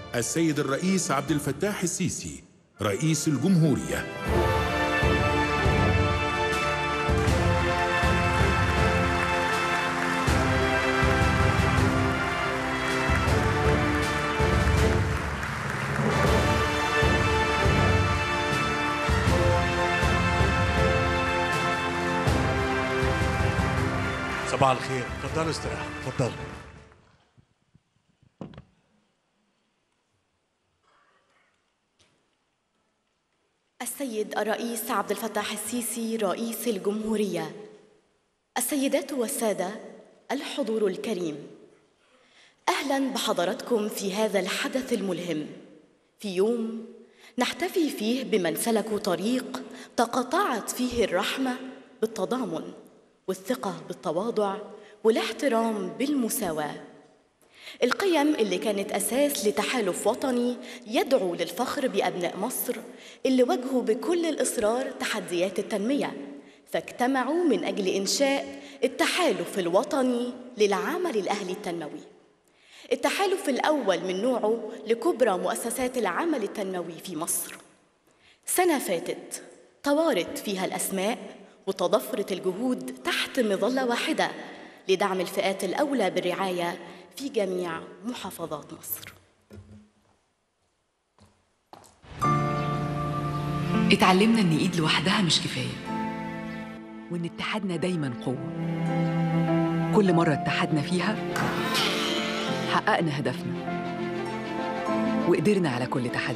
السيد الرئيس عبد الفتاح السيسي رئيس الجمهوريه صباح الخير اتفضلوا استراحوا اتفضلوا السيد الرئيس عبد الفتاح السيسي رئيس الجمهورية السيدات والسادة الحضور الكريم أهلا بحضراتكم في هذا الحدث الملهم في يوم نحتفي فيه بمن سلكوا طريق تقاطعت فيه الرحمة بالتضامن والثقة بالتواضع والاحترام بالمساواة القيم اللي كانت أساس لتحالف وطني يدعو للفخر بأبناء مصر اللي واجهوا بكل الإصرار تحديات التنمية فاجتمعوا من أجل إنشاء التحالف الوطني للعمل الأهلي التنموي التحالف الأول من نوعه لكبرى مؤسسات العمل التنموي في مصر سنة فاتت طوارت فيها الأسماء وتضافرت الجهود تحت مظلة واحدة لدعم الفئات الأولى بالرعاية في جميع محافظات مصر اتعلمنا ان ايد لوحدها مش كفايه وان اتحادنا دايما قوه كل مره اتحدنا فيها حققنا هدفنا وقدرنا على كل تحدي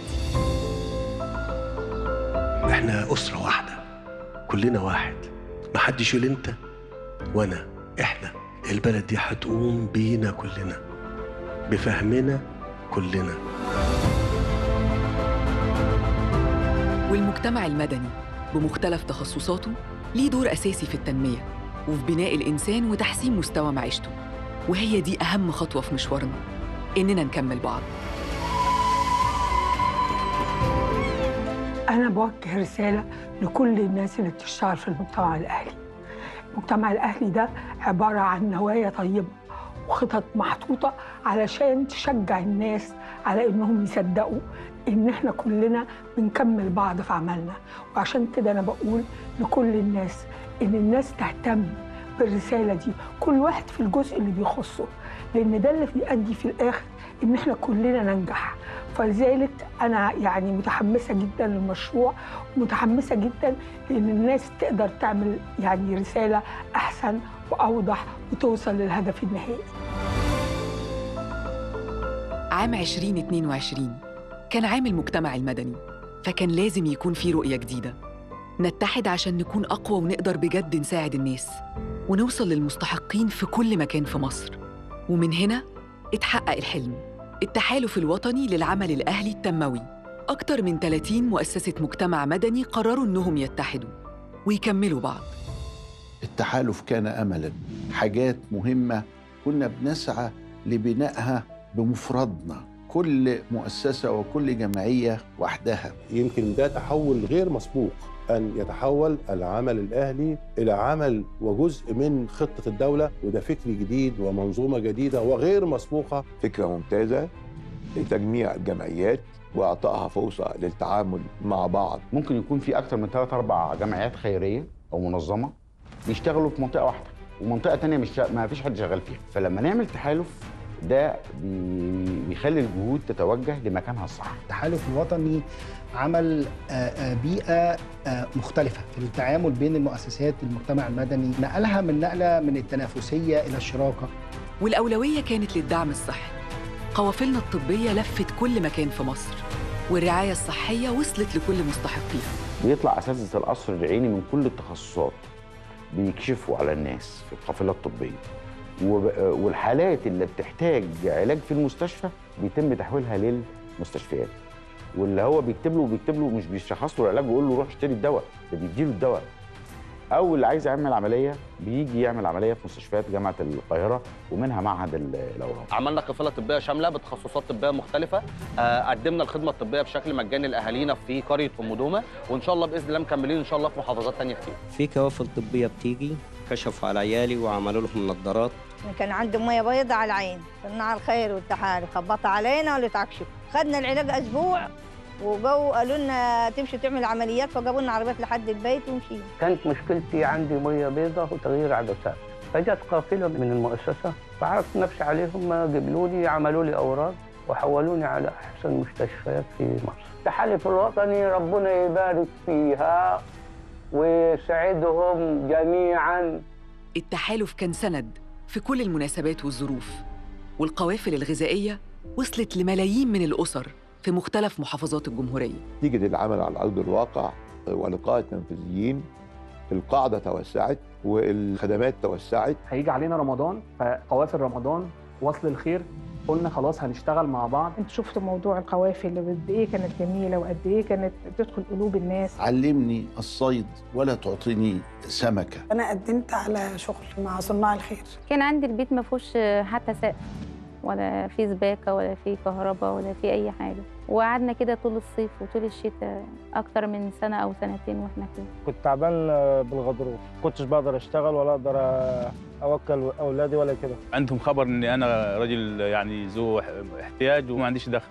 احنا أسرة واحدة كلنا واحد محدش يقول انت وانا احنا البلد دي هتقوم بينا كلنا بفهمنا كلنا والمجتمع المدني بمختلف تخصصاته ليه دور أساسي في التنمية وفي بناء الإنسان وتحسين مستوى معيشته وهي دي أهم خطوة في مشوارنا إننا نكمل بعض أنا بوجه رسالة لكل الناس اللي بتشتغل في المجتمع الأهلي المجتمع الأهلي ده عبارة عن نوايا طيبة وخطط محطوطة علشان تشجع الناس على إنهم يصدقوا إن إحنا كلنا بنكمل بعض في عملنا وعشان كده أنا بقول لكل الناس إن الناس تهتم بالرسالة دي كل واحد في الجزء اللي بيخصه لأن ده اللي بيؤدي في الآخر إن إحنا كلنا ننجح فلذلك أنا يعني متحمسة جدا للمشروع ومتحمسة جدا لأن الناس تقدر تعمل يعني رسالة أحسن وأوضح وتوصل للهدف النهائي عام 2022 كان عام المجتمع المدني فكان لازم يكون في رؤية جديدة نتحد عشان نكون أقوى ونقدر بجد نساعد الناس ونوصل للمستحقين في كل مكان في مصر ومن هنا اتحقق الحلم التحالف الوطني للعمل الأهلي التنموي أكتر من 30 مؤسسة مجتمع مدني قرروا إنهم يتحدوا ويكملوا بعض التحالف كان املا حاجات مهمه كنا بنسعى لبنائها بمفردنا كل مؤسسه وكل جمعيه وحدها يمكن ده تحول غير مسبوق أن يتحول العمل الأهلي إلى عمل وجزء من خطة الدولة وده فكر جديد ومنظومة جديدة وغير مسبوقة فكرة ممتازة لتجميع الجمعيات وإعطائها فرصة للتعامل مع بعض ممكن يكون في اكتر من ثلاث اربع جمعيات خيريه او منظمه بيشتغلوا في منطقه واحده ومنطقه تانية مش شا... ما فيش حد شغال فيها فلما نعمل تحالف ده بي... بيخلي الجهود تتوجه لمكانها الصح التحالف الوطني عمل آه، آه، بيئة آه، مختلفة في التعامل بين المؤسسات المجتمع المدني نقلها من نقلة من التنافسية إلى الشراكة والأولوية كانت للدعم الصحي قوافلنا الطبية لفت كل مكان في مصر والرعاية الصحية وصلت لكل مستحقيها بيطلع اساتذه القصر العيني من كل التخصصات بيكشفوا على الناس في القافله الطبيه وب... والحالات اللي بتحتاج علاج في المستشفى بيتم تحويلها للمستشفيات واللي هو بيكتب له بيكتب له مش بيشخص له العلاج ويقول له روح اشتري الدواء ده بيديله الدواء او اللي عايز يعمل عمليه بيجي يعمل عمليه في مستشفيات جامعه القاهره ومنها معهد ال- الاورام عملنا قافله طبيه شامله بتخصصات طبيه مختلفه آه، قدمنا الخدمه الطبيه بشكل مجاني لاهالينا في قريه ام دومه وان شاء الله باذن الله مكملين ان شاء الله في محافظات ثانيه كتير في كوافل طبية بتيجي ك- كشفوا على عيالي وعملوا لهم نظارات كان عندي ميه بيضة على العين صناع الخير والتحالف خبطوا علينا ولا تعكشوا خدنا العلاج اسبوع وجو قالوا لنا تمشي تعمل عمليات فجابوا لنا عربيات لحد البيت ومشينا كانت مشكلتي عندي ميه بيضاء وتغيير عدسات فجت قافله من المؤسسه فعرضت نفسي عليهم جبلوا لي عملوا لي اوراق وحولوني على احسن مستشفيات في مصر التحالف الوطني ربنا يبارك فيها ويسعدهم جميعا التحالف كان سند في كل المناسبات والظروف والقوافل الغذائية وصلت لملايين من الأسر في مختلف محافظات الجمهورية نتيجة العمل على أرض الواقع ولقاء التنفيذيين القاعدة توسعت والخدمات توسعت هيجي علينا رمضان فقوافل رمضان وصل الخير قلنا خلاص هنشتغل مع بعض انت شفتوا موضوع القوافل قد ايه كانت جميله وقد ايه كانت تدخل قلوب الناس علمني الصيد ولا تعطيني سمكة انا قدمت على شغل مع صناع الخير كان عندي البيت ما فيهوش حتى سقف ولا في سباكه ولا في كهرباء ولا في اي حاجه وقعدنا كده طول الصيف وطول الشتاء اكتر من سنه او سنتين واحنا كده كنت تعبان بالغضروف كنتش بقدر اشتغل ولا اقدر اوكل اولادي ولا كده عندهم خبر ان انا راجل يعني ذو احتياج وما عنديش دخل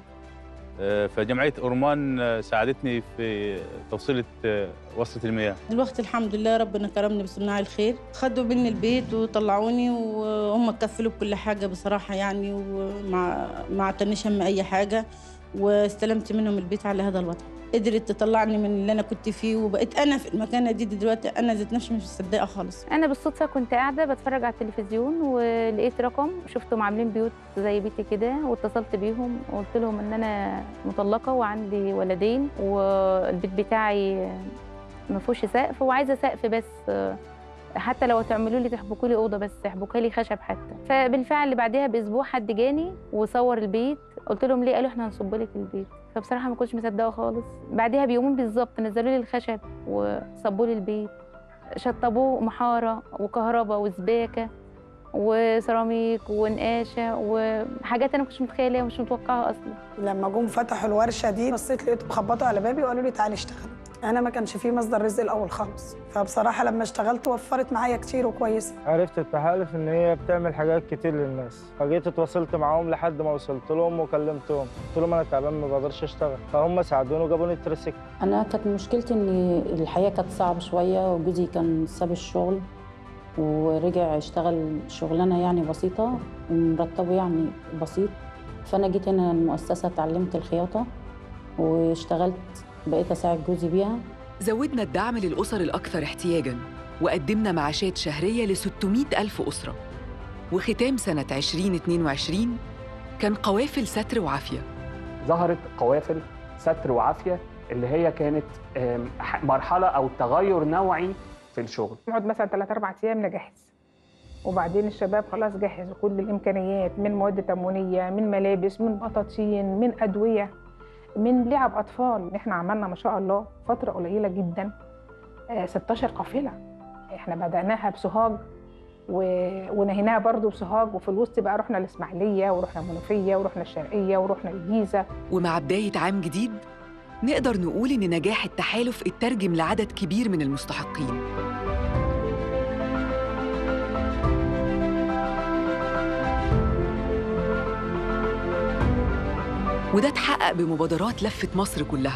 فجمعيه اورمان ساعدتني في توصيله وصله المياه دلوقتي الحمد لله ربنا كرمني بصناع الخير خدوا مني البيت وطلعوني وهم كفلوا بكل حاجه بصراحه يعني وما ما اعتنيش هم اي حاجه واستلمت منهم البيت على هذا الوضع قدرت تطلعني من اللي انا كنت فيه وبقيت انا في المكانه دي دلوقتي انا ذات نفسي مش مصدقه خالص انا بالصدفه كنت قاعده بتفرج على التلفزيون ولقيت رقم شفتهم عاملين بيوت زي بيتي كده واتصلت بيهم وقلت لهم ان انا مطلقه وعندي ولدين والبيت بتاعي ما فيهوش سقف وعايزه سقف بس حتى لو تعملوا لي تحبكوا لي اوضه بس تحبكوا لي خشب حتى فبالفعل بعدها باسبوع حد جاني وصور البيت قلت لهم ليه قالوا احنا هنصب لك البيت فبصراحه ما كنتش مصدقه خالص بعدها بيومين بالظبط نزلوا لي الخشب وصبوا لي البيت شطبوه محاره وكهرباء وسباكه وسيراميك ونقاشه وحاجات انا ما كنتش متخيلها ومش متوقعها اصلا لما جم فتحوا الورشه دي بصيت لقيتهم خبطوا على بابي وقالوا لي تعالي اشتغلي انا ما كانش فيه مصدر رزق الاول خالص فبصراحه لما اشتغلت وفرت معايا كتير وكويسه عرفت التحالف ان هي بتعمل حاجات كتير للناس فجيت اتواصلت معاهم لحد ما وصلت لهم وكلمتهم قلت لهم انا تعبان ما بقدرش اشتغل فهم ساعدوني وجابوني التريسيكل انا كانت مشكلتي ان الحياه كانت صعبه شويه وجوزي كان ساب الشغل ورجع يشتغل شغلانه يعني بسيطه ومرتبه يعني بسيط فانا جيت هنا المؤسسه اتعلمت الخياطه واشتغلت بقيت اساعد جوزي بيها زودنا الدعم للأسر الأكثر احتياجاً وقدمنا معاشات شهرية ل 600 ألف أسرة وختام سنة 2022 كان قوافل ستر وعافية ظهرت قوافل ستر وعافيه اللي هي كانت مرحله او تغير نوعي في الشغل نقعد مثلا ثلاث اربع ايام نجهز وبعدين الشباب خلاص جهزوا كل الامكانيات من مواد تموينيه من ملابس من بطاطين من ادويه من لعب اطفال احنا عملنا ما شاء الله فتره قليله جدا 16 قافله احنا بداناها بسوهاج و... ونهيناها برضو بسوهاج وفي الوسط بقى رحنا الاسماعيليه ورحنا المنوفيه ورحنا الشرقيه ورحنا الجيزه ومع بداية عام جديد نقدر نقول إن نجاح التحالف اترجم لعدد كبير من المستحقين وده اتحقق بمبادرات لفت مصر كلها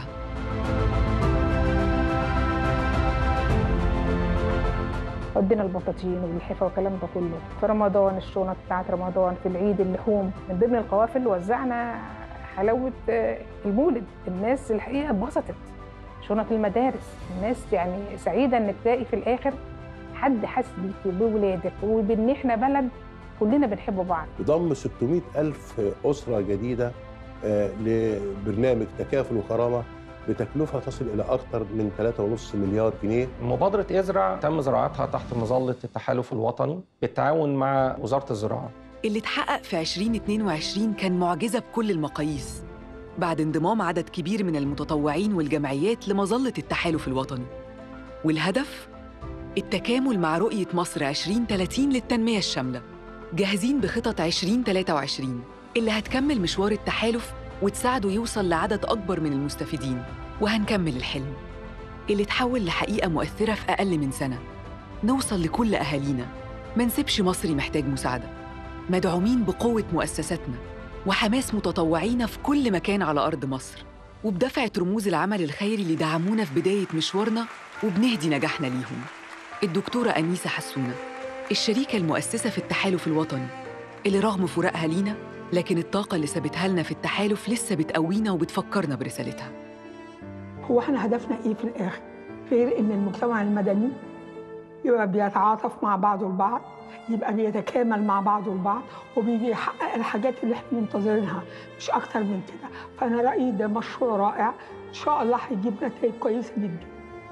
ودينا البطاطين واللحفه والكلام ده كله في رمضان الشنط بتاعت رمضان في العيد اللحوم من ضمن القوافل وزعنا حلاوه المولد الناس الحقيقه اتبسطت شنط المدارس الناس يعني سعيده انك تلاقي في الاخر حد حاسس بيكي وبولادك وبان احنا بلد كلنا بنحب بعض بضم 600 ألف أسرة جديدة آه، لبرنامج تكافل وكرامة بتكلفة تصل إلى أكثر من 3.5 مليار جنيه مبادرة إزرع تم زراعتها تحت مظلة التحالف الوطني بالتعاون مع وزارة الزراعة اللي اتحقق في 2022 كان معجزة بكل المقاييس بعد انضمام عدد كبير من المتطوعين والجمعيات لمظلة التحالف الوطني والهدف التكامل مع رؤية مصر 2030 للتنمية الشاملة جاهزين بخطط 2023 اللي هتكمل مشوار التحالف وتساعده يوصل لعدد أكبر من المستفيدين وهنكمل الحلم اللي اتحول لحقيقة مؤثرة في أقل من سنة نوصل لكل أهالينا ما نسيبش مصري محتاج مساعدة مدعومين بقوة مؤسساتنا وحماس متطوعين في كل مكان على أرض مصر وبدفعة رموز العمل الخيري اللي دعمونا في بداية مشوارنا وبنهدي نجاحنا ليهم الدكتورة أنيسة حسونة الشريكة المؤسسة في التحالف الوطني اللي رغم فراقها لينا لكن الطاقة اللي سابتها لنا في التحالف لسه بتقوينا وبتفكرنا برسالتها هو احنا هدفنا ايه في الاخر غير ان المجتمع المدني يبقى بيتعاطف مع بعضه البعض يبقى بيتكامل مع بعضه البعض وبيجي يحقق الحاجات اللي احنا منتظرينها مش اكتر من كده فانا رايي ده مشروع رائع ان شاء الله هيجيب نتائج كويسه جدا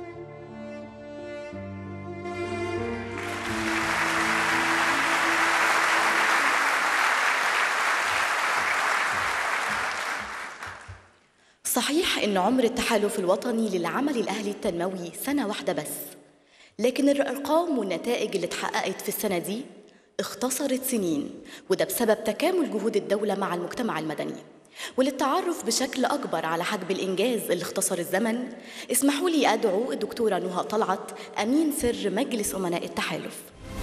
صحيح إن عمر التحالف الوطني للعمل الأهلي التنموي سنة واحدة بس لكن الأرقام والنتائج اللي اتحققت في السنة دي اختصرت سنين وده بسبب تكامل جهود الدولة مع المجتمع المدني وللتعرف بشكل أكبر على حجم الإنجاز اللي اختصر الزمن اسمحوا لي أدعو الدكتورة نهى طلعت أمين سر مجلس أمناء التحالف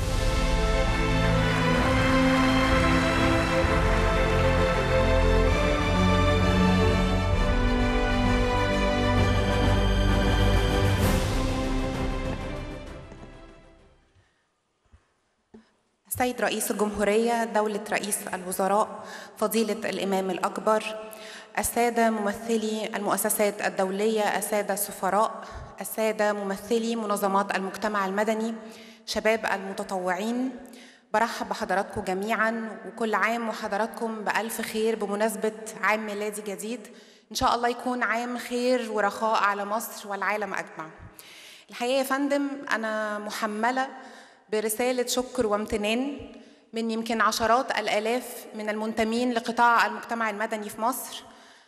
السيد رئيس الجمهورية دولة رئيس الوزراء فضيلة الإمام الأكبر السادة ممثلي المؤسسات الدولية السادة السفراء السادة ممثلي منظمات المجتمع المدني شباب المتطوعين برحب بحضراتكم جميعا وكل عام وحضراتكم بألف خير بمناسبة عام ميلادي جديد إن شاء الله يكون عام خير ورخاء على مصر والعالم أجمع الحقيقة يا فندم أنا محملة برسالة شكر وامتنان من يمكن عشرات الآلاف من المنتمين لقطاع المجتمع المدني في مصر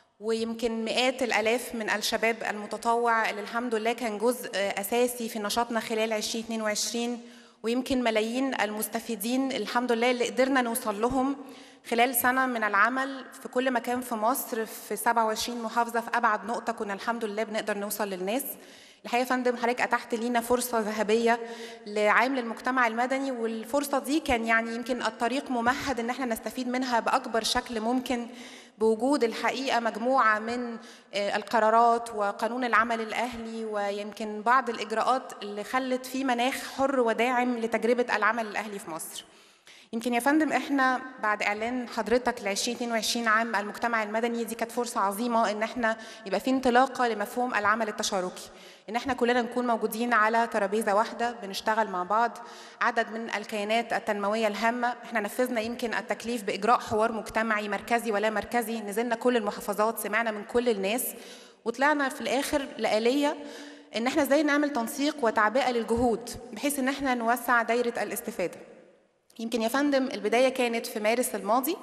ويمكن مئات الآلاف من الشباب المتطوع اللي الحمد لله كان جزء أساسي في نشاطنا خلال 2022 ويمكن ملايين المستفيدين الحمد لله اللي قدرنا نوصل لهم خلال سنة من العمل في كل مكان في مصر في 27 محافظة في أبعد نقطة كنا الحمد لله بنقدر نوصل للناس الحقيقه يا فندم حضرتك اتحت لينا فرصه ذهبيه لعام للمجتمع المدني والفرصه دي كان يعني يمكن الطريق ممهد ان احنا نستفيد منها باكبر شكل ممكن بوجود الحقيقه مجموعه من القرارات وقانون العمل الاهلي ويمكن بعض الاجراءات اللي خلت في مناخ حر وداعم لتجربه العمل الاهلي في مصر. يمكن يا فندم احنا بعد اعلان حضرتك ل 2022 عام المجتمع المدني دي كانت فرصه عظيمه ان احنا يبقى في انطلاقه لمفهوم العمل التشاركي ان احنا كلنا نكون موجودين على ترابيزه واحده بنشتغل مع بعض عدد من الكيانات التنمويه الهامه احنا نفذنا يمكن التكليف باجراء حوار مجتمعي مركزي ولا مركزي نزلنا كل المحافظات سمعنا من كل الناس وطلعنا في الاخر لآلية ان احنا ازاي نعمل تنسيق وتعبئه للجهود بحيث ان احنا نوسع دايره الاستفاده يمكن يا فندم البدايه كانت في مارس الماضي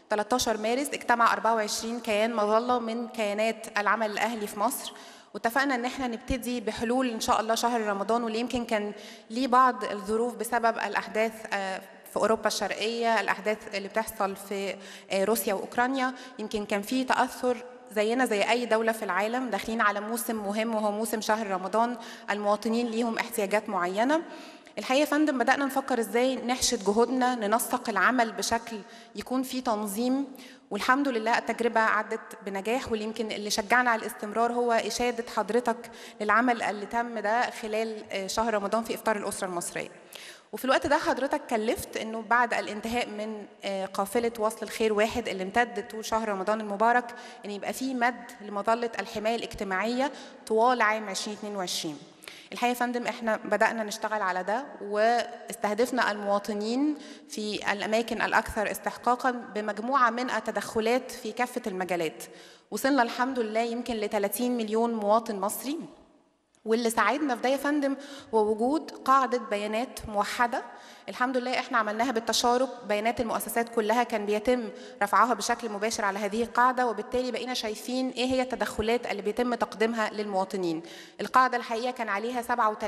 13 مارس اجتمع 24 كيان مظله من كيانات العمل الاهلي في مصر واتفقنا ان احنا نبتدي بحلول ان شاء الله شهر رمضان واللي يمكن كان ليه بعض الظروف بسبب الاحداث في اوروبا الشرقيه الاحداث اللي بتحصل في روسيا واوكرانيا يمكن كان في تاثر زينا زي اي دوله في العالم داخلين على موسم مهم وهو موسم شهر رمضان المواطنين ليهم احتياجات معينه الحقيقه يا فندم بدانا نفكر ازاي نحشد جهودنا ننسق العمل بشكل يكون فيه تنظيم والحمد لله التجربه عدت بنجاح واللي يمكن اللي شجعنا على الاستمرار هو اشاده حضرتك للعمل اللي تم ده خلال شهر رمضان في افطار الاسره المصريه وفي الوقت ده حضرتك كلفت انه بعد الانتهاء من قافله وصل الخير واحد اللي امتدت طول شهر رمضان المبارك ان يبقى في مد لمظله الحمايه الاجتماعيه طوال عام 2022 الحقيقه يا فندم احنا بدانا نشتغل على ده واستهدفنا المواطنين في الاماكن الاكثر استحقاقا بمجموعه من التدخلات في كافه المجالات وصلنا الحمد لله يمكن ل 30 مليون مواطن مصري واللي ساعدنا في ده يا فندم هو وجود قاعده بيانات موحده الحمد لله احنا عملناها بالتشارك بيانات المؤسسات كلها كان بيتم رفعها بشكل مباشر على هذه القاعده وبالتالي بقينا شايفين ايه هي التدخلات اللي بيتم تقديمها للمواطنين القاعده الحقيقه كان عليها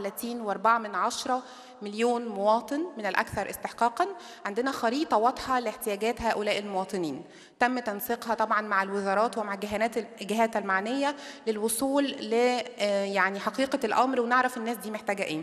37.4 من عشرة مليون مواطن من الاكثر استحقاقا عندنا خريطه واضحه لاحتياجات هؤلاء المواطنين تم تنسيقها طبعا مع الوزارات ومع الجهات الجهات المعنيه للوصول ل يعني حقيقه الامر ونعرف الناس دي محتاجه ايه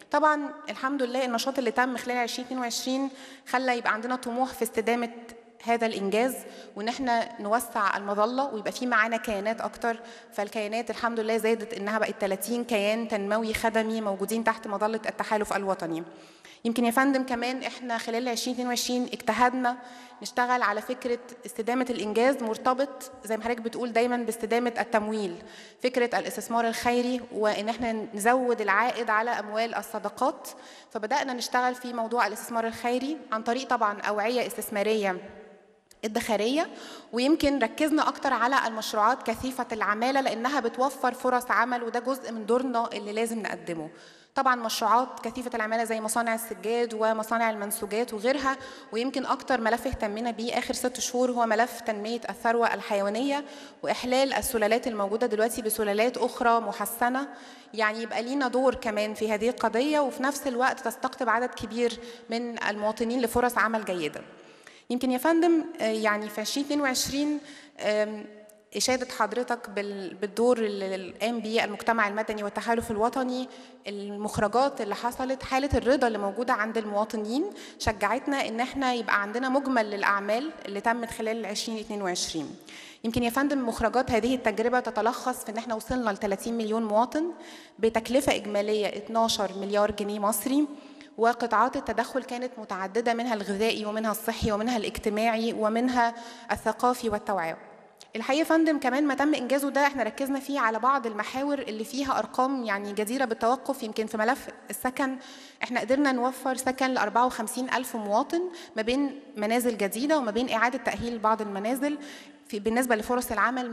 طبعا الحمد لله النشاط اللي تم خلال 2022 خلى يبقى عندنا طموح في استدامه هذا الانجاز وان احنا نوسع المظله ويبقى في معانا كيانات اكتر فالكيانات الحمد لله زادت انها بقت 30 كيان تنموي خدمي موجودين تحت مظله التحالف الوطني يمكن يا فندم كمان احنا خلال 2022 اجتهدنا نشتغل على فكره استدامه الانجاز مرتبط زي ما حضرتك بتقول دايما باستدامه التمويل فكره الاستثمار الخيري وان احنا نزود العائد على اموال الصدقات فبدانا نشتغل في موضوع الاستثمار الخيري عن طريق طبعا اوعيه استثماريه الدخارية ويمكن ركزنا أكتر على المشروعات كثيفة العمالة لأنها بتوفر فرص عمل وده جزء من دورنا اللي لازم نقدمه طبعا مشروعات كثيفة العمالة زي مصانع السجاد ومصانع المنسوجات وغيرها ويمكن أكتر ملف اهتمينا بيه آخر ست شهور هو ملف تنمية الثروة الحيوانية وإحلال السلالات الموجودة دلوقتي بسلالات أخرى محسنة يعني يبقى لينا دور كمان في هذه القضية وفي نفس الوقت تستقطب عدد كبير من المواطنين لفرص عمل جيدة يمكن يا فندم يعني في 2022 إشادة حضرتك بالدور اللي قام بيه المجتمع المدني والتحالف الوطني المخرجات اللي حصلت حالة الرضا اللي موجودة عند المواطنين شجعتنا إن احنا يبقى عندنا مجمل للأعمال اللي تمت خلال 2022 يمكن يا فندم مخرجات هذه التجربة تتلخص في إن احنا وصلنا ل 30 مليون مواطن بتكلفة إجمالية 12 مليار جنيه مصري وقطاعات التدخل كانت متعددة منها الغذائي ومنها الصحي ومنها الاجتماعي ومنها الثقافي والتوعية الحقيقة يا فندم كمان ما تم إنجازه ده احنا ركزنا فيه على بعض المحاور اللي فيها أرقام يعني جديرة بالتوقف يمكن في ملف السكن احنا قدرنا نوفر سكن ل 54 ألف مواطن ما بين منازل جديدة وما بين إعادة تأهيل بعض المنازل في بالنسبة لفرص العمل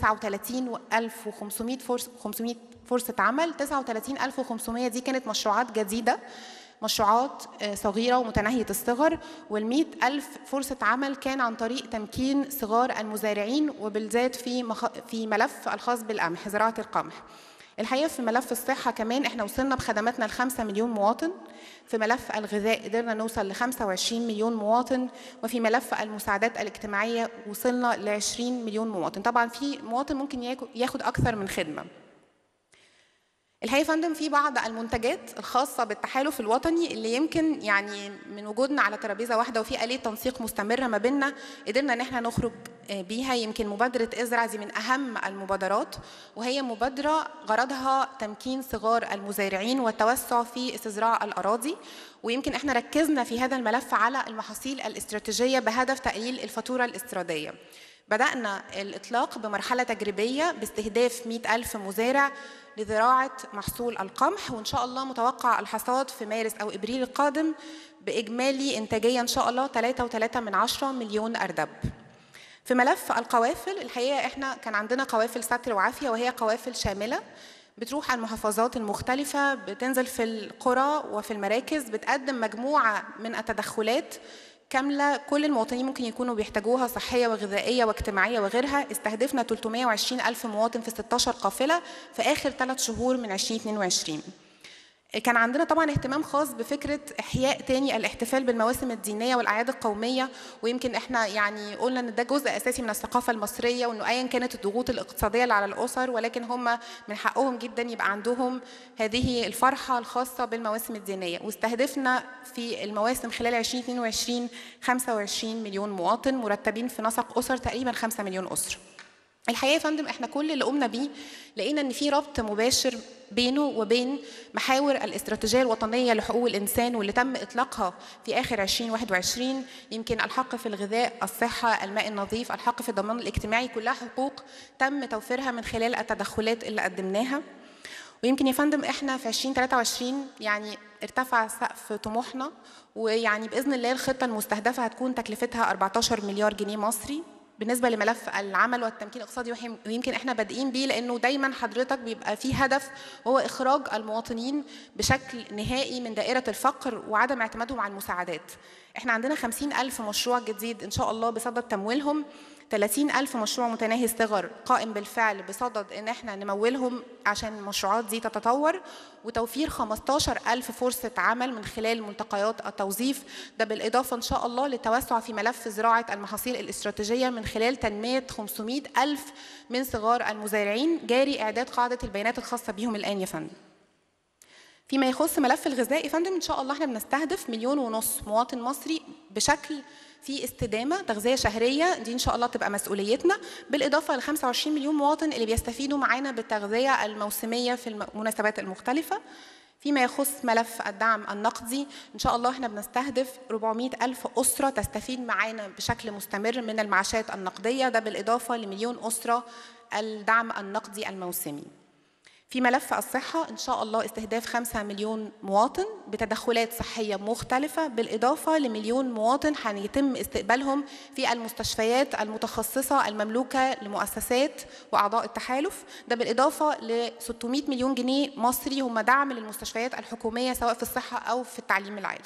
139500 فرص 500 فرصة عمل 39500 دي كانت مشروعات جديدة مشروعات صغيرة ومتناهية الصغر وال ألف فرصة عمل كان عن طريق تمكين صغار المزارعين وبالذات في مخ... في ملف الخاص بالقمح زراعة القمح الحقيقة في ملف الصحة كمان احنا وصلنا بخدماتنا ل 5 مليون مواطن في ملف الغذاء قدرنا نوصل ل 25 مليون مواطن وفي ملف المساعدات الاجتماعية وصلنا ل 20 مليون مواطن طبعا في مواطن ممكن ياخد أكثر من خدمة الحقيقه يا فندم في بعض المنتجات الخاصه بالتحالف الوطني اللي يمكن يعني من وجودنا على ترابيزه واحده وفي اليه تنسيق مستمره ما بيننا قدرنا ان احنا نخرج بيها يمكن مبادره ازرع دي من اهم المبادرات وهي مبادره غرضها تمكين صغار المزارعين والتوسع في استزراع الاراضي ويمكن احنا ركزنا في هذا الملف على المحاصيل الاستراتيجيه بهدف تقليل الفاتوره الاستيراديه بدأنا الإطلاق بمرحلة تجريبية باستهداف 100 ألف مزارع لزراعة محصول القمح وإن شاء الله متوقع الحصاد في مارس أو إبريل القادم بإجمالي إنتاجية إن شاء الله 3.3 من عشرة مليون أردب في ملف القوافل الحقيقة إحنا كان عندنا قوافل ستر وعافية وهي قوافل شاملة بتروح على المحافظات المختلفة بتنزل في القرى وفي المراكز بتقدم مجموعة من التدخلات كاملة كل المواطنين ممكن يكونوا بيحتاجوها صحية وغذائية واجتماعية وغيرها استهدفنا 320 ألف مواطن في 16 قافلة في آخر ثلاث شهور من 2022 كان عندنا طبعا اهتمام خاص بفكره احياء تاني الاحتفال بالمواسم الدينيه والاعياد القوميه ويمكن احنا يعني قلنا ان ده جزء اساسي من الثقافه المصريه وانه ايا كانت الضغوط الاقتصاديه اللي على الاسر ولكن هم من حقهم جدا يبقى عندهم هذه الفرحه الخاصه بالمواسم الدينيه واستهدفنا في المواسم خلال 2022 25 مليون مواطن مرتبين في نسق اسر تقريبا 5 مليون اسره الحقيقه يا فندم احنا كل اللي قمنا بيه لقينا ان في ربط مباشر بينه وبين محاور الاستراتيجيه الوطنيه لحقوق الانسان واللي تم اطلاقها في اخر 2021 يمكن الحق في الغذاء، الصحه، الماء النظيف، الحق في الضمان الاجتماعي كلها حقوق تم توفيرها من خلال التدخلات اللي قدمناها. ويمكن يا فندم احنا في 2023 يعني ارتفع سقف طموحنا ويعني باذن الله الخطه المستهدفه هتكون تكلفتها 14 مليار جنيه مصري بالنسبه لملف العمل والتمكين الاقتصادي ويمكن احنا بادئين بيه لانه دايما حضرتك بيبقى في هدف وهو اخراج المواطنين بشكل نهائي من دائره الفقر وعدم اعتمادهم على المساعدات احنا عندنا 50 ألف مشروع جديد إن شاء الله بصدد تمويلهم 30 ألف مشروع متناهي الصغر قائم بالفعل بصدد إن احنا نمولهم عشان المشروعات دي تتطور وتوفير 15 ألف فرصة عمل من خلال ملتقيات التوظيف ده بالإضافة إن شاء الله للتوسع في ملف زراعة المحاصيل الاستراتيجية من خلال تنمية 500 ألف من صغار المزارعين جاري إعداد قاعدة البيانات الخاصة بهم الآن يا فندم فيما يخص ملف الغذاء يا فندم ان شاء الله احنا بنستهدف مليون ونص مواطن مصري بشكل في استدامه تغذيه شهريه دي ان شاء الله تبقى مسؤوليتنا بالاضافه ل 25 مليون مواطن اللي بيستفيدوا معانا بالتغذيه الموسميه في المناسبات المختلفه فيما يخص ملف الدعم النقدي ان شاء الله احنا بنستهدف 400 الف اسره تستفيد معانا بشكل مستمر من المعاشات النقديه ده بالاضافه لمليون اسره الدعم النقدي الموسمي في ملف الصحة إن شاء الله استهداف 5 مليون مواطن بتدخلات صحية مختلفة بالإضافة لمليون مواطن هيتم استقبالهم في المستشفيات المتخصصة المملوكة لمؤسسات وأعضاء التحالف ده بالإضافة ل 600 مليون جنيه مصري هم دعم للمستشفيات الحكومية سواء في الصحة أو في التعليم العالي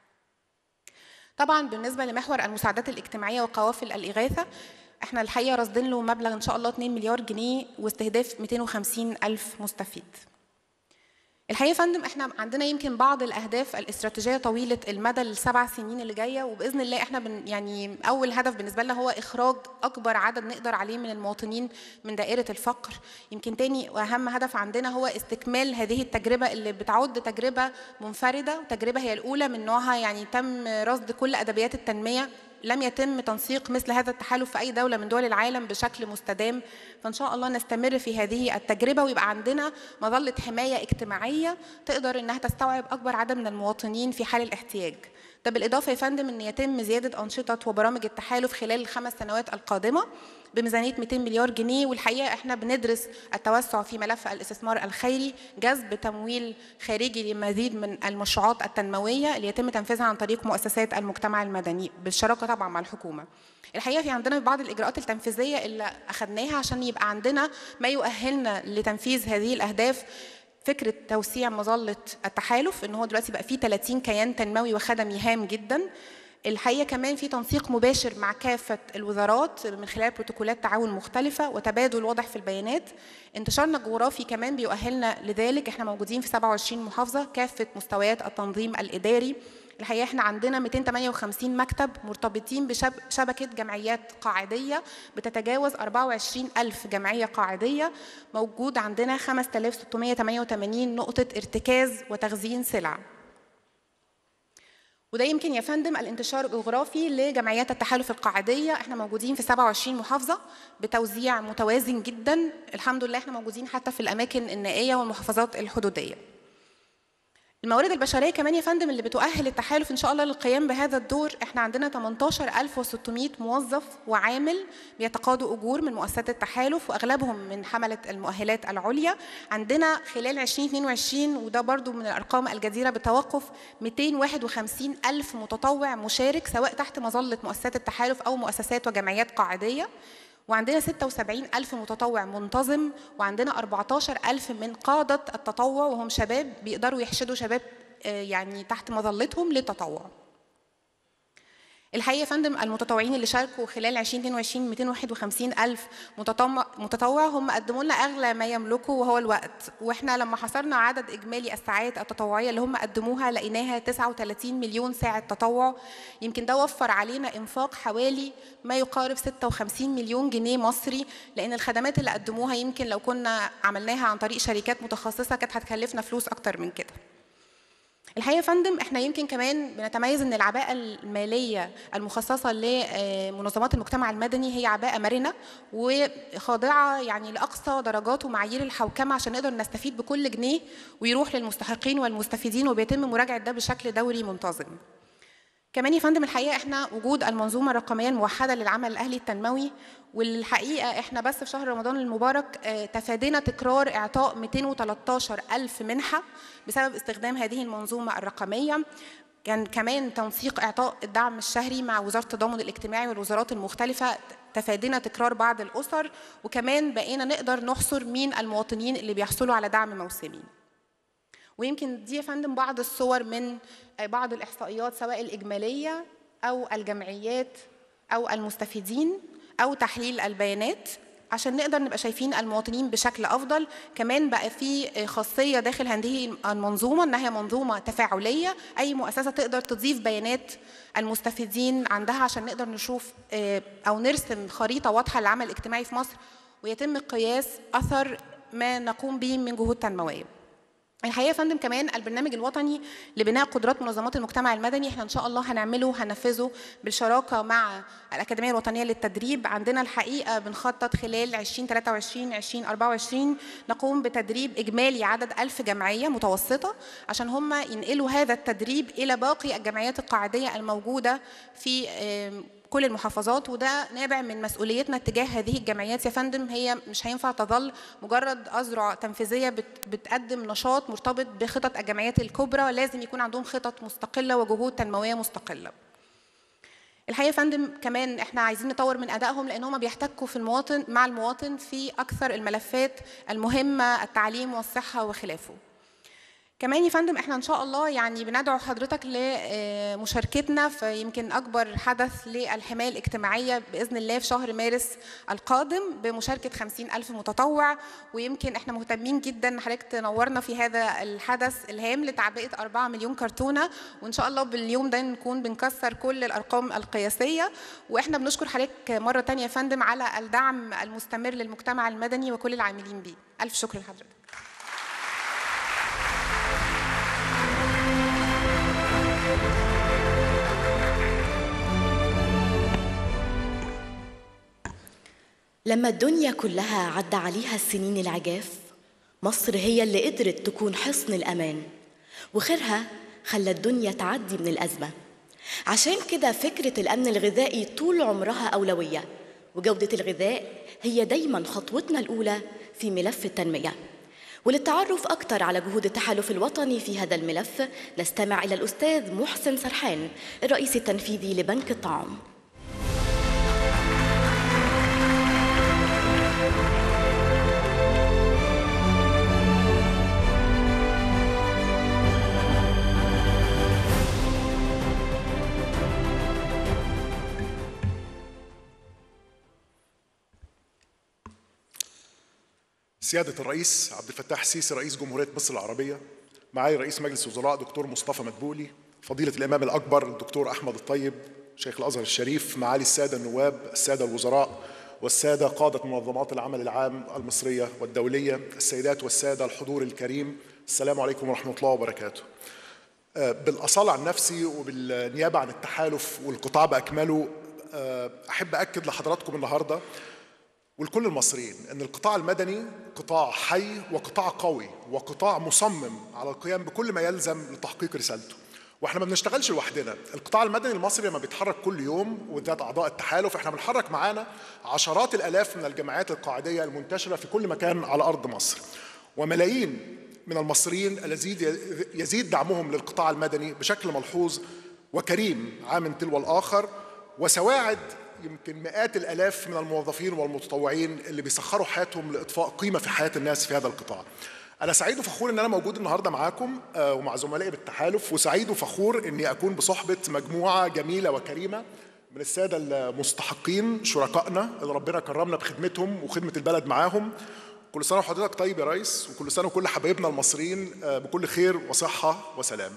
طبعا بالنسبة لمحور المساعدات الاجتماعية وقوافل الإغاثة احنا الحقيقه راصدين له مبلغ ان شاء الله 2 مليار جنيه واستهداف 250 الف مستفيد الحقيقه يا فندم احنا عندنا يمكن بعض الاهداف الاستراتيجيه طويله المدى للسبع سنين اللي جايه وباذن الله احنا بن يعني اول هدف بالنسبه لنا هو اخراج اكبر عدد نقدر عليه من المواطنين من دائره الفقر يمكن تاني واهم هدف عندنا هو استكمال هذه التجربه اللي بتعد تجربه منفرده وتجربه هي الاولى من نوعها يعني تم رصد كل ادبيات التنميه لم يتم تنسيق مثل هذا التحالف في اي دوله من دول العالم بشكل مستدام فان شاء الله نستمر في هذه التجربه ويبقى عندنا مظله حمايه اجتماعيه تقدر انها تستوعب اكبر عدد من المواطنين في حال الاحتياج ده بالاضافه يا فندم ان يتم زياده انشطه وبرامج التحالف خلال الخمس سنوات القادمه بميزانيه 200 مليار جنيه والحقيقه احنا بندرس التوسع في ملف الاستثمار الخيري جذب تمويل خارجي لمزيد من المشروعات التنمويه اللي يتم تنفيذها عن طريق مؤسسات المجتمع المدني بالشراكه طبعا مع الحكومه. الحقيقه في عندنا بعض الاجراءات التنفيذيه اللي اخذناها عشان يبقى عندنا ما يؤهلنا لتنفيذ هذه الاهداف فكره توسيع مظله التحالف ان هو دلوقتي بقى فيه 30 كيان تنموي وخدمي هام جدا الحقيقه كمان في تنسيق مباشر مع كافه الوزارات من خلال بروتوكولات تعاون مختلفه وتبادل واضح في البيانات انتشارنا الجغرافي كمان بيؤهلنا لذلك احنا موجودين في 27 محافظه كافه مستويات التنظيم الاداري الحقيقه احنا عندنا 258 مكتب مرتبطين بشبكه جمعيات قاعديه بتتجاوز 24 ألف جمعيه قاعديه موجود عندنا 5688 نقطه ارتكاز وتخزين سلع وده يمكن يا فندم الانتشار الجغرافي لجمعيات التحالف القاعدية احنا موجودين في 27 محافظة بتوزيع متوازن جدا الحمد لله احنا موجودين حتى في الأماكن النائية والمحافظات الحدودية الموارد البشرية كمان يا فندم اللي بتؤهل التحالف إن شاء الله للقيام بهذا الدور إحنا عندنا 18600 موظف وعامل بيتقاضوا أجور من مؤسسات التحالف وأغلبهم من حملة المؤهلات العليا عندنا خلال 2022 وده برضو من الأرقام الجديرة بالتوقف 251 ألف متطوع مشارك سواء تحت مظلة مؤسسات التحالف أو مؤسسات وجمعيات قاعدية وعندنا 76 ألف متطوع منتظم وعندنا 14 ألف من قادة التطوع وهم شباب بيقدروا يحشدوا شباب يعني تحت مظلتهم للتطوع الحقيقه يا فندم المتطوعين اللي شاركوا خلال 2022 251 الف متطوع هم قدموا لنا اغلى ما يملكوا وهو الوقت واحنا لما حصرنا عدد اجمالي الساعات التطوعيه اللي هم قدموها لقيناها 39 مليون ساعه تطوع يمكن ده وفر علينا انفاق حوالي ما يقارب 56 مليون جنيه مصري لان الخدمات اللي قدموها يمكن لو كنا عملناها عن طريق شركات متخصصه كانت هتكلفنا فلوس اكتر من كده الحقيقه يا فندم احنا يمكن كمان بنتميز ان العباءه الماليه المخصصه لمنظمات المجتمع المدني هي عباءه مرنه وخاضعه يعني لاقصى درجات ومعايير الحوكمه عشان نقدر نستفيد بكل جنيه ويروح للمستحقين والمستفيدين وبيتم مراجعه ده بشكل دوري منتظم. كمان يا فندم الحقيقه احنا وجود المنظومه الرقميه الموحده للعمل الاهلي التنموي والحقيقه احنا بس في شهر رمضان المبارك تفادينا تكرار اعطاء 213 الف منحه بسبب استخدام هذه المنظومه الرقميه كان كمان تنسيق اعطاء الدعم الشهري مع وزاره التضامن الاجتماعي والوزارات المختلفه تفادينا تكرار بعض الاسر وكمان بقينا نقدر نحصر مين المواطنين اللي بيحصلوا على دعم موسمي ويمكن دي يا فندم بعض الصور من بعض الاحصائيات سواء الاجماليه او الجمعيات او المستفيدين او تحليل البيانات عشان نقدر نبقى شايفين المواطنين بشكل افضل كمان بقى في خاصيه داخل هذه المنظومه انها منظومه تفاعليه اي مؤسسه تقدر تضيف بيانات المستفيدين عندها عشان نقدر نشوف او نرسم خريطه واضحه للعمل الاجتماعي في مصر ويتم قياس اثر ما نقوم به من جهود تنمويه الحقيقه يا فندم كمان البرنامج الوطني لبناء قدرات منظمات المجتمع المدني احنا ان شاء الله هنعمله هننفذه بالشراكه مع الاكاديميه الوطنيه للتدريب عندنا الحقيقه بنخطط خلال 2023 2024 نقوم بتدريب اجمالي عدد ألف جمعيه متوسطه عشان هم ينقلوا هذا التدريب الى باقي الجمعيات القاعديه الموجوده في آم، كل المحافظات وده نابع من مسؤوليتنا تجاه هذه الجمعيات يا فندم هي مش هينفع تظل مجرد أذرع تنفيذية بت- بتقدم نشاط مرتبط بخطط الجمعيات الكبرى لازم يكون عندهم خطط مستقلة وجهود تنموية مستقلة الحقيقه يا فندم كمان احنا عايزين نطور من ادائهم لان هم بيحتكوا في المواطن مع المواطن في اكثر الملفات المهمه التعليم والصحه وخلافه كمان يا فندم احنا ان شاء الله يعني بندعو حضرتك لمشاركتنا في يمكن اكبر حدث للحمايه الاجتماعيه باذن الله في شهر مارس القادم بمشاركه 50 الف متطوع ويمكن احنا مهتمين جدا ان حضرتك تنورنا في هذا الحدث الهام لتعبئه 4 مليون كرتونه وان شاء الله باليوم ده نكون بنكسر كل الارقام القياسيه واحنا بنشكر حضرتك مره تانية يا فندم على الدعم المستمر للمجتمع المدني وكل العاملين بيه الف شكر لحضرتك لما الدنيا كلها عدى عليها السنين العجاف مصر هي اللي قدرت تكون حصن الأمان وخيرها خلى الدنيا تعدي من الأزمة عشان كده فكرة الأمن الغذائي طول عمرها أولوية وجودة الغذاء هي دايما خطوتنا الأولى في ملف التنمية وللتعرف أكثر على جهود التحالف الوطني في هذا الملف نستمع إلى الأستاذ محسن سرحان الرئيس التنفيذي لبنك الطعام سيادة الرئيس عبد الفتاح السيسي رئيس جمهورية مصر العربية معالي رئيس مجلس الوزراء دكتور مصطفى مدبولي فضيلة الإمام الأكبر الدكتور أحمد الطيب شيخ الأزهر الشريف معالي السادة النواب السادة الوزراء والسادة قادة منظمات العمل العام المصرية والدولية السيدات والسادة الحضور الكريم السلام عليكم ورحمة الله وبركاته آه، بالأصالة عن نفسي وبالنيابة عن التحالف والقطاع بأكمله آه، أحب أكد لحضراتكم النهاردة ولكل المصريين ان القطاع المدني قطاع حي وقطاع قوي وقطاع مصمم على القيام بكل ما يلزم لتحقيق رسالته واحنا ما بنشتغلش لوحدنا القطاع المدني المصري لما بيتحرك كل يوم وذات اعضاء التحالف احنا بنحرك معانا عشرات الالاف من الجمعيات القاعديه المنتشره في كل مكان على ارض مصر وملايين من المصريين الذين يزيد دعمهم للقطاع المدني بشكل ملحوظ وكريم عام تلو الاخر وسواعد يمكن مئات الالاف من الموظفين والمتطوعين اللي بيسخروا حياتهم لاضفاء قيمه في حياه الناس في هذا القطاع. انا سعيد وفخور ان انا موجود النهارده معاكم آه، ومع زملائي بالتحالف وسعيد وفخور اني اكون بصحبه مجموعه جميله وكريمه من الساده المستحقين شركائنا اللي ربنا كرمنا بخدمتهم وخدمه البلد معاهم. كل سنه وحضرتك طيب يا ريس وكل سنه وكل حبايبنا المصريين آه، بكل خير وصحه وسلام.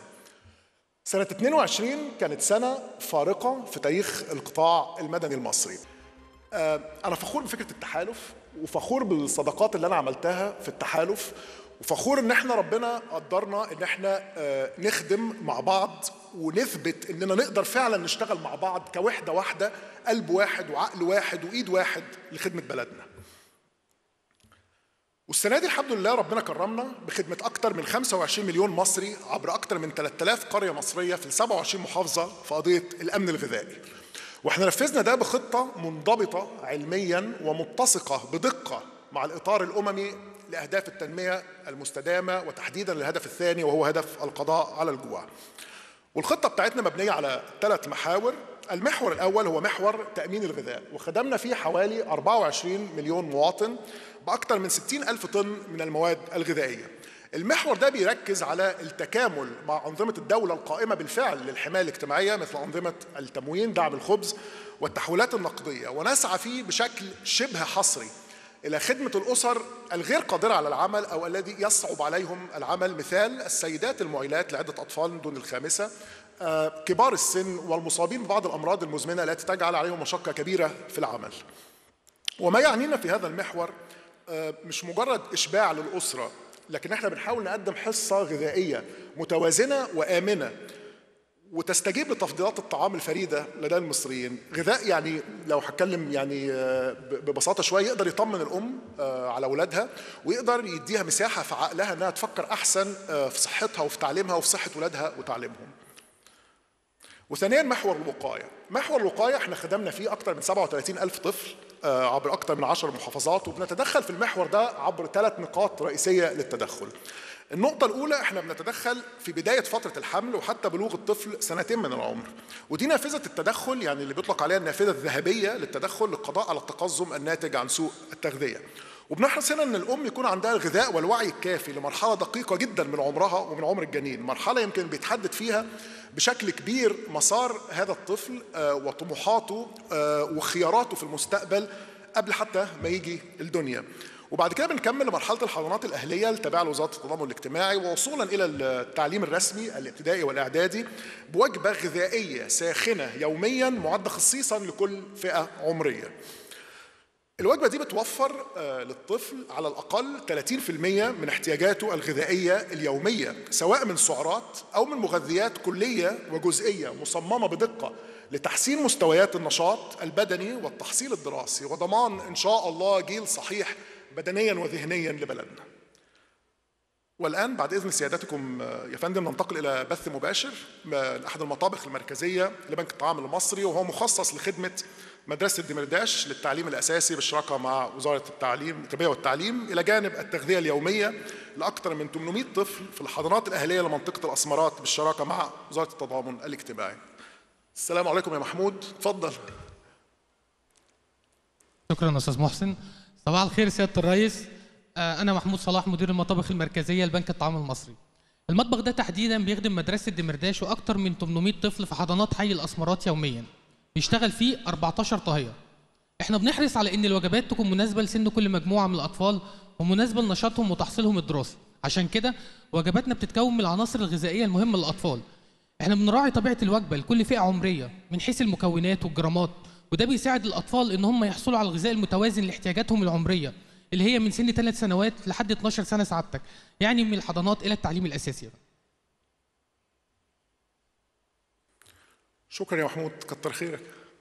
سنة 22 كانت سنة فارقة في تاريخ القطاع المدني المصري. آه، أنا فخور بفكرة التحالف وفخور بالصداقات اللي أنا عملتها في التحالف وفخور إن إحنا ربنا قدرنا إن إحنا آه، نخدم مع بعض ونثبت إننا نقدر فعلا نشتغل مع بعض كوحدة واحدة قلب واحد وعقل واحد وإيد واحد لخدمة بلدنا. والسنه دي الحمد لله ربنا كرمنا بخدمه اكثر من 25 مليون مصري عبر اكثر من 3000 قريه مصريه في 27 محافظه في قضيه الامن الغذائي. واحنا نفذنا ده بخطه منضبطه علميا ومتسقه بدقه مع الاطار الاممي لاهداف التنميه المستدامه وتحديدا الهدف الثاني وهو هدف القضاء على الجوع. والخطه بتاعتنا مبنيه على ثلاث محاور المحور الاول هو محور تامين الغذاء وخدمنا فيه حوالي 24 مليون مواطن باكثر من 60 الف طن من المواد الغذائيه المحور ده بيركز على التكامل مع أنظمة الدولة القائمة بالفعل للحماية الاجتماعية مثل أنظمة التموين دعم الخبز والتحويلات النقدية ونسعى فيه بشكل شبه حصري إلى خدمة الأسر الغير قادرة على العمل أو الذي يصعب عليهم العمل مثال السيدات المعيلات لعدة أطفال دون الخامسة آه، كبار السن والمصابين ببعض الأمراض المزمنة التي تجعل عليهم مشقة كبيرة في العمل وما يعنينا في هذا المحور آه، مش مجرد إشباع للأسرة لكن احنا بنحاول نقدم حصه غذائيه متوازنه وامنه وتستجيب لتفضيلات الطعام الفريده لدى المصريين غذاء يعني لو هتكلم يعني آه، ب- ببساطه شويه يقدر يطمن الام آه، على اولادها ويقدر يديها مساحه في عقلها انها تفكر احسن آه، في صحتها وفي تعليمها وفي صحه اولادها وتعليمهم وثانيا محور الوقايه محور الوقايه احنا خدمنا فيه اكثر من 37 الف طفل آه، عبر اكثر من 10 محافظات وبنتدخل في المحور ده عبر ثلاث نقاط رئيسيه للتدخل النقطة الأولى احنا بنتدخل في بداية فترة الحمل وحتى بلوغ الطفل سنتين من العمر ودي نافذة التدخل يعني اللي بيطلق عليها النافذة الذهبية للتدخل للقضاء على التقزم الناتج عن سوء التغذية وبنحرص هنا ان الام يكون عندها الغذاء والوعي الكافي لمرحله دقيقه جدا من عمرها ومن عمر الجنين مرحله يمكن بيتحدد فيها بشكل كبير مسار هذا الطفل آه، وطموحاته آه، وخياراته في المستقبل قبل حتى ما يجي الدنيا وبعد كده بنكمل لمرحله الحضانات الاهليه التابعه لوزاره التضامن الاجتماعي ووصولا الى التعليم الرسمي الابتدائي والاعدادي بوجبه غذائيه ساخنه يوميا معده خصيصا لكل فئه عمريه الوجبة دي بتوفر آه، للطفل على الأقل 30% من احتياجاته الغذائية اليومية سواء من سعرات أو من مغذيات كلية وجزئية مصممة بدقة لتحسين مستويات النشاط البدني والتحصيل الدراسي وضمان إن شاء الله جيل صحيح بدنيا وذهنيا لبلدنا والآن بعد إذن سيادتكم آه، يا فندم ننتقل إلى بث مباشر آه، لأحد المطابخ المركزية لبنك الطعام المصري وهو مخصص لخدمة مدرسة دمرداش للتعليم الأساسي بالشراكة مع وزارة التعليم التربية والتعليم إلى جانب التغذية اليومية لأكثر من 800 طفل في الحضانات الأهلية لمنطقة الأسمرات بالشراكة مع وزارة التضامن الاجتماعي. السلام عليكم يا محمود، اتفضل. شكرا استاذ محسن صباح الخير سياده الرئيس آه، انا محمود صلاح مدير المطابخ المركزيه لبنك الطعام المصري المطبخ ده تحديدا بيخدم مدرسه دمرداش واكثر من 800 طفل في حضانات حي الاسمرات يوميا بيشتغل فيه 14 طاهيه احنا بنحرص على ان الوجبات تكون مناسبه لسن كل مجموعه من الاطفال ومناسبه لنشاطهم وتحصيلهم الدراسي عشان كده وجباتنا بتتكون من العناصر الغذائيه المهمه للاطفال احنا بنراعي طبيعه الوجبه لكل فئه عمريه من حيث المكونات والجرامات وده بيساعد الاطفال ان هم يحصلوا على الغذاء المتوازن لاحتياجاتهم العمريه اللي هي من سن 3 سنوات لحد 12 سنه سعادتك يعني من الحضانات الى التعليم الاساسي شكرا يا محمود كتر خيرك.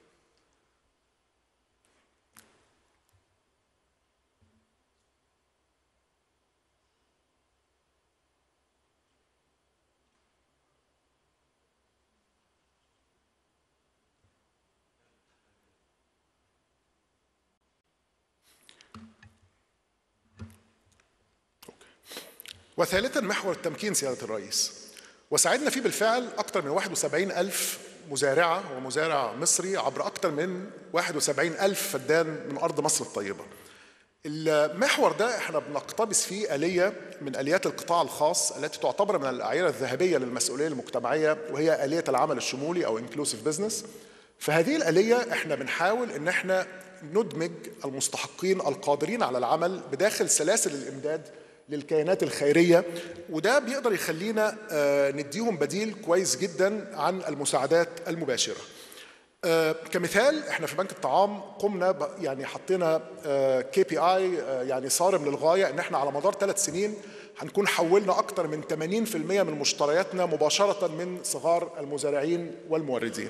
وثالثا محور التمكين سيادة الرئيس وساعدنا فيه بالفعل أكثر من 71 ألف مزارعة ومزارع مصري عبر أكثر من 71 ألف فدان من أرض مصر الطيبة المحور ده احنا بنقتبس فيه آلية من آليات القطاع الخاص التي تعتبر من الأعيرة الذهبية للمسؤولية المجتمعية وهي آلية العمل الشمولي أو inclusive business فهذه الآلية احنا بنحاول ان احنا ندمج المستحقين القادرين على العمل بداخل سلاسل الإمداد للكيانات الخيرية وده بيقدر يخلينا آه، نديهم بديل كويس جدا عن المساعدات المباشرة آه، كمثال احنا في بنك الطعام قمنا ب- يعني حطينا كي بي اي يعني صارم للغايه ان احنا على مدار ثلاث سنين هنكون حولنا اكثر من 80% من مشترياتنا مباشره من صغار المزارعين والموردين.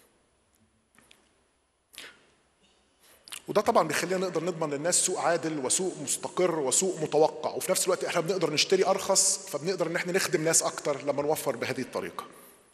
وده طبعا بيخلينا نقدر نضمن للناس سوق عادل وسوق مستقر وسوق متوقع وفي نفس الوقت احنا بنقدر نشتري ارخص فبنقدر ان احنا نخدم ناس اكتر لما نوفر بهذه الطريقه.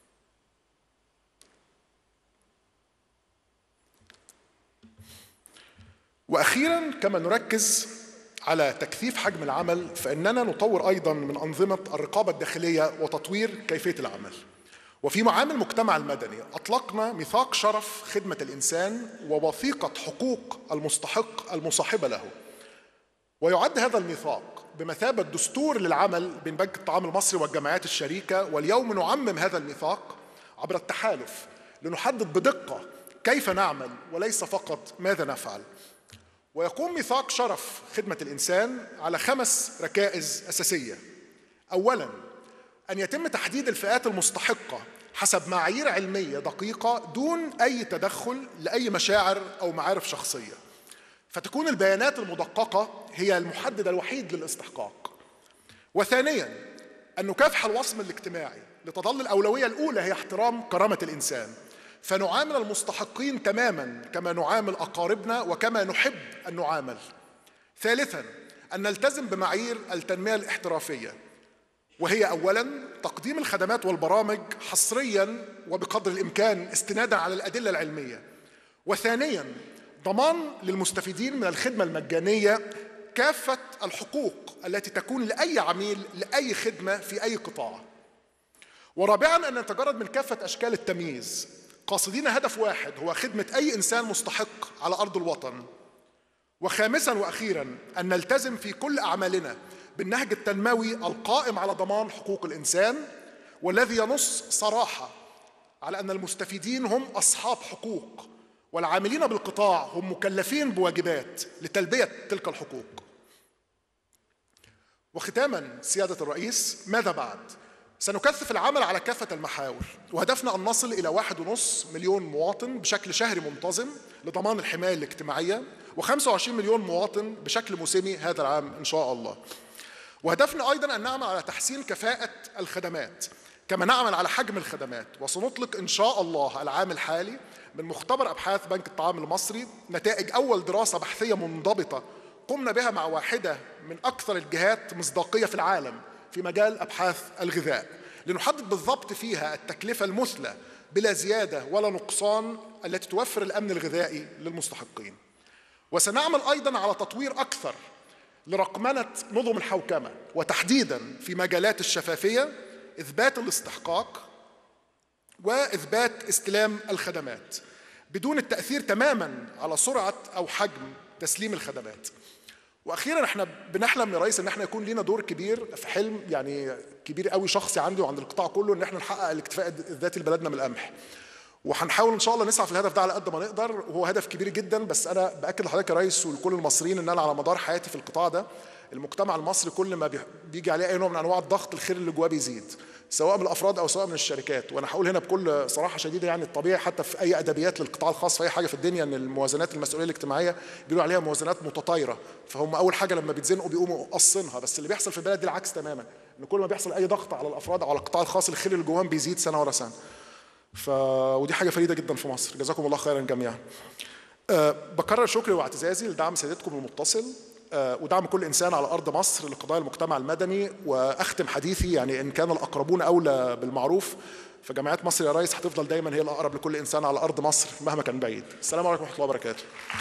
واخيرا كما نركز على تكثيف حجم العمل فاننا نطور ايضا من انظمه الرقابه الداخليه وتطوير كيفيه العمل. وفي معامل المجتمع المدني اطلقنا ميثاق شرف خدمه الانسان ووثيقه حقوق المستحق المصاحبه له. ويعد هذا الميثاق بمثابه دستور للعمل بين بنك الطعام المصري والجمعيات الشريكه واليوم نعمم هذا الميثاق عبر التحالف لنحدد بدقه كيف نعمل وليس فقط ماذا نفعل. ويقوم ميثاق شرف خدمة الإنسان على خمس ركائز أساسية. أولاً أن يتم تحديد الفئات المستحقة حسب معايير علمية دقيقة دون أي تدخل لأي مشاعر أو معارف شخصية. فتكون البيانات المدققة هي المحدد الوحيد للاستحقاق. وثانيا أن نكافح الوصم الاجتماعي لتظل الأولوية الأولى هي احترام كرامة الإنسان فنعامل المستحقين تماما كما نعامل أقاربنا وكما نحب أن نعامل ثالثا أن نلتزم بمعايير التنمية الاحترافية وهي أولا تقديم الخدمات والبرامج حصريا وبقدر الإمكان استنادا على الأدلة العلمية وثانيا ضمان للمستفيدين من الخدمة المجانية كافة الحقوق التي تكون لأي عميل لأي خدمة في أي قطاع ورابعا أن نتجرد من كافة أشكال التمييز قاصدين هدف واحد هو خدمة أي إنسان مستحق على أرض الوطن وخامسا وأخيرا أن نلتزم في كل أعمالنا بالنهج التنموي القائم على ضمان حقوق الإنسان والذي ينص صراحة على أن المستفيدين هم أصحاب حقوق والعاملين بالقطاع هم مكلفين بواجبات لتلبية تلك الحقوق وختاما سيادة الرئيس ماذا بعد؟ سنكثف العمل على كافة المحاور وهدفنا أن نصل إلى واحد ونص مليون مواطن بشكل شهري منتظم لضمان الحماية الاجتماعية و25 مليون مواطن بشكل موسمي هذا العام إن شاء الله وهدفنا أيضا أن نعمل على تحسين كفاءة الخدمات كما نعمل على حجم الخدمات وسنطلق إن شاء الله العام الحالي من مختبر أبحاث بنك الطعام المصري نتائج أول دراسة بحثية منضبطة قمنا بها مع واحدة من أكثر الجهات مصداقية في العالم في مجال أبحاث الغذاء لنحدد بالضبط فيها التكلفة المثلى بلا زيادة ولا نقصان التي توفر الأمن الغذائي للمستحقين وسنعمل أيضا على تطوير أكثر لرقمنة نظم الحوكمة وتحديدا في مجالات الشفافية إثبات الاستحقاق وإثبات استلام الخدمات بدون التأثير تماما على سرعة أو حجم تسليم الخدمات واخيرا احنا بنحلم يا ريس ان احنا يكون لينا دور كبير في حلم يعني كبير قوي شخصي عندي وعند القطاع كله ان احنا نحقق الاكتفاء الذاتي لبلدنا من القمح وهنحاول ان شاء الله نسعى في الهدف ده على قد ما نقدر وهو هدف كبير جدا بس انا باكد لحضرتك يا ريس ولكل المصريين ان انا على مدار حياتي في القطاع ده المجتمع المصري كل ما بيجي عليه اي نوع من انواع الضغط الخير اللي جواه بيزيد سواء من الافراد او سواء من الشركات وانا هقول هنا بكل صراحه شديده يعني الطبيعي حتى في اي ادبيات للقطاع الخاص في اي حاجه في الدنيا ان الموازنات المسؤوليه الاجتماعيه بيقولوا عليها موازنات متطايره فهم اول حاجه لما بيتزنقوا بيقوموا قصينها بس اللي بيحصل في البلد دي العكس تماما ان كل ما بيحصل اي ضغط على الافراد او على القطاع الخاص الخير اللي جواهم بيزيد سنه ورا سنه ف ودي حاجه فريده جدا في مصر جزاكم الله خيرا جميعا أه بكرر شكري واعتزازي لدعم سيادتكم المتصل أه ودعم كل انسان على ارض مصر لقضايا المجتمع المدني واختم حديثي يعني ان كان الاقربون اولى بالمعروف فجمعيات مصر يا ريس هتفضل دايما هي الاقرب لكل انسان على ارض مصر مهما كان بعيد السلام عليكم ورحمه الله وبركاته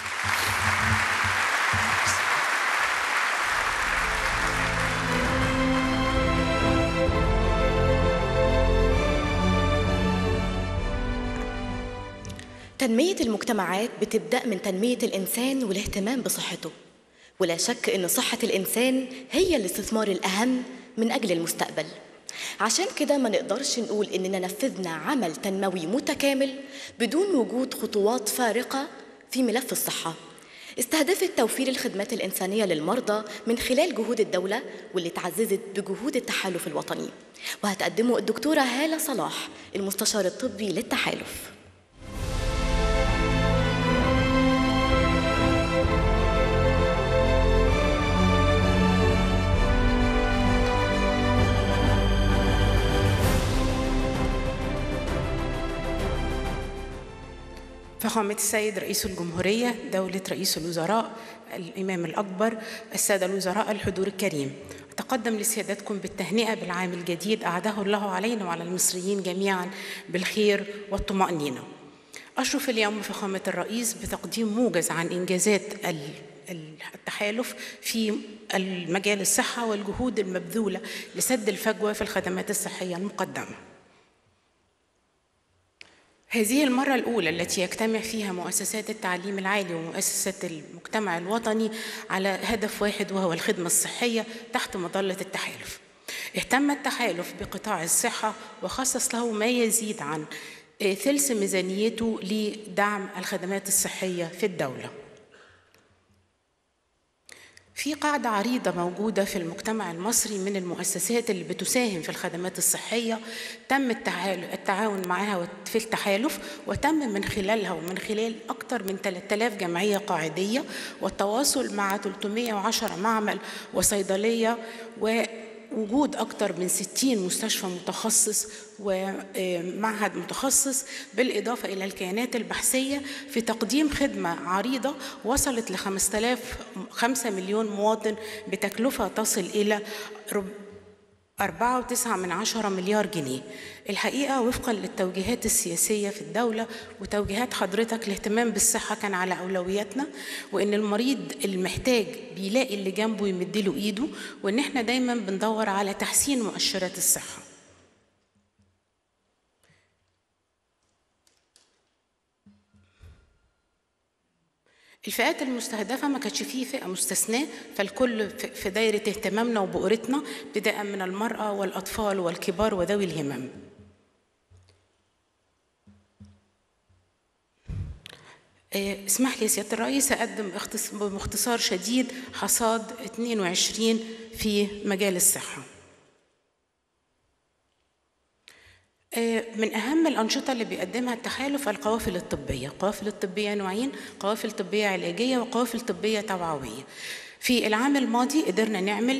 تنمية المجتمعات بتبدأ من تنمية الإنسان والاهتمام بصحته ولا شك أن صحة الإنسان هي الاستثمار الأهم من أجل المستقبل عشان كده ما نقدرش نقول إننا نفذنا عمل تنموي متكامل بدون وجود خطوات فارقة في ملف الصحة استهدفت توفير الخدمات الإنسانية للمرضى من خلال جهود الدولة واللي تعززت بجهود التحالف الوطني وهتقدمه الدكتورة هالة صلاح المستشار الطبي للتحالف فخامة السيد رئيس الجمهورية دولة رئيس الوزراء الإمام الأكبر السادة الوزراء الحضور الكريم أتقدم لسيادتكم بالتهنئة بالعام الجديد أعده الله علينا وعلى المصريين جميعا بالخير والطمأنينة أشرف اليوم فخامة الرئيس بتقديم موجز عن إنجازات التحالف في المجال الصحة والجهود المبذولة لسد الفجوة في الخدمات الصحية المقدمة هذه المرة الأولى التي يجتمع فيها مؤسسات التعليم العالي ومؤسسات المجتمع الوطني على هدف واحد وهو الخدمة الصحية تحت مظلة التحالف. اهتم التحالف بقطاع الصحة وخصص له ما يزيد عن ثلث ميزانيته لدعم الخدمات الصحية في الدولة. في قاعدة عريضة موجودة في المجتمع المصري من المؤسسات اللي بتساهم في الخدمات الصحية تم التعاون معها في التحالف وتم من خلالها ومن خلال أكثر من 3000 جمعية قاعدية والتواصل مع 310 معمل وصيدلية و وجود أكثر من 60 مستشفى متخصص ومعهد متخصص بالإضافة إلى الكيانات البحثية في تقديم خدمة عريضة وصلت ل 5000 5 مليون مواطن بتكلفة تصل إلى رب- أربعة وتسعة من عشرة مليار جنيه الحقيقة وفقا للتوجيهات السياسية في الدولة وتوجيهات حضرتك الاهتمام بالصحة كان على أولوياتنا وإن المريض المحتاج بيلاقي اللي جنبه يمدله إيده وإن إحنا دايما بندور على تحسين مؤشرات الصحة الفئات المستهدفة ما كانتش فيه فئة مستثناة فالكل في- في دايرة اهتمامنا وبؤرتنا ابتداء من المرأة والأطفال والكبار وذوي الهمم آه، اسمح لي يا سيادة الرئيس أقدم اختص- باختصار شديد حصاد 22 في مجال الصحة آه، من أهم الأنشطة اللي بيقدمها التحالف القوافل الطبية القوافل الطبية نوعين قوافل طبية علاجية وقوافل طبية توعوية في العام الماضي قدرنا نعمل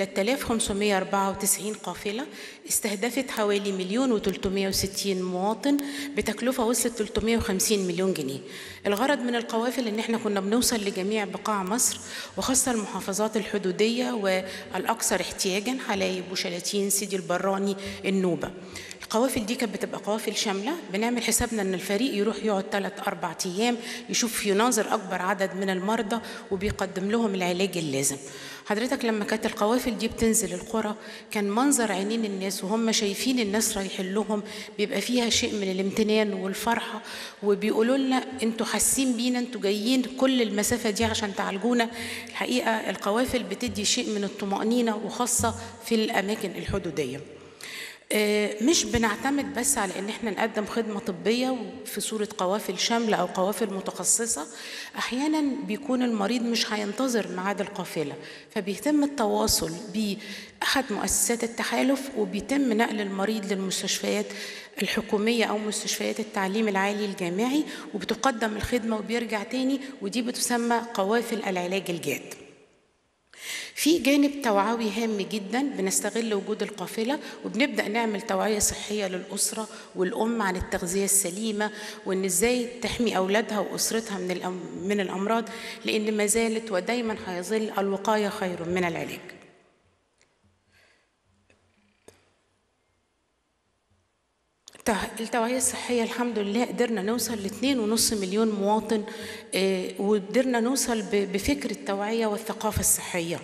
3594 قافلة استهدفت حوالي مليون و360 مواطن بتكلفة وصلت 350 مليون جنيه الغرض من القوافل ان احنا كنا بنوصل لجميع بقاع مصر وخاصة المحافظات الحدودية والأكثر احتياجا حلايب وشلاتين سيدي البراني النوبة القوافل دي كانت بتبقى قوافل شاملة بنعمل حسابنا ان الفريق يروح يقعد ثلاث أربع أيام يشوف يناظر أكبر عدد من المرضى وبيقدم لهم العلاج اللازم حضرتك لما كانت القوافل دي بتنزل القرى كان منظر عينين الناس وهم شايفين الناس رايحين لهم بيبقى فيها شيء من الامتنان والفرحة وبيقولوا لنا انتوا حاسين بينا انتوا جايين كل المسافة دي عشان تعالجونا الحقيقة القوافل بتدي شيء من الطمأنينة وخاصة في الأماكن الحدودية آه، مش بنعتمد بس على ان احنا نقدم خدمه طبيه في صوره قوافل شامله او قوافل متخصصه احيانا بيكون المريض مش هينتظر ميعاد القافله فبيتم التواصل باحد مؤسسات التحالف وبيتم نقل المريض للمستشفيات الحكوميه او مستشفيات التعليم العالي الجامعي وبتقدم الخدمه وبيرجع تاني ودي بتسمى قوافل العلاج الجاد في جانب توعوي هام جدا بنستغل وجود القافلة وبنبدأ نعمل توعية صحية للأسرة والأم عن التغذية السليمة وإن إزاي تحمي أولادها وأسرتها من الأم- من الأمراض لأن ما زالت ودايما هيظل الوقاية خير من العلاج التع- التوعية الصحية الحمد لله قدرنا نوصل لاثنين ونص مليون مواطن آه، وقدرنا نوصل ب- بفكر التوعية والثقافة الصحية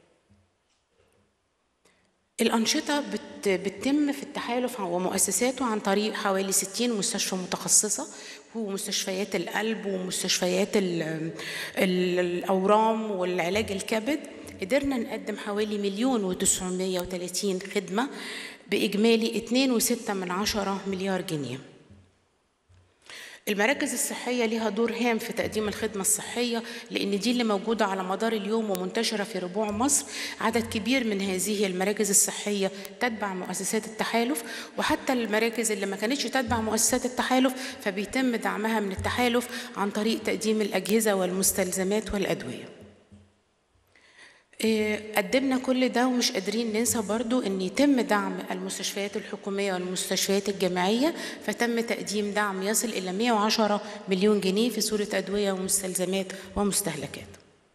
الأنشطة بت- بتتم في التحالف ومؤسساته عن طريق حوالي 60 مستشفى متخصصة ومستشفيات القلب ومستشفيات ال- ال- الأورام والعلاج الكبد قدرنا نقدم حوالي مليون وتسعمية وتلاتين خدمة بإجمالي اتنين وستة من عشرة مليار جنيه المراكز الصحية لها دور هام في تقديم الخدمة الصحية لأن دي اللي موجودة على مدار اليوم ومنتشرة في ربوع مصر عدد كبير من هذه المراكز الصحية تتبع مؤسسات التحالف وحتى المراكز اللي ما كانتش تتبع مؤسسات التحالف فبيتم دعمها من التحالف عن طريق تقديم الأجهزة والمستلزمات والأدوية إيه، قدمنا كل ده ومش قادرين ننسى برضو ان يتم دعم المستشفيات الحكومية والمستشفيات الجامعية فتم تقديم دعم يصل الى 110 مليون جنيه في صورة ادوية ومستلزمات ومستهلكات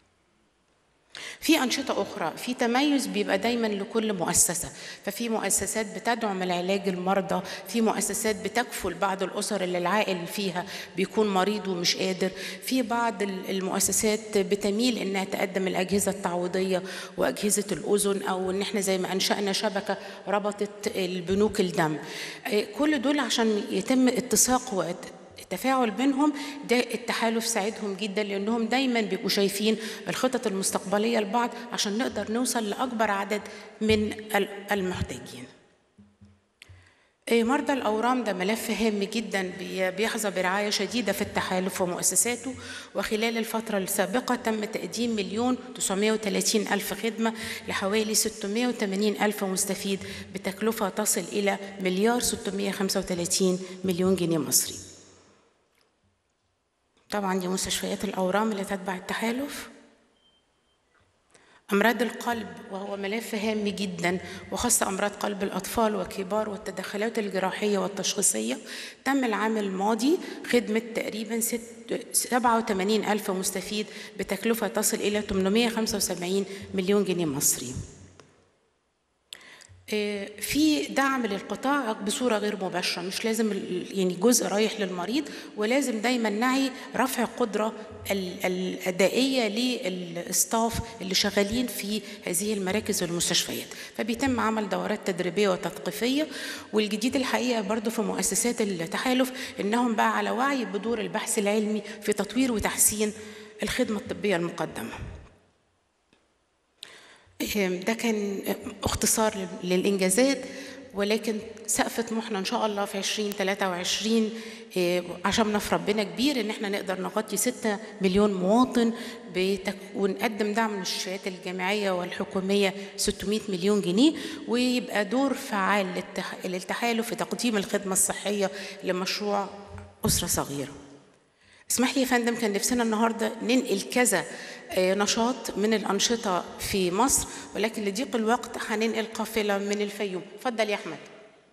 في أنشطة أخرى في تميز بيبقى دايما لكل مؤسسة ففي مؤسسات بتدعم العلاج المرضى في مؤسسات بتكفل بعض الأسر اللي العائل فيها بيكون مريض ومش قادر في بعض ال- المؤسسات بتميل إنها تقدم الأجهزة التعويضية وأجهزة الأذن أو إن إحنا زي ما أنشأنا شبكة ربطت البنوك الدم آه، كل دول عشان يتم اتساق وت- التفاعل بينهم ده التحالف ساعدهم جدا لانهم دايما بيبقوا شايفين الخطط المستقبليه لبعض عشان نقدر نوصل لاكبر عدد من ال- المحتاجين. إيه، مرضى الأورام ده ملف هام جدا بي- بيحظى برعاية شديدة في التحالف ومؤسساته وخلال الفترة السابقة تم تقديم مليون 930 ألف خدمة لحوالي 680 ألف مستفيد بتكلفة تصل إلى مليار 635 مليون جنيه مصري طبعا دي مستشفيات الأورام اللي تتبع التحالف أمراض القلب وهو ملف هام جدا وخاصة أمراض قلب الأطفال وكبار والتدخلات الجراحية والتشخيصية تم العام الماضي خدمة تقريبا ست- 87 ألف مستفيد بتكلفة تصل إلى 875 مليون جنيه مصري آه، في دعم للقطاع بصوره غير مباشره مش لازم ال- يعني جزء رايح للمريض ولازم دايما نعي رفع القدره ال- الادائيه للاستاف اللي شغالين في هذه المراكز والمستشفيات فبيتم عمل دورات تدريبيه وتثقيفيه والجديد الحقيقه برضو في مؤسسات التحالف انهم بقى على وعي بدور البحث العلمي في تطوير وتحسين الخدمه الطبيه المقدمه ده كان اختصار للإنجازات ولكن سقف طموحنا إن شاء الله في 2023 إيه، عشان في ربنا كبير إن احنا نقدر نغطي 6 مليون مواطن بتك... ونقدم دعم للمستشفيات الجامعية والحكومية 600 مليون جنيه ويبقى دور فعال للتح... للتحالف في تقديم الخدمة الصحية لمشروع أسرة صغيرة اسمح لي يا فندم كان نفسنا النهارده ننقل كذا آه، نشاط من الأنشطة في مصر ولكن لضيق الوقت هننقل قافلة من الفيوم اتفضل يا أحمد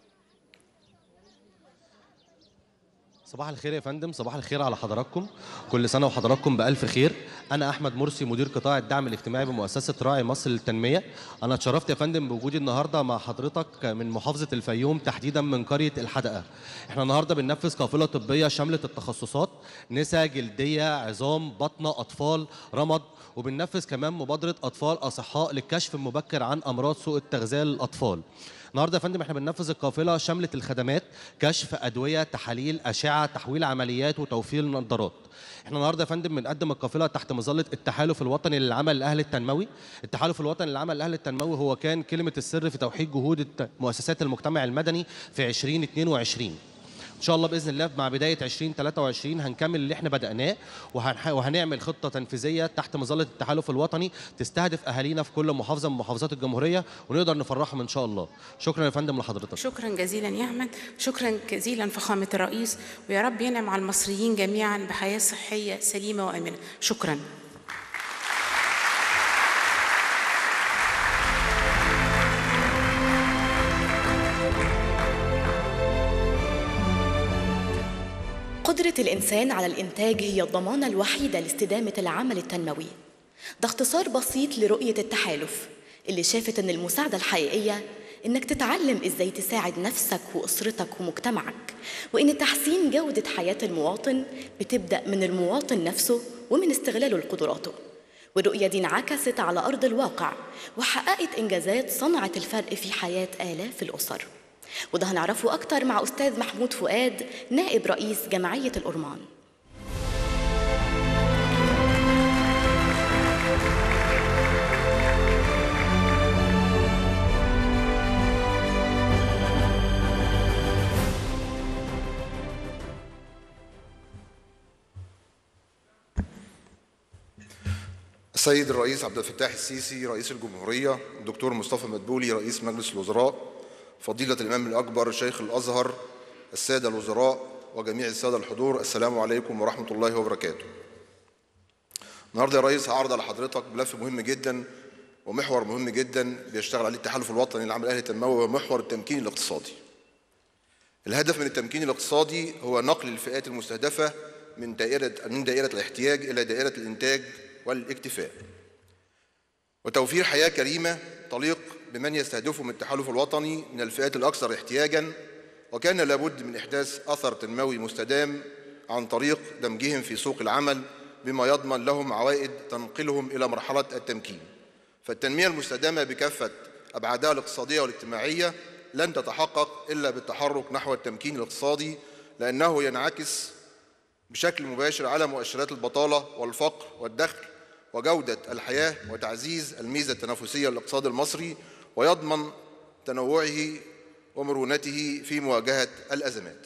صباح الخير يا فندم صباح الخير على حضراتكم كل سنة وحضراتكم بألف خير أنا أحمد مرسي مدير قطاع الدعم الاجتماعي بمؤسسة راعي مصر للتنمية أنا اتشرفت يا فندم بوجودي النهاردة مع حضرتك من محافظة الفيوم تحديدا من قرية الحدقة احنا النهاردة بننفذ قافلة طبية شملت التخصصات نساء جلدية عظام بطنة أطفال رمد وبننفذ كمان مبادرة أطفال أصحاء للكشف المبكر عن أمراض سوء التغذية للأطفال النهارده يا فندم احنا بننفذ القافله شملت الخدمات كشف ادويه تحاليل اشعه تحويل عمليات وتوفير نظارات احنا النهارده يا فندم بنقدم القافله تحت مظله التحالف الوطني للعمل الاهلي التنموي التحالف الوطني للعمل الاهلي التنموي هو كان كلمه السر في توحيد جهود الت- مؤسسات المجتمع المدني في 2022 ان شاء الله باذن الله مع بدايه 2023 هنكمل اللي احنا بداناه وهنح... وهنعمل خطه تنفيذيه تحت مظله التحالف الوطني تستهدف اهالينا في كل محافظه من محافظات الجمهوريه ونقدر نفرحهم ان شاء الله شكرا يا فندم لحضرتك شكرا جزيلا يا أحمد شكرا جزيلا فخامة الرئيس ويا رب ينعم على المصريين جميعا بحياة صحية سليمة وآمنة شكرا قدرة الإنسان على الإنتاج هي الضمانة الوحيدة لاستدامة العمل التنموي ده اختصار بسيط لرؤية التحالف اللي شافت إن المساعدة الحقيقية إنك تتعلم إزاي تساعد نفسك وأسرتك ومجتمعك وإن تحسين جودة حياة المواطن بتبدأ من المواطن نفسه ومن استغلاله لقدراته والرؤية دي انعكست على أرض الواقع وحققت إنجازات صنعت الفرق في حياة آلاف الأسر وده هنعرفه أكتر مع أستاذ محمود فؤاد نائب رئيس جمعية الأورمان السيد الرئيس عبد الفتاح السيسي رئيس الجمهورية الدكتور مصطفى مدبولي رئيس مجلس الوزراء فضيلة الإمام الأكبر شيخ الأزهر السادة الوزراء وجميع السادة الحضور السلام عليكم ورحمة الله وبركاته النهاردة يا ريس هعرض على حضرتك ملف مهم جدا ومحور مهم جدا بيشتغل عليه التحالف الوطني للعمل الأهلي التنموي وهو محور التمكين الاقتصادي الهدف من التمكين الاقتصادي هو نقل الفئات المستهدفة من دائرة من دائرة الاحتياج إلى دائرة الإنتاج والاكتفاء وتوفير حياة كريمة تليق بمن يستهدفهم التحالف الوطني من الفئات الأكثر احتياجاً وكان لابد من إحداث أثر تنموي مستدام عن طريق دمجهم في سوق العمل بما يضمن لهم عوائد تنقلهم إلى مرحلة التمكين فالتنمية المستدامة بكافة أبعادها الاقتصادية والاجتماعية لن تتحقق إلا بالتحرك نحو التمكين الاقتصادي لأنه ينعكس بشكل مباشر على مؤشرات البطالة والفقر والدخل وجودة الحياة وتعزيز الميزة التنافسية للاقتصاد المصري ويضمن تنوعه ومرونته في مواجهة الأزمات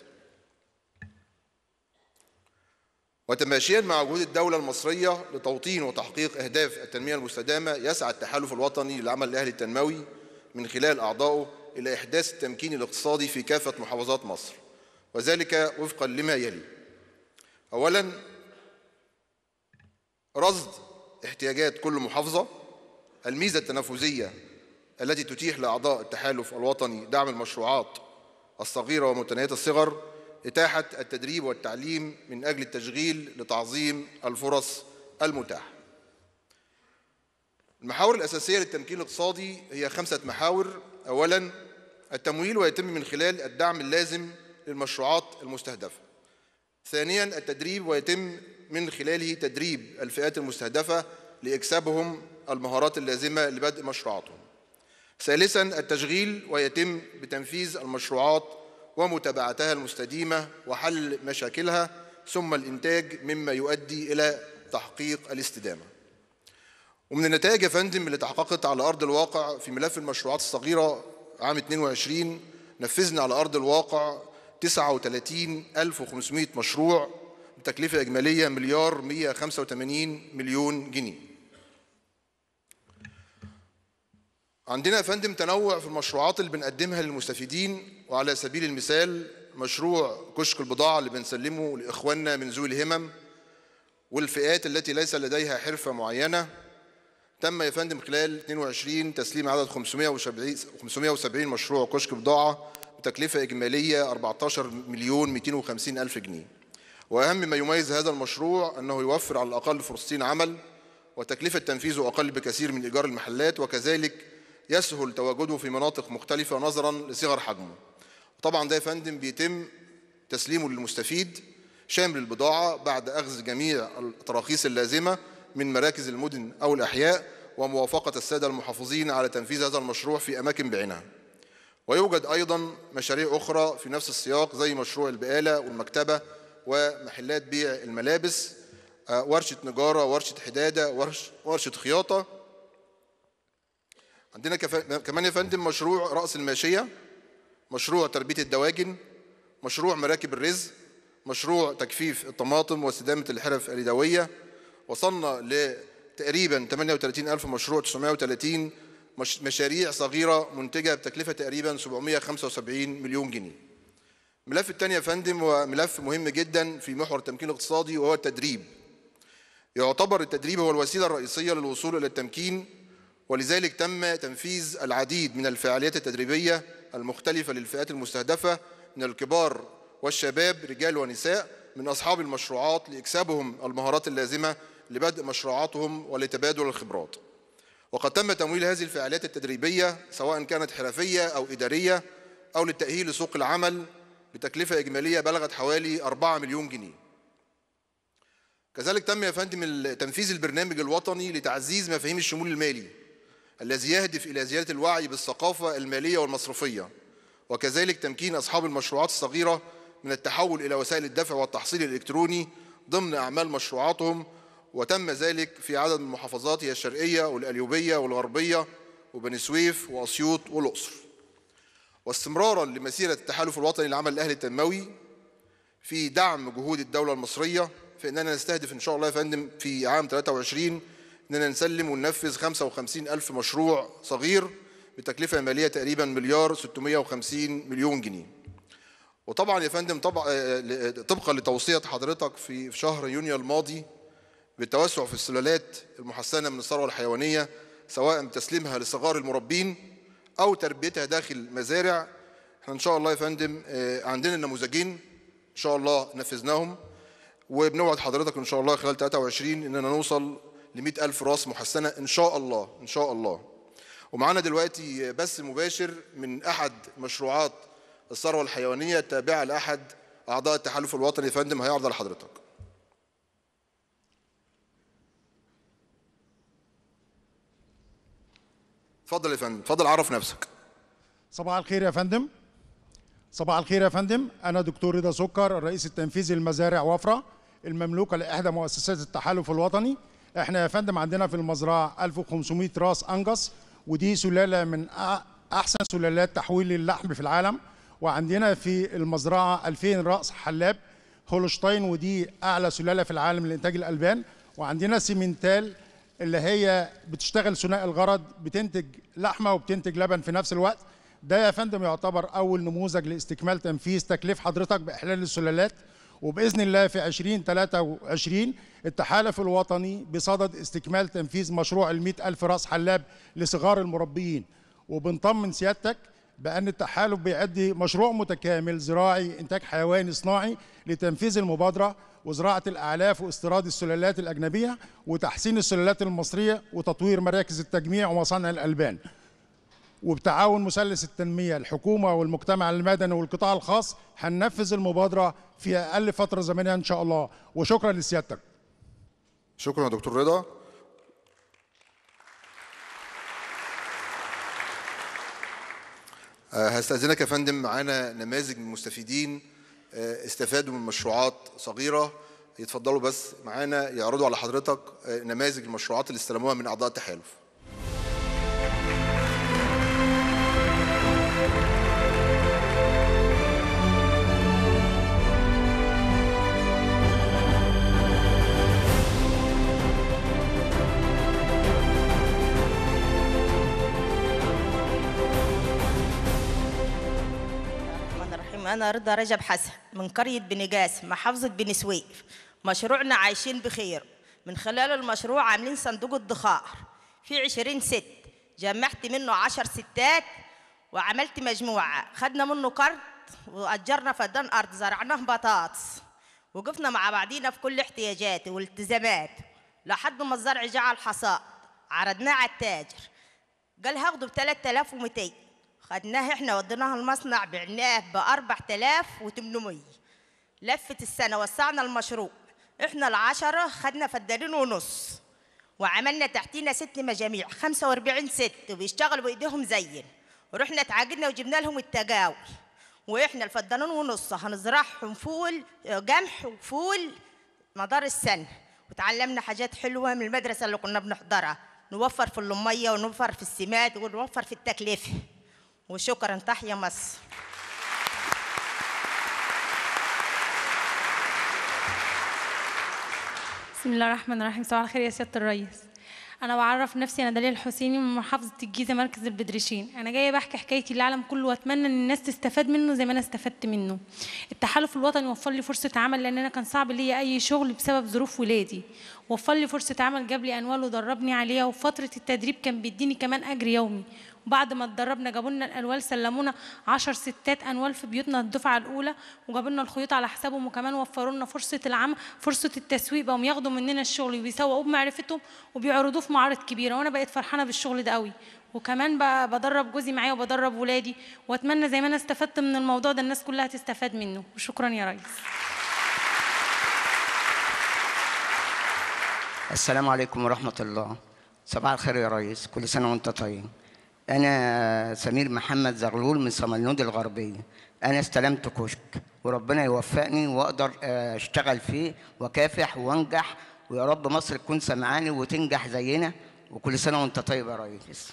وتماشيا مع جهود الدولة المصرية لتوطين وتحقيق أهداف التنمية المستدامة يسعى التحالف الوطني للعمل الأهلي التنموي من خلال أعضائه إلى إحداث التمكين الاقتصادي في كافة محافظات مصر وذلك وفقا لما يلي أولا رصد احتياجات كل محافظة الميزة التنافسية التي تتيح لأعضاء التحالف الوطني دعم المشروعات الصغيرة ومتناهية الصغر إتاحة التدريب والتعليم من أجل التشغيل لتعظيم الفرص المتاحة المحاور الأساسية للتمكين الاقتصادي هي خمسة محاور أولا التمويل ويتم من خلال الدعم اللازم للمشروعات المستهدفة ثانيا التدريب ويتم من خلاله تدريب الفئات المستهدفة لإكسابهم المهارات اللازمة لبدء مشروعاتهم ثالثا التشغيل ويتم بتنفيذ المشروعات ومتابعتها المستديمة وحل مشاكلها ثم الإنتاج مما يؤدي إلى تحقيق الاستدامة ومن النتائج يا فندم اللي تحققت على أرض الواقع في ملف المشروعات الصغيرة عام 22 نفذنا على أرض الواقع 39500 مشروع بتكلفة إجمالية مليار 185 مليون جنيه عندنا يا فندم تنوع في المشروعات اللي بنقدمها للمستفيدين وعلى سبيل المثال مشروع كشك البضاعة اللي بنسلمه لإخواننا من ذوي الهمم والفئات التي ليس لديها حرفة معينة تم يا فندم خلال 22 تسليم عدد 570 570 مشروع كشك بضاعة بتكلفة إجمالية 14 مليون 250 ألف جنيه وأهم ما يميز هذا المشروع أنه يوفر على الأقل فرصتين عمل وتكلفة تنفيذه أقل بكثير من إيجار المحلات وكذلك يسهل تواجده في مناطق مختلفة نظرا لصغر حجمه طبعا ده يا فندم بيتم تسليمه للمستفيد شامل البضاعة بعد أخذ جميع التراخيص اللازمة من مراكز المدن أو الأحياء وموافقة السادة المحافظين على تنفيذ هذا المشروع في أماكن بعينها ويوجد أيضا مشاريع أخرى في نفس السياق زي مشروع البقالة والمكتبة ومحلات بيع الملابس آه، ورشة نجارة ورشة حدادة ورش ورشة خياطة عندنا كف- كمان يا فندم مشروع رأس الماشية مشروع تربية الدواجن مشروع مراكب الرزق مشروع تجفيف الطماطم واستدامة الحرف اليدوية وصلنا لتقريبا 38 ألف مشروع 930 مش مشاريع صغيرة منتجة بتكلفة تقريبا 775 مليون جنيه الملف الثاني يا فندم هو ملف مهم جدا في محور التمكين الاقتصادي وهو التدريب يعتبر التدريب هو الوسيلة الرئيسية للوصول إلى التمكين ولذلك تم تنفيذ العديد من الفعاليات التدريبية المختلفة للفئات المستهدفة من الكبار والشباب رجال ونساء من أصحاب المشروعات لإكسابهم المهارات اللازمة لبدء مشروعاتهم ولتبادل الخبرات وقد تم تمويل هذه الفعاليات التدريبية سواء كانت حرفية أو إدارية أو للتأهيل لسوق العمل بتكلفة إجمالية بلغت حوالي 4 مليون جنيه كذلك تم يا فندم ال- تنفيذ البرنامج الوطني لتعزيز مفاهيم الشمول المالي الذي يهدف إلى زيادة الوعي بالثقافة المالية والمصرفية وكذلك تمكين أصحاب المشروعات الصغيرة من التحول إلى وسائل الدفع والتحصيل الإلكتروني ضمن أعمال مشروعاتهم وتم ذلك في عدد من المحافظات هي الشرقية والقليوبية والغربية وبني سويف وأسيوط والأقصر واستمرارا لمسيرة التحالف الوطني للعمل الأهلي التنموي في دعم جهود الدولة المصرية فإننا نستهدف إن شاء الله يا فندم في عام 23 إننا نسلم وننفذ 55 ألف مشروع صغير بتكلفة مالية تقريبا مليار 650 مليون جنيه وطبعا يا فندم طبعا آه، طبقا لتوصية حضرتك في في شهر يونيو الماضي بالتوسع في السلالات المحسنة من الثروة الحيوانية سواء بتسليمها لصغار المربين أو تربيتها داخل مزارع احنا إن شاء الله يا فندم آه، عندنا نموذجين إن شاء الله نفذناهم وبنوعد حضرتك إن شاء الله خلال 23 إننا نوصل ل 100 ألف راس محسنة إن شاء الله إن شاء الله ومعانا دلوقتي بث مباشر من أحد مشروعات الثروة الحيوانية التابعة لأحد أعضاء التحالف الوطني يا فندم هيعرض لحضرتك اتفضل يا فندم اتفضل عرف نفسك صباح الخير يا فندم صباح الخير يا فندم أنا دكتور رضا سكر الرئيس التنفيذي لمزارع وفرة المملوكة لإحدى مؤسسات التحالف الوطني إحنا يا فندم عندنا في المزرعة 1500 راس أنجس ودي سلالة من أ- أحسن سلالات تحويل اللحم في العالم وعندنا في المزرعة 2000 رأس حلاب هولشتاين ودي أعلى سلالة في العالم لإنتاج الألبان وعندنا سيمنتال اللي هي بتشتغل ثنائي الغرض بتنتج لحمه وبتنتج لبن في نفس الوقت ده يا فندم يعتبر اول نموذج لاستكمال تنفيذ تكليف حضرتك باحلال السلالات وباذن الله في 2023 التحالف الوطني بصدد استكمال تنفيذ مشروع ال ألف راس حلاب لصغار المربيين وبنطمن سيادتك بأن التحالف بيعد مشروع متكامل زراعي إنتاج حيواني صناعي لتنفيذ المبادرة وزراعة الأعلاف واستيراد السلالات الأجنبية وتحسين السلالات المصرية وتطوير مراكز التجميع ومصانع الألبان وبتعاون مثلث التنمية الحكومة والمجتمع المدني والقطاع الخاص هننفذ المبادرة في أقل فترة زمنية إن شاء الله وشكرا لسيادتك شكرا يا دكتور رضا آه، هستأذنك يا فندم معانا نماذج من المستفيدين آه، استفادوا من مشروعات صغيرة يتفضلوا بس معانا يعرضوا على حضرتك آه، نماذج المشروعات اللي استلموها من أعضاء التحالف الرحمن الرحيم أنا رضا رجب حسن من قرية بني جاسم محافظة بني سويف مشروعنا عايشين بخير من خلال المشروع عاملين صندوق الدخار في عشرين ست جمعت منه عشر ستات وعملت مجموعة خدنا منه كارت وأجرنا فدان أرض زرعناه بطاطس وقفنا مع بعضينا في كل احتياجات والالتزامات لحد ما الزرع جاء على الحصاد عرضناه على التاجر قال هاخده ب 3200 خدناه احنا وديناه المصنع بعناه ب 4800 لفت السنه وسعنا المشروع احنا العشره خدنا فدانين ونص وعملنا تحتينا ست مجاميع 45 ست وبيشتغلوا بايديهم زين ورحنا اتعاقدنا وجبنا لهم التجاوي واحنا الفدانين ونص هنزرعهم فول قمح وفول مدار السنه وتعلمنا حاجات حلوه من المدرسه اللي كنا بنحضرها نوفر في الميه ونوفر في السماد ونوفر في التكلفه وشكرا تحيا مصر بسم الله الرحمن الرحيم صباح الخير يا سيادة الريس أنا بعرف نفسي أنا دليل الحسيني من محافظة الجيزة مركز البدرشين أنا جاية بحكي حكايتي للعالم كله وأتمنى إن الناس تستفاد منه زي ما أنا استفدت منه التحالف الوطني وفر لي فرصة عمل لأن أنا كان صعب ليا أي شغل بسبب ظروف ولادي وفر لي فرصة عمل جاب لي أنوال ودربني عليها وفترة التدريب كان بيديني كمان أجر يومي وبعد ما اتدربنا جابوا لنا الالوال سلمونا 10 ستات انوال في بيوتنا الدفعه الاولى وجابوا لنا الخيوط على حسابهم وكمان وفروا لنا فرصه العمل فرصه التسويق بقوا ياخدوا مننا الشغل وبيسوقوه بمعرفتهم وبيعرضوه في معارض كبيره وانا بقيت فرحانه بالشغل ده قوي وكمان ب- بدرب جوزي معايا وبدرب ولادي واتمنى زي ما انا استفدت من الموضوع ده الناس كلها تستفاد منه وشكرا يا ريس السلام عليكم ورحمة الله صباح الخير يا ريس كل سنة وانت طيب أنا سمير محمد زغلول من صمالنود الغربية أنا استلمت كشك وربنا يوفقني وأقدر آه، أشتغل فيه وكافح وأنجح ويا رب مصر تكون سمعاني وتنجح زينا وكل سنة وانت طيب يا ريس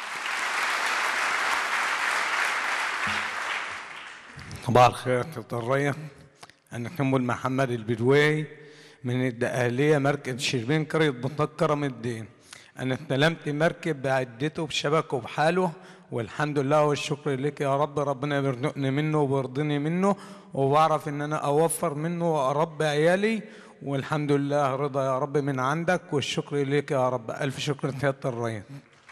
صباح الخير يا كابتن الريا أنا كمل محمد البدوي من الدقهلية مركز شربين قرية بطاق كرم الدين أنا استلمت مركب بعدته بشبكه بحاله والحمد لله والشكر لك يا رب ربنا بيرزقني منه وبيرضيني منه وبعرف إن أنا أوفر منه وأربي عيالي والحمد لله رضا يا رب من عندك والشكر لك يا رب ألف شكر سيادة الريس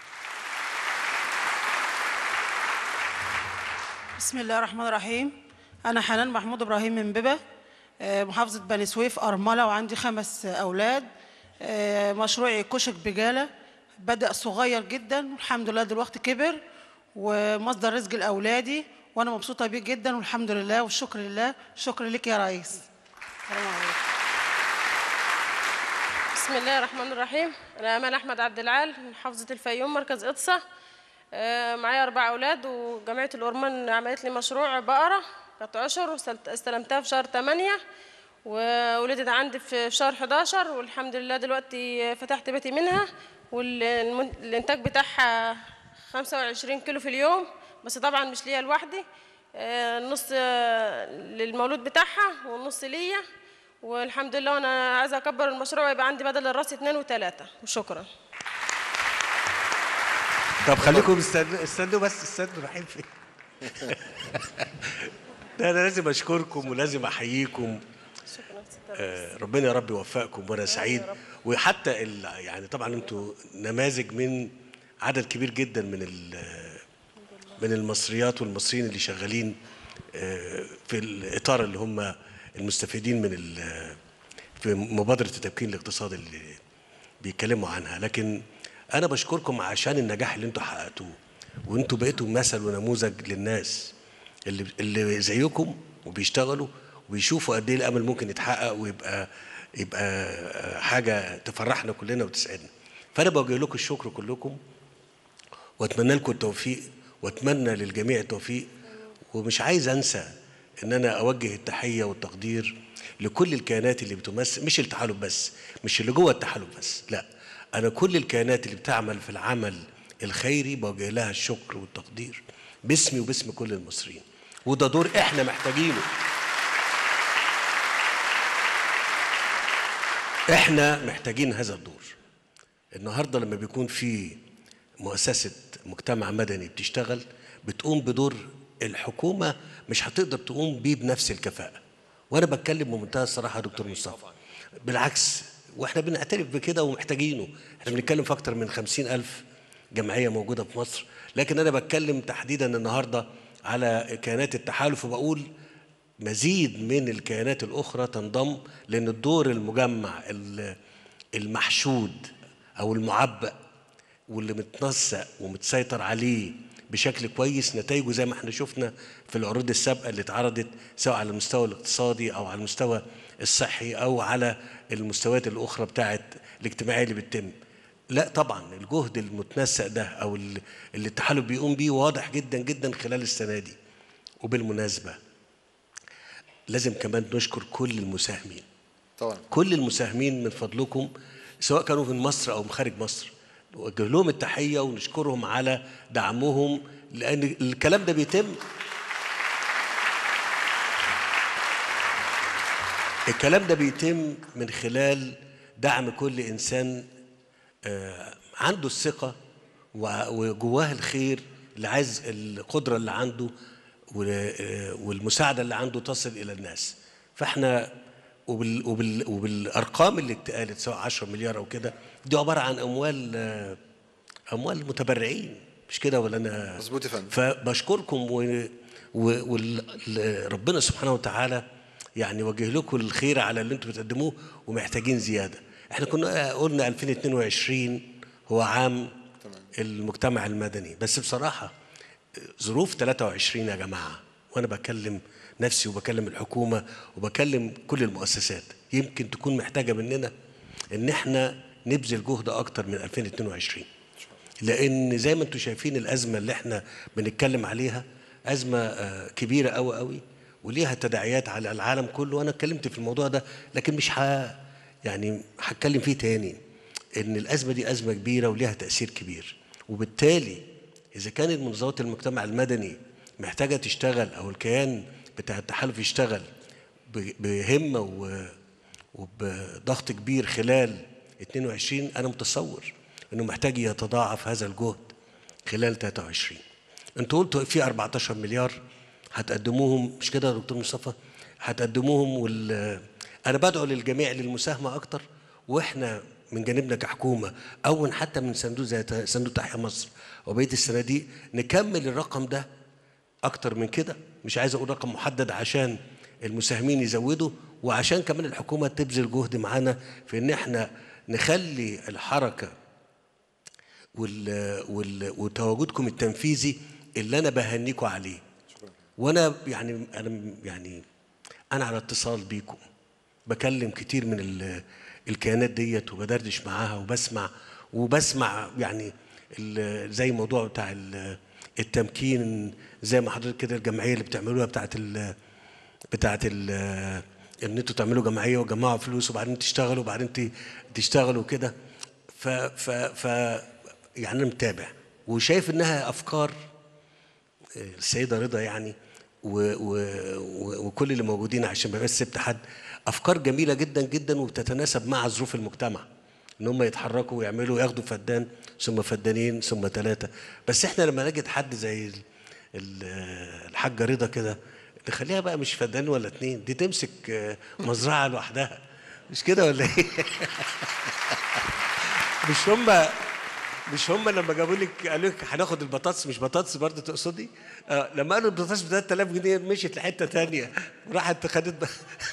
بسم الله الرحمن الرحيم أنا حنان محمود إبراهيم من ببا آه، محافظة بني سويف أرملة وعندي خمس أولاد آه، مشروعي كشك بجالة بدأ صغير جدا والحمد لله دلوقتي كبر ومصدر رزق لأولادي وأنا مبسوطة بيه جدا والحمد لله والشكر لله شكر لك يا ريس السلام عليكم بسم الله الرحمن الرحيم انا امال احمد عبد العال من محافظه الفيوم مركز اقصى آه، معايا اربع اولاد وجمعيه الأورمان عملت لي مشروع بقره كانت عشر واستلت- استلمتها في شهر 8 وولدت عندي في في شهر 11 والحمد لله دلوقتي فتحت بيتي منها والانتاج بتاعها 25 كيلو في اليوم بس طبعا مش ليا لوحدي آه، النص آه، للمولود بتاعها والنص ليا والحمد لله وانا عايزه اكبر المشروع ويبقى عندي بدل الراس اثنين وثلاثه وشكرا طب خليكم استنوا استنوا بس استنوا رايحين فين ده انا لازم اشكركم ولازم احييكم آه، ربنا يا رب يوفقكم وانا سعيد وحتى ال- يعني طبعا انتوا نماذج من عدد كبير جدا من ال- من المصريات والمصريين اللي شغالين آه، في الاطار اللي هم المستفيدين من ال- في مبادره التمكين الاقتصادي اللي بيتكلموا عنها لكن انا بشكركم عشان النجاح اللي انتوا حققتوه وانتوا بقيتوا مثل ونموذج للناس اللي اللي زيكم وبيشتغلوا وبيشوفوا قد ايه الامل ممكن يتحقق ويبقى يبقى حاجه تفرحنا كلنا وتسعدنا فانا بوجه لكم الشكر كلكم واتمنى لكم التوفيق واتمنى للجميع التوفيق ومش عايز انسى ان انا اوجه التحيه والتقدير لكل الكيانات اللي بتمثل مش التحالف بس مش اللي جوه التحالف بس لا انا كل الكيانات اللي بتعمل في العمل الخيري بوجه لها الشكر والتقدير باسمي وباسم كل المصريين وده دور احنا محتاجينه احنا محتاجين هذا الدور النهارده لما بيكون في مؤسسه مجتمع مدني بتشتغل بتقوم بدور الحكومه مش هتقدر تقوم بيه بنفس الكفاءه وانا بتكلم بمنتهى الصراحه يا دكتور مصطفى بالعكس واحنا بنعترف بكده ومحتاجينه احنا بنتكلم في اكتر من خمسين ألف جمعية موجودة في مصر لكن أنا بتكلم تحديدا النهاردة على كيانات التحالف وبقول مزيد من الكيانات الأخرى تنضم لأن الدور المجمع ال- المحشود أو المعبأ واللي متنسق ومتسيطر عليه بشكل كويس نتائجه زي ما احنا شفنا في العروض السابقة اللي اتعرضت سواء على المستوى الاقتصادي أو على المستوى الصحي أو على المستويات الأخرى بتاعت الاجتماعية اللي بتتم لا طبعا الجهد المتنسق ده أو ال- اللي التحالف بيقوم بيه واضح جدا جدا خلال السنة دي وبالمناسبة لازم كمان نشكر كل المساهمين طبعا كل المساهمين من فضلكم سواء كانوا من مصر او من خارج مصر نوجه لهم التحيه ونشكرهم على دعمهم لان الكلام ده بيتم الكلام ده بيتم من خلال دعم كل انسان آه، عنده الثقه و- وجواه الخير اللي عايز القدره اللي عنده وال- آه، والمساعده اللي عنده تصل الى الناس فاحنا وبال وبال وبالارقام اللي اتقالت سواء 10 مليار او كده دي عباره عن اموال آه، اموال متبرعين مش كده ولا انا مظبوط يا فندم فبشكركم و... و... وربنا سبحانه وتعالى يعني وجه لكم الخير على اللي انتم بتقدموه ومحتاجين زياده احنا كنا قلنا 2022 هو عام المجتمع المدني بس بصراحه ظروف 23 يا جماعه وانا بكلم نفسي وبكلم الحكومه وبكلم كل المؤسسات يمكن تكون محتاجه مننا ان احنا نبذل جهد اكتر من 2022 لان زي ما انتم شايفين الازمه اللي احنا بنتكلم عليها ازمه آه، كبيره قوي قوي وليها تداعيات على العالم كله وانا اتكلمت في الموضوع ده لكن مش ه يعني هتكلم فيه تاني ان الازمه دي ازمه كبيره وليها تاثير كبير وبالتالي اذا كانت منظمات المجتمع المدني محتاجه تشتغل او الكيان بتاع التحالف يشتغل ب- بهمه و- وبضغط كبير خلال 22 انا متصور انه محتاج يتضاعف هذا الجهد خلال 23 انتوا قلتوا في 14 مليار هتقدموهم مش كده يا دكتور مصطفى هتقدموهم وال انا بدعو للجميع للمساهمه اكتر واحنا من جانبنا كحكومه او حتى من صندوق زي ت- صندوق تحيا مصر وبقيه الصناديق نكمل الرقم ده اكتر من كده مش عايز اقول رقم محدد عشان المساهمين يزودوا وعشان كمان الحكومه تبذل جهد معانا في ان احنا نخلي الحركه وال وال وتواجدكم التنفيذي اللي انا بهنيكم عليه وانا يعني انا يعني انا على اتصال بيكم بكلم كتير من ال- الكيانات ديت وبدردش معاها وبسمع وبسمع يعني ال- زي موضوع بتاع ال- التمكين زي ما حضرتك كده الجمعيه اللي بتعملوها بتاعت ال بتاعت ال ان انتوا تعملوا جمعيه وتجمعوا فلوس وبعدين تشتغلوا وبعدين ت- تشتغلوا كده ف ف ف يعني انا متابع وشايف انها افكار السيده رضا يعني و و و وكل اللي موجودين عشان ما بس سبت حد افكار جميله جدا جدا وبتتناسب مع ظروف المجتمع ان هم يتحركوا ويعملوا ياخدوا فدان ثم فدانين ثم ثلاثه بس احنا لما نجد حد زي ال- ال- الحاجه رضا كده نخليها بقى مش فدان ولا اتنين دي تمسك آه، مزرعه لوحدها مش كده ولا ايه مش هم مش هم لما جابوا لك قالوا لك هناخد البطاطس مش بطاطس برضه تقصدي؟ آه لما قالوا البطاطس ب 3000 جنيه مشيت لحته ثانيه وراحت خدت ب...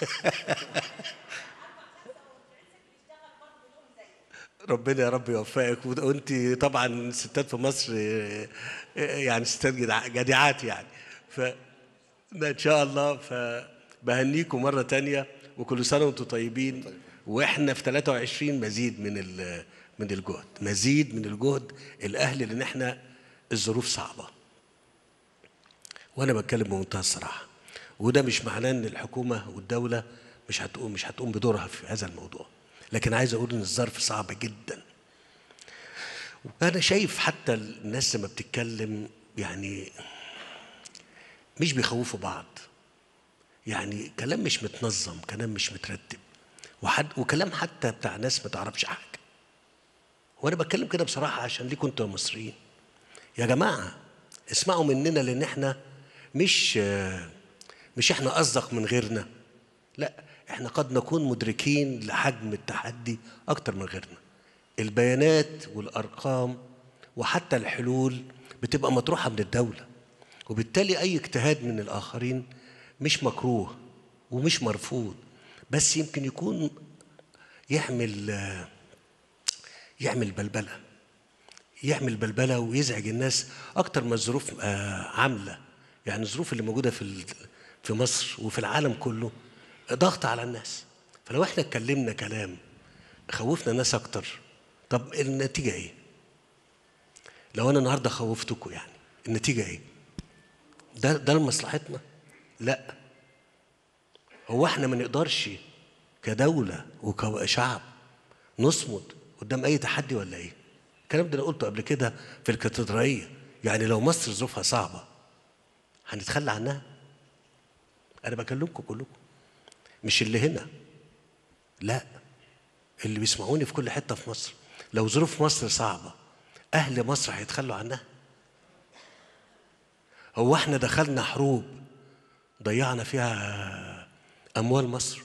ربنا يا رب يوفقك وانت طبعا ستات في مصر آه، آه، يعني ستات جدع- جدعات يعني ف ما ان شاء الله فبهنيكم مره تانية وكل سنه وانتم طيبين واحنا في 23 مزيد من ال- من الجهد مزيد من الجهد الاهلي لان احنا الظروف صعبه وانا بتكلم بمنتهى الصراحه وده مش معناه ان الحكومه والدوله مش هتقوم مش هتقوم بدورها في هذا الموضوع لكن عايز اقول ان الظرف صعب جدا وانا شايف حتى الناس لما بتتكلم يعني مش بيخوفوا بعض يعني كلام مش متنظم كلام مش مترتب وحد وكلام حتى بتاع ناس ما تعرفش حاجه وانا بتكلم كده بصراحه عشان ليكوا انتوا يا مصريين يا جماعه اسمعوا مننا لان احنا مش مش احنا اصدق من غيرنا لا احنا قد نكون مدركين لحجم التحدي اكتر من غيرنا البيانات والارقام وحتى الحلول بتبقى مطروحه من الدوله وبالتالي اي اجتهاد من الاخرين مش مكروه ومش مرفوض بس يمكن يكون يعمل آه، يعمل بلبله يعمل بلبله ويزعج الناس اكتر ما الظروف آه، عامله يعني الظروف اللي موجوده في ال- في مصر وفي العالم كله ضغط على الناس فلو احنا اتكلمنا كلام خوفنا ناس اكتر طب النتيجه ايه لو انا النهارده خوفتكم يعني النتيجه ايه ده ده لمصلحتنا لا هو احنا ما نقدرش كدوله وكشعب نصمد قدام اي تحدي ولا ايه الكلام ده انا قلته قبل كده في الكاتدرائيه يعني لو مصر ظروفها صعبه هنتخلى عنها انا بكلمكم كلكم مش اللي هنا لا اللي بيسمعوني في كل حته في مصر لو ظروف مصر صعبه اهل مصر هيتخلوا عنها هو احنا دخلنا حروب ضيعنا فيها اموال مصر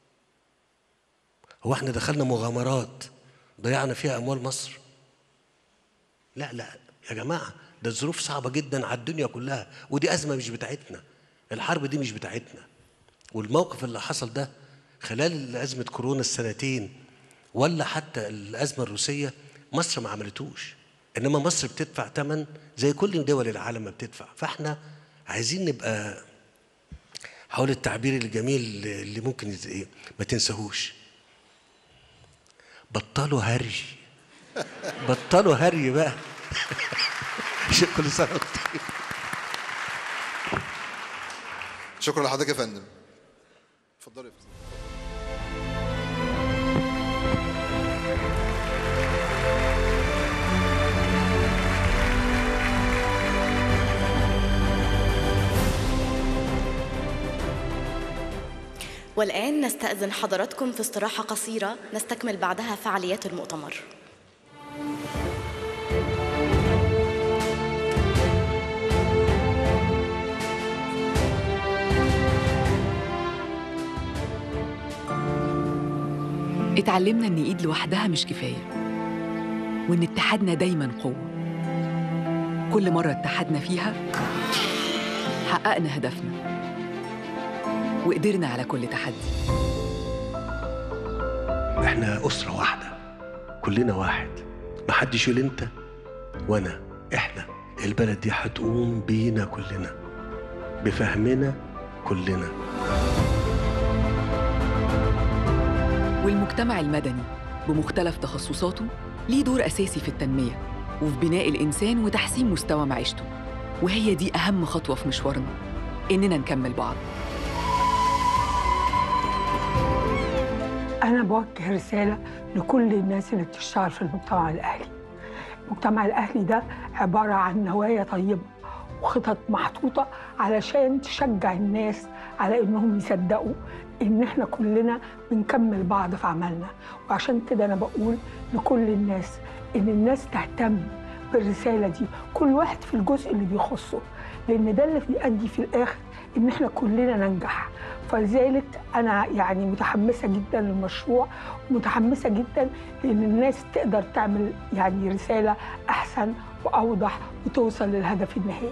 هو احنا دخلنا مغامرات ضيعنا فيها اموال مصر لا لا يا جماعه ده الظروف صعبه جدا على الدنيا كلها ودي ازمه مش بتاعتنا الحرب دي مش بتاعتنا والموقف اللي حصل ده خلال ازمه كورونا السنتين ولا حتى الازمه الروسيه مصر ما عملتوش انما مصر بتدفع ثمن زي كل دول العالم ما بتدفع فاحنا عايزين نبقى حول التعبير الجميل اللي ممكن يت- إيه، ما تنساهوش بطلوا هري بطلوا هري بقى شكرا كل سنه وأنت طيب. شكرا لحضرتك يا فندم اتفضلي يا فندم والآن نستأذن حضراتكم في استراحة قصيرة نستكمل بعدها فعاليات المؤتمر اتعلمنا إن إيد لوحدها مش كفاية وإن اتحادنا دايما قوة كل مرة اتحدنا فيها حققنا هدفنا وقدرنا على كل تحدي احنا اسره واحده كلنا واحد محدش يقول انت وانا احنا البلد دي هتقوم بينا كلنا بفهمنا كلنا والمجتمع المدني بمختلف تخصصاته ليه دور أساسي في التنمية وفي بناء الإنسان وتحسين مستوى معيشته وهي دي أهم خطوة في مشوارنا إننا نكمل بعض أنا بوجه رسالة لكل الناس اللي بتشتغل في المجتمع الأهلي المجتمع الأهلي ده عبارة عن نوايا طيبة وخطط محطوطة علشان تشجع الناس على إنهم يصدقوا إن إحنا كلنا بنكمل بعض في عملنا وعشان كده أنا بقول لكل الناس إن الناس تهتم بالرسالة دي كل واحد في الجزء اللي بيخصه لأن ده اللي بيؤدي في الآخر إن إحنا كلنا ننجح فلذلك أنا يعني متحمسة جدا للمشروع ومتحمسة جدا لأن الناس تقدر تعمل يعني رسالة أحسن وأوضح وتوصل للهدف النهائي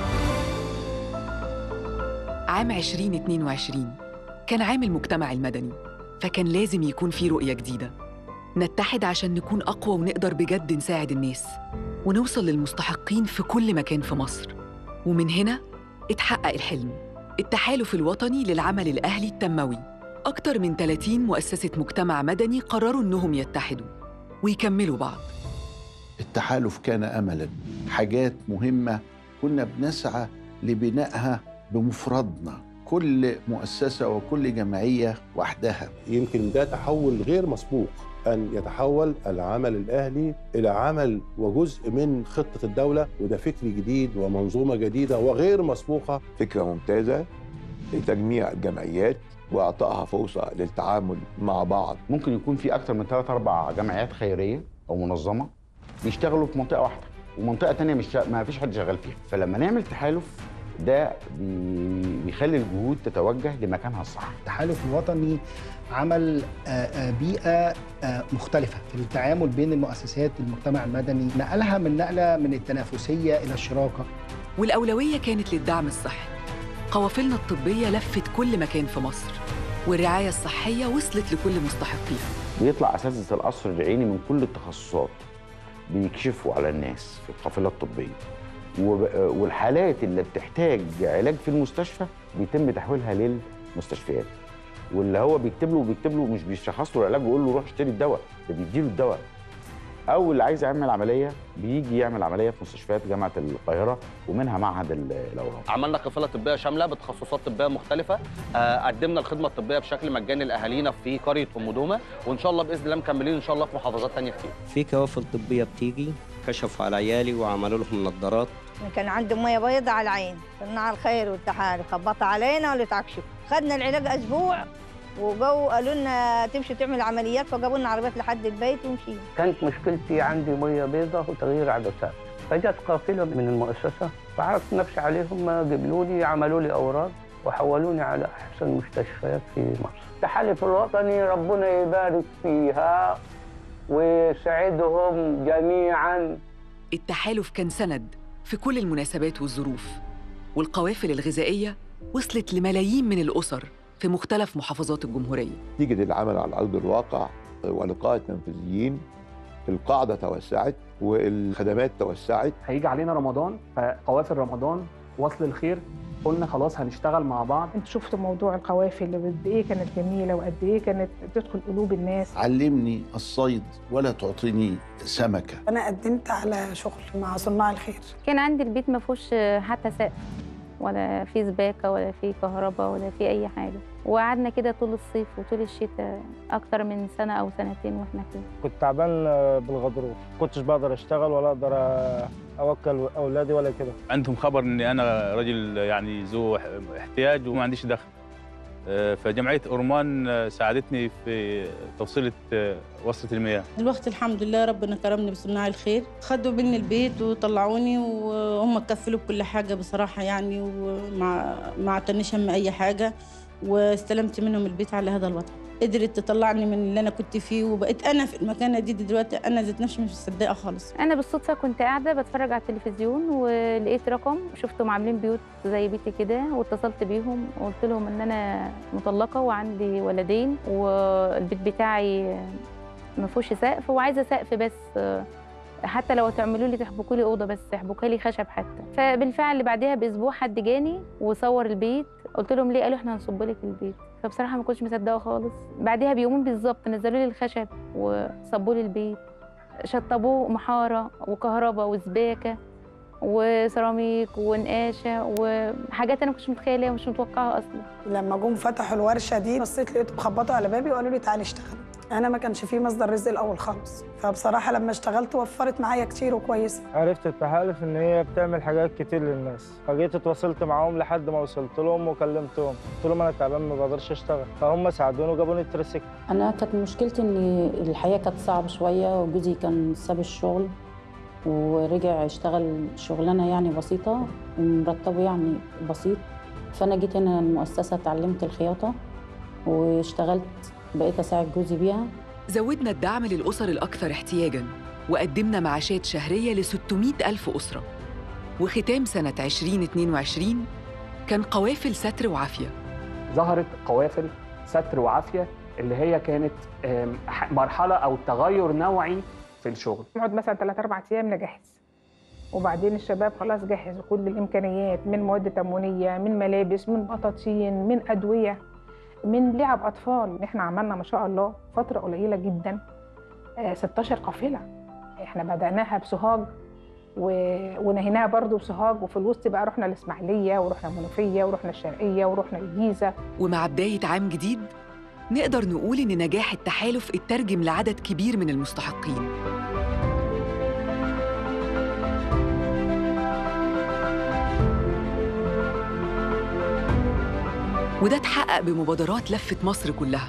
عام 2022 كان عام المجتمع المدني فكان لازم يكون في رؤية جديدة نتحد عشان نكون أقوى ونقدر بجد نساعد الناس ونوصل للمستحقين في كل مكان في مصر ومن هنا اتحقق الحلم التحالف الوطني للعمل الأهلي التنموي أكتر من 30 مؤسسة مجتمع مدني قرروا إنهم يتحدوا ويكملوا بعض التحالف كان املا حاجات مهمه كنا بنسعى لبنائها بمفردنا كل مؤسسه وكل جمعيه وحدها يمكن ده تحول غير مسبوق أن يتحول العمل الأهلي إلى عمل وجزء من خطة الدولة وده فكر جديد ومنظومة جديدة وغير مسبوقة فكرة ممتازة لتجميع الجمعيات واعطائها فرصه للتعامل مع بعض ممكن يكون في اكتر من ثلاث اربع جمعيات خيريه او منظمه بيشتغلوا في منطقه واحده ومنطقه تانية مش ما فيش حد شغال فيها فلما نعمل تحالف ده بي- بيخلي الجهود تتوجه لمكانها الصح التحالف الوطني عمل آه، آه، بيئة آه، مختلفة في التعامل بين المؤسسات المجتمع المدني نقلها من نقلة من التنافسية إلى الشراكة والأولوية كانت للدعم الصحي قوافلنا الطبية لفت كل مكان في مصر والرعاية الصحية وصلت لكل مستحقيها بيطلع اساتذه القصر العيني من كل التخصصات بيكشفوا على الناس في القافله الطبيه وب- والحالات اللي بتحتاج علاج في المستشفى بيتم تحويلها للمستشفيات واللي هو بيكتب له بيكتب له مش بيشخص له العلاج ويقول له روح اشتري الدواء ده بيديله الدواء او اللي عايز يعمل عمليه بيجي يعمل عمليه في مستشفيات جامعه القاهره ومنها معهد ال- الاورام عملنا قافله طبيه شامله بتخصصات طبيه مختلفه آه، قدمنا الخدمه الطبيه بشكل مجاني لاهالينا في قريه ام دومه وان شاء الله باذن الله مكملين ان شاء الله في محافظات تانية كتير في كوافل طبية بتيجي كشفوا على عيالي وعملوا لهم نظارات كان عندي ميه بيضة على العين صناع الخير والتحالف خبطوا علينا ولا تعكشوا خدنا العلاج اسبوع وجو قالوا لنا تمشي تعمل عمليات فجابوا لنا عربيات لحد البيت ومشينا كانت مشكلتي عندي ميه بيضاء وتغيير عدسات فجت قافله من المؤسسه فعرضت نفسي عليهم ما قبلوا لي عملوا لي اوراق وحولوني على احسن مستشفيات في مصر التحالف الوطني ربنا يبارك فيها ويسعدهم جميعا التحالف كان سند في كل المناسبات والظروف والقوافل الغذائية وصلت لملايين من الأسر في مختلف محافظات الجمهورية نتيجه العمل على ارض الواقع ولقاء التنفيذيين القاعده توسعت والخدمات توسعت هيجي علينا رمضان فقوافل رمضان وصل الخير قلنا خلاص هنشتغل مع بعض انتوا شفتوا موضوع القوافل اللي قد ايه كانت جميله وقد ايه كانت تدخل قلوب الناس علمني الصيد ولا تعطيني سمكه انا قدمت على شغل مع صناع الخير كان عندي البيت ما فيهوش حتى سقف ولا في سباكه ولا في كهرباء ولا في اي حاجه وقعدنا كده طول الصيف وطول الشتاء اكتر من سنه او سنتين واحنا كده كنت تعبان بالغضروف كنتش بقدر اشتغل ولا اقدر اوكل اولادي ولا كده عندهم خبر اني انا راجل يعني ذو احتياج وما عنديش دخل آه، فجمعيه اورمان آه، ساعدتني في توصيله آه، وصله المياه دلوقتي الحمد لله ربنا كرمني بصناع الخير خدوا مني البيت وطلعوني وهم كفلوا بكل حاجة بصراحة يعني ومع ما اعتنيش هم أي حاجة واستلمت منهم البيت على هذا الوضع قدرت تطلعني من اللي أنا كنت فيه وبقيت أنا في المكانة دي دلوقتي أنا ذات نفسي مش مصدقة خالص انا بالصدفه كنت قاعده بتفرج على التلفزيون ولقيت رقم شفتهم عاملين بيوت زي بيتي كده واتصلت بيهم وقلت لهم ان انا مطلقه وعندي ولدين والبيت بتاعي ما فيهوش سقف وعايزه سقف بس حتى لو تعملوا لي تحبكوا لي اوضه بس تحبكوا لي خشب حتى فبالفعل بعدها باسبوع حد جاني وصور البيت قلت لهم ليه قالوا احنا هنصب لك البيت فبصراحه ما كنتش مصدقه خالص بعدها بيومين بالظبط نزلوا لي الخشب وصبوا لي البيت شطبوه محاره وكهرباء وسباكه وسيراميك ونقاشه وحاجات انا ما كنتش متخيلها ومش متوقعها اصلا لما جم فتحوا الورشه دي بصيت لقيتهم خبطوا على بابي وقالوا لي تعالي اشتغلي انا ما كانش فيه مصدر رزق الاول خالص فبصراحه لما اشتغلت وفرت معايا كتير وكويسه عرفت التحالف ان هي بتعمل حاجات كتير للناس فجيت اتواصلت معاهم لحد ما وصلت لهم وكلمتهم قلت لهم انا تعبان ما بقدرش اشتغل فهم ساعدوني وجابوني التريسيكل انا كانت مشكلتي ان الحياه كانت صعبه شويه وجوزي كان ساب الشغل ورجع اشتغل شغلانة يعني بسيطة مرتبه يعني بسيط فأنا جيت هنا المؤسسة اتعلمت الخياطة واشتغلت بقيت أساعد جوزي بيها زودنا الدعم للأسر الأكثر احتياجاً وقدمنا معاشات شهرية ل 600 ألف أسرة وختام سنة 2022 كان قوافل ستر وعافية ظهرت قوافل ستر وعافيه اللي هي كانت آم، ح- مرحله او تغير نوعي في الشغل نقعد مثلا ثلاث اربع ايام نجهز وبعدين الشباب خلاص جهزوا كل الامكانيات من مواد تموينيه من ملابس من بطاطين من ادويه من لعب اطفال احنا عملنا ما شاء الله فتره قليله جدا آه، 16 قافله احنا بداناها بسوهاج و... ونهيناها برضو بسوهاج وفي الوسط بقى رحنا الاسماعيليه ورحنا المنوفيه ورحنا الشرقيه ورحنا الجيزه ومع بداية عام جديد نقدر نقول إن نجاح التحالف اترجم لعدد كبير من المستحقين وده اتحقق بمبادرات لفت مصر كلها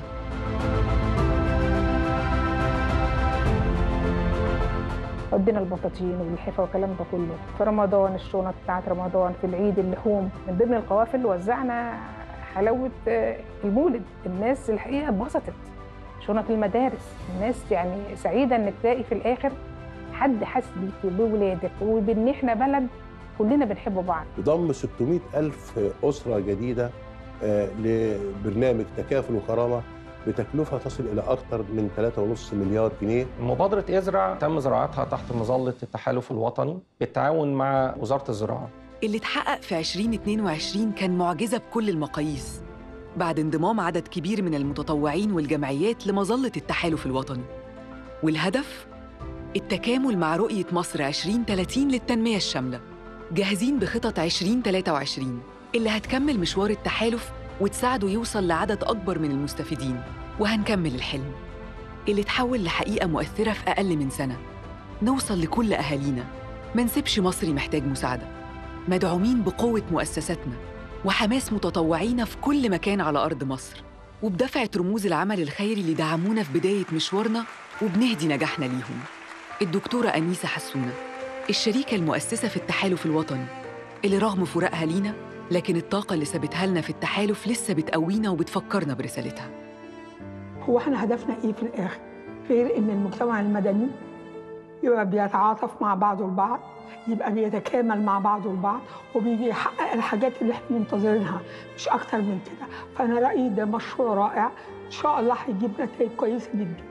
ودينا البطاطين واللحفه والكلام ده كله في رمضان الشنط بتاعت رمضان في العيد اللحوم من ضمن القوافل وزعنا حلاوه آه، المولد الناس الحقيقه اتبسطت شنط المدارس الناس يعني سعيده انك تلاقي في الاخر حد حاسس بيكي بولادك وبان احنا بلد كلنا بنحب بعض ضم 600 ألف أسرة جديدة آه، لبرنامج تكافل وكرامة بتكلفة تصل إلى أكثر من 3.5 مليار جنيه مبادرة ازرع تم زراعتها تحت مظلة التحالف الوطني بالتعاون مع وزارة الزراعة اللي اتحقق في 2022 كان معجزة بكل المقاييس بعد انضمام عدد كبير من المتطوعين والجمعيات لمظلة التحالف الوطني والهدف التكامل مع رؤية مصر 2030 للتنمية الشاملة جاهزين بخطط 2023 اللي هتكمل مشوار التحالف وتساعده يوصل لعدد أكبر من المستفيدين وهنكمل الحلم اللي اتحول لحقيقة مؤثرة في أقل من سنة نوصل لكل أهالينا ما نسيبش مصري محتاج مساعدة مدعومين بقوة مؤسساتنا وحماس متطوعين في كل مكان على أرض مصر وبدفعة رموز العمل الخيري اللي دعمونا في بداية مشوارنا وبنهدي نجاحنا ليهم الدكتورة أنيسة حسونة الشريكة المؤسسة في التحالف الوطني اللي رغم فراقها لينا لكن الطاقة اللي سابتها لنا في التحالف لسه بتقوينا وبتفكرنا برسالتها هو احنا هدفنا ايه في الاخر غير ان المجتمع المدني يبقى بيتعاطف مع بعضه البعض يبقى بيتكامل مع بعضه البعض وبيجي يحقق الحاجات اللي احنا منتظرينها مش اكتر من كده فانا رايي ده مشروع رائع ان شاء الله هيجيب نتائج كويسه جدا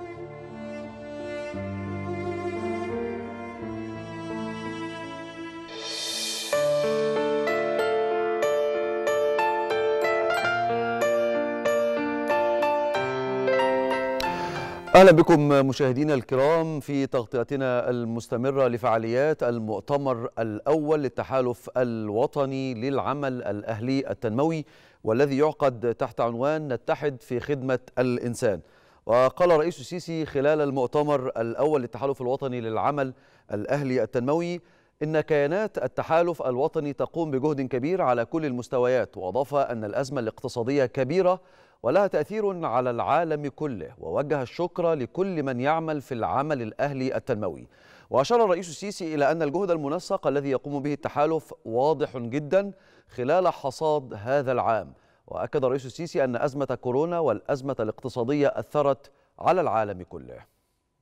اهلا بكم مشاهدينا الكرام في تغطيتنا المستمره لفعاليات المؤتمر الاول للتحالف الوطني للعمل الاهلي التنموي والذي يعقد تحت عنوان نتحد في خدمه الانسان. وقال رئيس السيسي خلال المؤتمر الاول للتحالف الوطني للعمل الاهلي التنموي ان كيانات التحالف الوطني تقوم بجهد كبير على كل المستويات واضاف ان الازمه الاقتصاديه كبيره ولها تأثير على العالم كله ووجه الشكر لكل من يعمل في العمل الأهلي التنموي وأشار الرئيس السيسي إلى أن الجهد المنسق الذي يقوم به التحالف واضح جدا خلال حصاد هذا العام وأكد الرئيس السيسي أن أزمة كورونا والأزمة الاقتصادية أثرت على العالم كله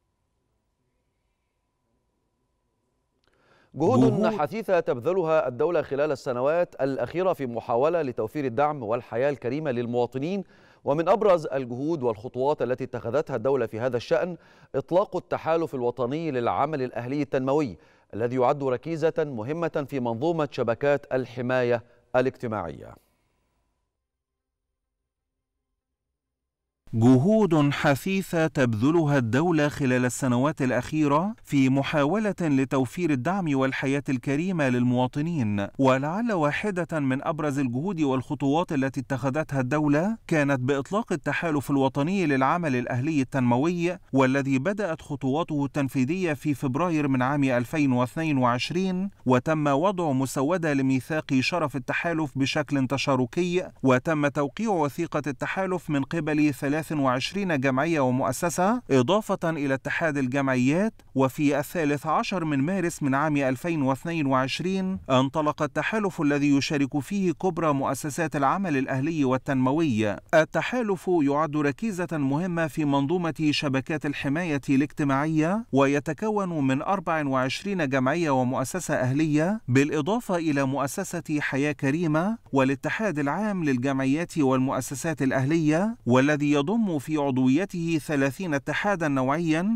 جهود حثيثة تبذلها الدولة خلال السنوات الأخيرة في محاولة لتوفير الدعم والحياة الكريمة للمواطنين ومن أبرز الجهود والخطوات التي اتخذتها الدولة في هذا الشأن إطلاق التحالف الوطني للعمل الأهلي التنموي الذي يعد ركيزة مهمة في منظومة شبكات الحماية الاجتماعية جهود حثيثة تبذلها الدولة خلال السنوات الأخيرة في محاولة لتوفير الدعم والحياة الكريمة للمواطنين، ولعل واحدة من أبرز الجهود والخطوات التي اتخذتها الدولة كانت بإطلاق التحالف الوطني للعمل الأهلي التنموي، والذي بدأت خطواته التنفيذية في فبراير من عام 2022 وتم وضع مسودة لميثاق شرف التحالف بشكل تشاركي وتم توقيع وثيقة التحالف من قبل ثلاث 23 جمعية ومؤسسة إضافة إلى اتحاد الجمعيات وفي الثالث عشر من مارس من عام 2022 انطلق التحالف الذي يشارك فيه كبرى مؤسسات العمل الأهلي والتنموي التحالف يعد ركيزة مهمة في منظومة شبكات الحماية الاجتماعية ويتكون من 24 جمعية ومؤسسة أهلية بالإضافة إلى مؤسسة حياة كريمة والاتحاد العام للجمعيات والمؤسسات الأهلية والذي يضم في عضويته 30 اتحادا نوعيا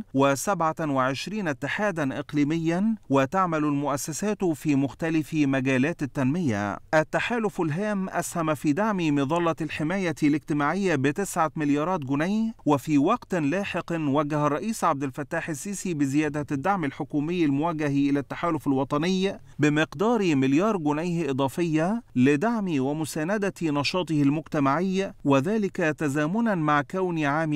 و27 اتحادا إقليميا وتعمل المؤسسات في مختلف مجالات التنمية التحالف الهام أسهم في دعم مظلة الحماية الاجتماعية بتسعة مليارات جنيه وفي وقت لاحق وجه الرئيس عبد الفتاح السيسي بزيادة الدعم الحكومي الموجه إلى التحالف الوطني بمقدار مليار جنيه إضافية لدعم ومساندة نشاطه المجتمعي وذلك تزامنا مع كون عام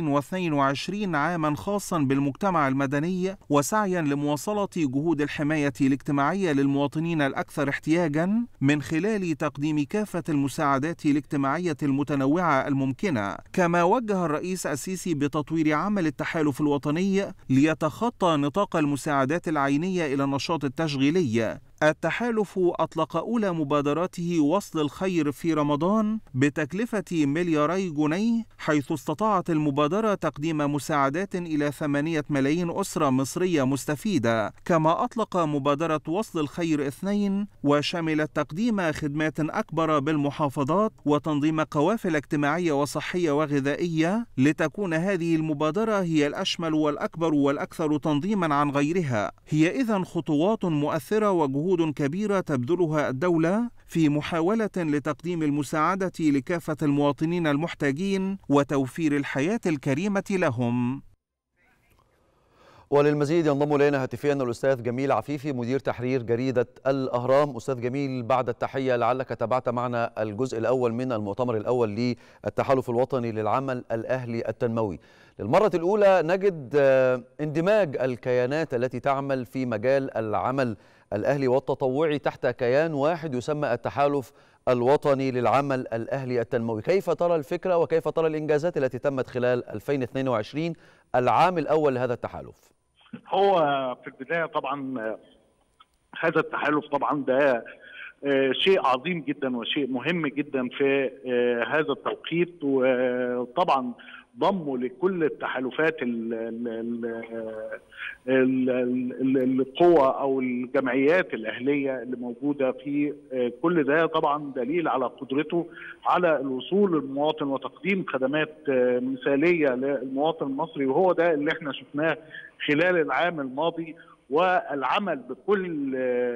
2022 عاما خاصا بالمجتمع المدني وسعيا لمواصلة جهود الحماية الاجتماعية للمواطنين الأكثر احتياجا من خلال تقديم كافة المساعدات الاجتماعية المتنوعة الممكنة كما وجه الرئيس السيسي بتطوير عمل التحالف الوطني ليتخطى نطاق المساعدات العينية إلى النشاط التشغيلي التحالف أطلق أولى مبادراته وصل الخير في رمضان بتكلفة ملياري جنيه حيث استطاعت المبادرة تقديم مساعدات إلى ثمانية ملايين أسرة مصرية مستفيدة كما أطلق مبادرة وصل الخير اثنين وشملت تقديم خدمات أكبر بالمحافظات وتنظيم قوافل اجتماعية وصحية وغذائية لتكون هذه المبادرة هي الأشمل والأكبر والأكثر تنظيما عن غيرها هي إذا خطوات مؤثرة وجهود جهود كبيرة تبذلها الدولة في محاولة لتقديم المساعدة لكافة المواطنين المحتاجين وتوفير الحياة الكريمة لهم. وللمزيد ينضم الينا هاتفيا الاستاذ جميل عفيفي مدير تحرير جريده الاهرام استاذ جميل بعد التحيه لعلك تابعت معنا الجزء الاول من المؤتمر الاول للتحالف الوطني للعمل الاهلي التنموي للمره الاولى نجد اندماج الكيانات التي تعمل في مجال العمل الاهلي والتطوعي تحت كيان واحد يسمى التحالف الوطني للعمل الاهلي التنموي كيف ترى الفكره وكيف ترى الانجازات التي تمت خلال 2022 العام الاول لهذا التحالف هو في البدايه طبعا هذا التحالف طبعا ده شيء عظيم جدا وشيء مهم جدا في هذا التوقيت وطبعا ضموا لكل التحالفات القوى او الجمعيات الاهليه اللي موجوده في كل ده طبعا دليل على قدرته على الوصول للمواطن وتقديم خدمات مثاليه للمواطن المصري وهو ده اللي احنا شفناه خلال العام الماضي والعمل بكل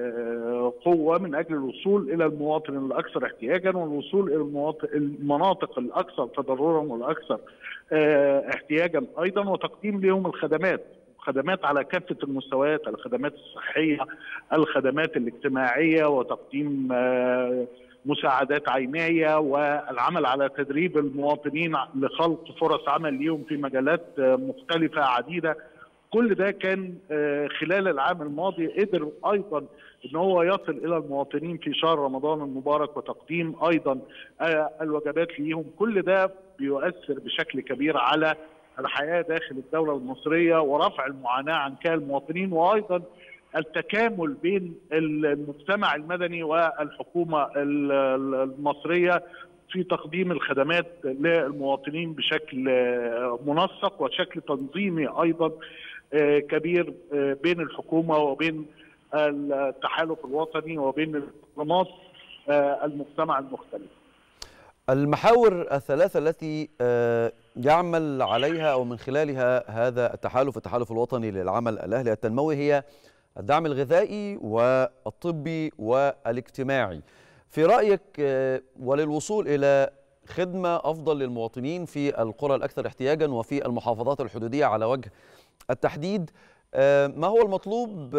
قوه من اجل الوصول الى المواطن الاكثر احتياجا والوصول الى المواطن المناطق الاكثر تضررا والاكثر احتياجا ايضا وتقديم لهم الخدمات خدمات على كافه المستويات الخدمات الصحيه الخدمات الاجتماعيه وتقديم مساعدات عينيه والعمل على تدريب المواطنين لخلق فرص عمل ليهم في مجالات مختلفه عديده كل ده كان خلال العام الماضي قدر ايضا ان هو يصل الى المواطنين في شهر رمضان المبارك وتقديم ايضا الوجبات ليهم كل ده بيؤثر بشكل كبير على الحياه داخل الدوله المصريه ورفع المعاناه عن كلا المواطنين وايضا التكامل بين المجتمع المدني والحكومه المصريه في تقديم الخدمات للمواطنين بشكل منسق وشكل تنظيمي ايضا كبير بين الحكومه وبين التحالف الوطني وبين منظمات المجتمع المختلف. المحاور الثلاثه التي يعمل عليها او من خلالها هذا التحالف التحالف الوطني للعمل الاهلي التنموي هي الدعم الغذائي والطبي والاجتماعي. في رايك وللوصول الى خدمه افضل للمواطنين في القرى الاكثر احتياجا وفي المحافظات الحدوديه على وجه التحديد ما هو المطلوب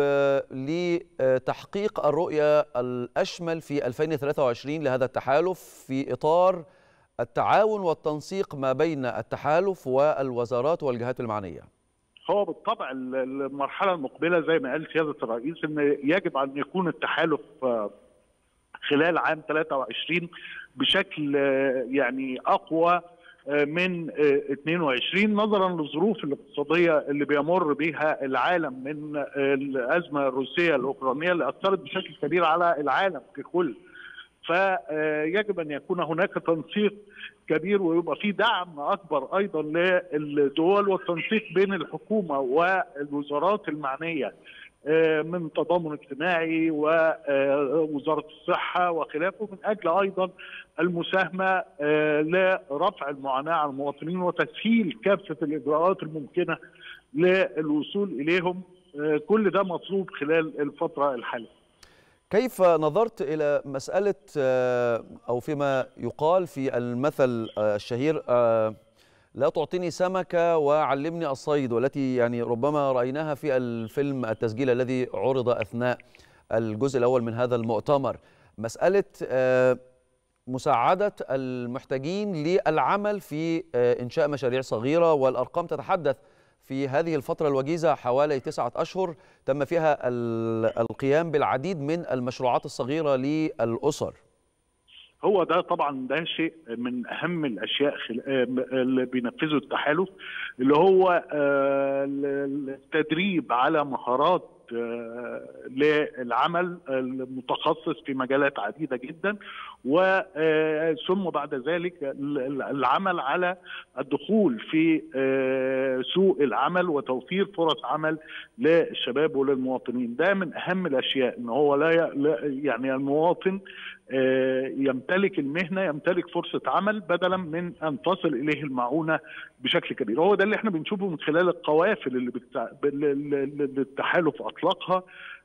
لتحقيق الرؤيه الاشمل في 2023 لهذا التحالف في اطار التعاون والتنسيق ما بين التحالف والوزارات والجهات المعنيه هو بالطبع المرحله المقبله زي ما قال سياده الرئيس ان يجب ان يكون التحالف خلال عام 23 بشكل يعني اقوى من 22 نظرا للظروف الاقتصاديه اللي بيمر بها العالم من الازمه الروسيه الاوكرانيه اللي اثرت بشكل كبير على العالم ككل. فيجب ان يكون هناك تنسيق كبير ويبقى في دعم اكبر ايضا للدول والتنسيق بين الحكومه والوزارات المعنيه من تضامن اجتماعي ووزاره الصحه وخلافه من اجل ايضا المساهمه لرفع المعاناه على المواطنين وتسهيل كافه الاجراءات الممكنه للوصول اليهم كل ده مطلوب خلال الفتره الحاليه. كيف نظرت إلى مسألة أو فيما يقال في المثل الشهير لا تعطيني سمكة وعلمني الصيد والتي يعني ربما رأيناها في الفيلم التسجيل الذي عرض أثناء الجزء الأول من هذا المؤتمر مسألة مساعدة المحتاجين للعمل في إنشاء مشاريع صغيرة والأرقام تتحدث في هذه الفترة الوجيزة حوالي تسعة أشهر تم فيها القيام بالعديد من المشروعات الصغيرة للأسر هو ده طبعا ده شيء من اهم الاشياء اللي بينفذه التحالف اللي هو التدريب على مهارات للعمل المتخصص في مجالات عديده جدا وثم بعد ذلك العمل على الدخول في سوق العمل وتوفير فرص عمل للشباب وللمواطنين ده من اهم الاشياء ان هو لا يعني المواطن يمتلك المهنه يمتلك فرصه عمل بدلا من ان تصل اليه المعونه بشكل كبير هو ده اللي احنا بنشوفه من خلال القوافل اللي, بتع... اللي التحالف اطلقها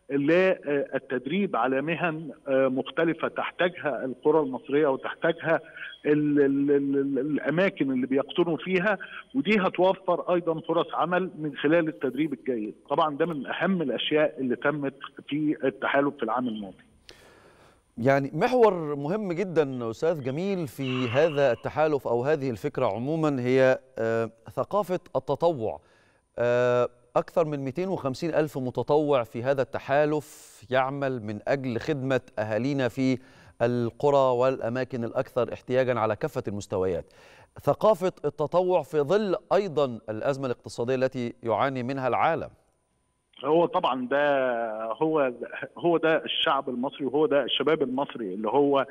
للتدريب على مهن مختلفه تحتاجها القرى المصريه وتحتاجها ال ال ال الاماكن اللي بيقطنوا فيها ودي هتوفر ايضا فرص عمل من خلال التدريب الجيد طبعا ده من اهم الاشياء اللي تمت في التحالف في العام الماضي يعني محور مهم جدا استاذ جميل في هذا التحالف او هذه الفكره عموما هي ثقافه التطوع اكثر من 250 الف متطوع في هذا التحالف يعمل من اجل خدمه اهالينا في القرى والاماكن الاكثر احتياجا على كافه المستويات ثقافه التطوع في ظل ايضا الازمه الاقتصاديه التي يعاني منها العالم هو طبعا ده هو هو ده الشعب المصري وهو ده الشباب المصري اللي هو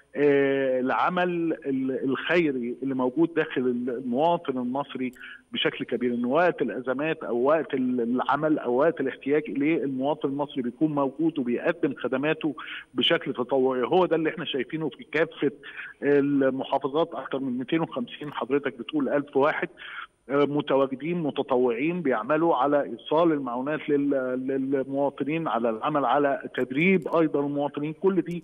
العمل الخيري اللي موجود داخل المواطن المصري بشكل كبير ان وقت الازمات او وقت العمل او وقت الاحتياج اليه المواطن المصري بيكون موجود وبيقدم خدماته بشكل تطوعي هو ده اللي احنا شايفينه في كافه المحافظات اكثر من 250 حضرتك بتقول 1000 واحد متواجدين متطوعين بيعملوا على ايصال المعونات للمواطنين على العمل على تدريب ايضا المواطنين كل دي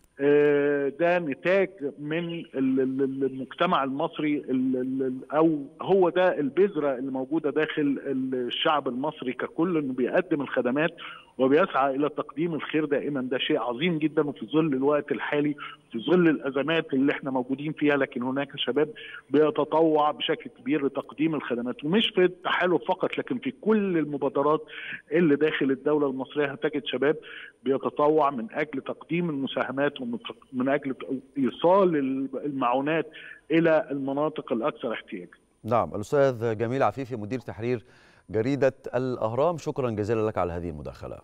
ده نتاج من المجتمع المصري او هو ده البذره اللي موجوده داخل الشعب المصري ككل انه بيقدم الخدمات وبيسعى الى تقديم الخير دائما ده شيء عظيم جدا وفي ظل الوقت الحالي في ظل الازمات اللي احنا موجودين فيها لكن هناك شباب بيتطوع بشكل كبير لتقديم الخدمات ومش في التحالف فقط لكن في كل المبادرات اللي داخل الدوله المصريه هتجد شباب بيتطوع من اجل تقديم المساهمات ومن اجل ايصال المعونات الى المناطق الاكثر احتياجا. نعم الاستاذ جميل عفيفي مدير تحرير جريدة الأهرام شكرا جزيلا لك على هذه المداخلة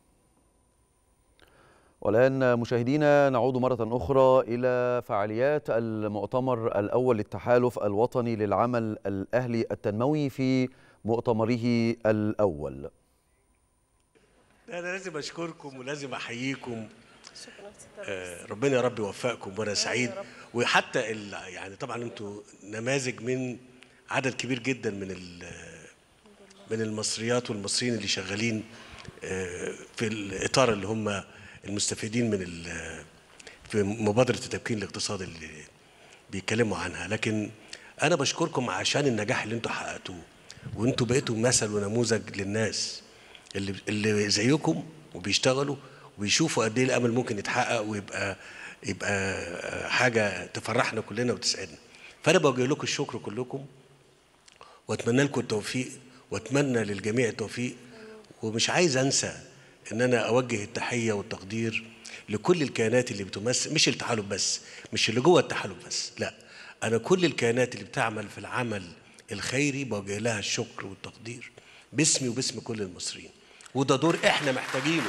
والآن مشاهدينا نعود مرة أخرى إلى فعاليات المؤتمر الأول للتحالف الوطني للعمل الأهلي التنموي في مؤتمره الأول أنا لازم أشكركم ولازم أحييكم آه ربنا يا رب يوفقكم وأنا سعيد وحتى يعني طبعا أنتوا نماذج من عدد كبير جدا من من المصريات والمصريين اللي شغالين في الاطار اللي هم المستفيدين من في مبادره التمكين الاقتصادي اللي بيتكلموا عنها لكن انا بشكركم عشان النجاح اللي انتوا حققتوه وانتوا بقيتوا مثل ونموذج للناس اللي اللي زيكم وبيشتغلوا وبيشوفوا قد ايه الامل ممكن يتحقق ويبقى يبقى حاجه تفرحنا كلنا وتسعدنا فانا بوجه لكم الشكر كلكم واتمنى لكم التوفيق واتمنى للجميع التوفيق ومش عايز انسى ان انا اوجه التحيه والتقدير لكل الكيانات اللي بتمثل مش التحالف بس مش اللي جوه التحالف بس لا انا كل الكيانات اللي بتعمل في العمل الخيري بوجه لها الشكر والتقدير باسمي وباسم كل المصريين وده دور احنا محتاجينه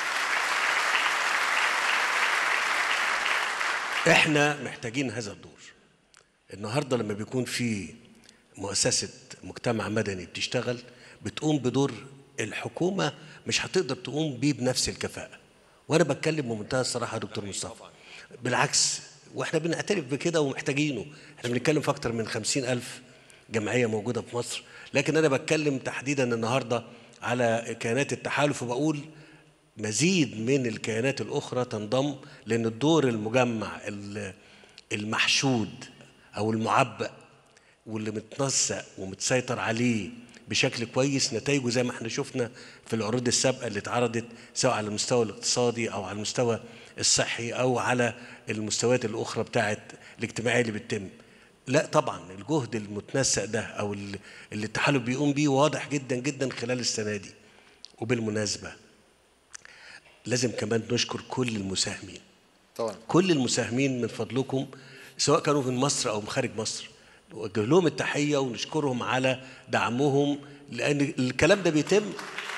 احنا محتاجين هذا الدور النهارده لما بيكون في مؤسسه مجتمع مدني بتشتغل بتقوم بدور الحكومه مش هتقدر تقوم بيه بنفس الكفاءه وانا بتكلم بمنتهى الصراحه يا دكتور مصطفى بالعكس واحنا بنعترف بكده ومحتاجينه احنا بنتكلم في اكتر من خمسين ألف جمعيه موجوده في مصر لكن انا بتكلم تحديدا النهارده على كيانات التحالف وبقول مزيد من الكيانات الاخرى تنضم لان الدور المجمع ال- المحشود او المعبأ واللي متنسق ومتسيطر عليه بشكل كويس نتائجه زي ما احنا شفنا في العروض السابقه اللي اتعرضت سواء على المستوى الاقتصادي او على المستوى الصحي او على المستويات الاخرى بتاعه الاجتماعيه اللي بتتم لا طبعا الجهد المتنسق ده او ال- اللي التحالف بيقوم بيه واضح جدا جدا خلال السنه دي وبالمناسبه لازم كمان نشكر كل المساهمين طبعا كل المساهمين من فضلكم سواء كانوا من مصر او من خارج مصر نوجه لهم التحيه ونشكرهم على دعمهم لان الكلام ده بيتم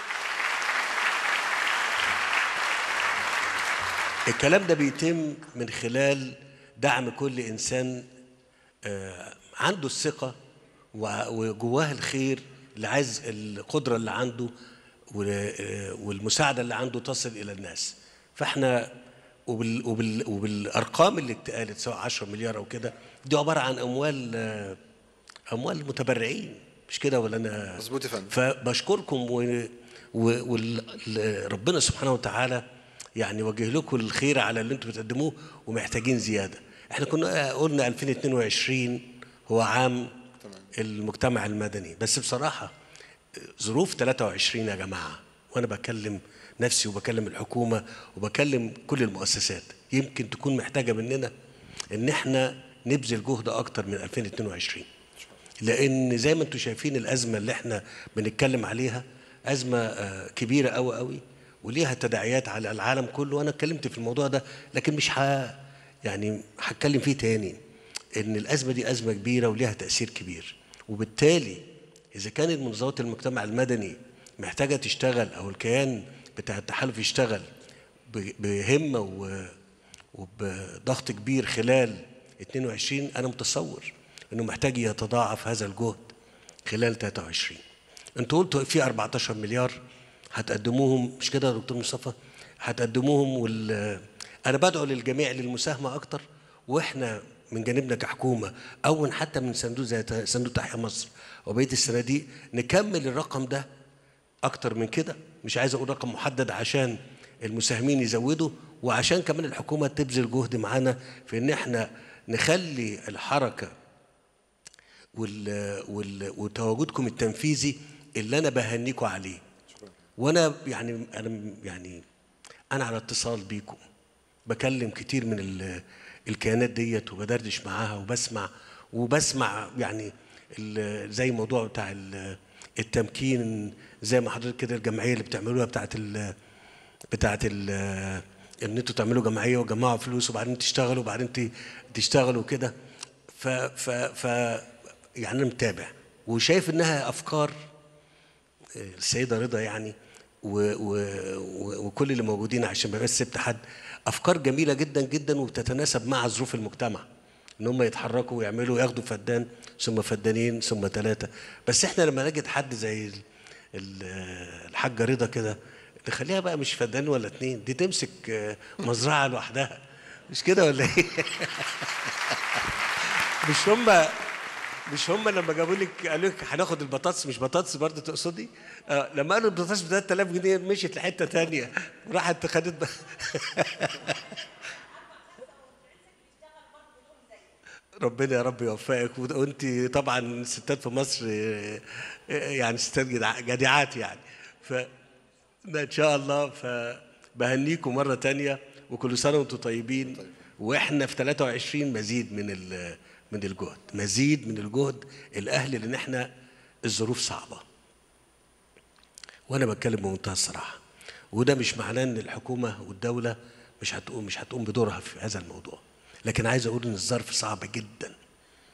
الكلام ده بيتم من خلال دعم كل انسان آه، عنده الثقه و- وجواه الخير اللي عايز القدره اللي عنده و- آه، والمساعده اللي عنده تصل الى الناس فاحنا وبال وبال وبالارقام اللي اتقالت سواء 10 مليار او كده دي عباره عن اموال آه، اموال متبرعين مش كده ولا انا مظبوط يا فندم فبشكركم و... و... وربنا سبحانه وتعالى يعني يوجه لكم الخير على اللي انتم بتقدموه ومحتاجين زياده احنا كنا قلنا 2022 هو عام المجتمع المدني بس بصراحه ظروف 23 يا جماعه وانا بكلم نفسي وبكلم الحكومه وبكلم كل المؤسسات يمكن تكون محتاجه مننا ان احنا نبذل جهد اكتر من 2022 لان زي ما انتم شايفين الازمه اللي احنا بنتكلم عليها ازمه آه، كبيره قوي قوي وليها تداعيات على العالم كله وانا اتكلمت في الموضوع ده لكن مش ه... يعني هتكلم فيه تاني ان الازمه دي ازمه كبيره وليها تاثير كبير وبالتالي اذا كانت منظمات المجتمع المدني محتاجه تشتغل او الكيان بتاع التحالف يشتغل ب- بهمه و... وبضغط كبير خلال 22 انا متصور انه محتاج يتضاعف هذا الجهد خلال 23 انتوا قلتوا في 14 مليار هتقدموهم مش كده يا دكتور مصطفى هتقدموهم وال انا بدعو للجميع للمساهمه اكتر واحنا من جانبنا كحكومه او من حتى من صندوق زي صندوق تحيا مصر وبقيه الصناديق نكمل الرقم ده اكتر من كده مش عايز اقول رقم محدد عشان المساهمين يزودوا وعشان كمان الحكومه تبذل جهد معانا في ان احنا نخلي الحركه وال وال وتواجدكم التنفيذي اللي انا بهنيكم عليه وانا يعني انا يعني انا على اتصال بيكم بكلم كتير من ال- الكيانات ديت وبدردش معاها وبسمع وبسمع يعني ال- زي الموضوع بتاع ال- التمكين زي ما حضرتك كده الجمعيه اللي بتعملوها بتاعت ال بتاعت ال ان انتوا تعملوا جمعيه وتجمعوا فلوس وبعدين تشتغلوا وبعدين ت- تشتغلوا كده ف ف ف يعني انا متابع وشايف انها افكار السيده رضا يعني و و و وكل اللي موجودين عشان ما يبقاش سبت حد افكار جميله جدا جدا وبتتناسب مع ظروف المجتمع ان هم يتحركوا ويعملوا ياخدوا فدان ثم فدانين ثم ثلاثه بس احنا لما نجد حد زي ال- ال- الحاجه رضا كده نخليها بقى مش فدان ولا اتنين دي تمسك آه، مزرعه لوحدها مش كده ولا ايه؟ مش هم مش هم لما جابوا لك قالوا لك هناخد البطاطس مش بطاطس برضه تقصدي؟ آه لما قالوا البطاطس ب 3000 جنيه مشيت لحته ثانيه راحت خدت ب... ربنا يا رب يوفقك وت- وانت طبعا ستات في مصر آه، آه، يعني ستات جدع- جدعات يعني ف ان شاء الله فبهنيكم مره تانية وكل سنه وانتم طيبين واحنا في 23 مزيد من ال- من الجهد مزيد من الجهد الاهلي لان احنا الظروف صعبه وانا بتكلم بمنتهى الصراحه وده مش معناه ان الحكومه والدوله مش هتقوم مش هتقوم بدورها في هذا الموضوع لكن عايز اقول ان الظرف صعب جدا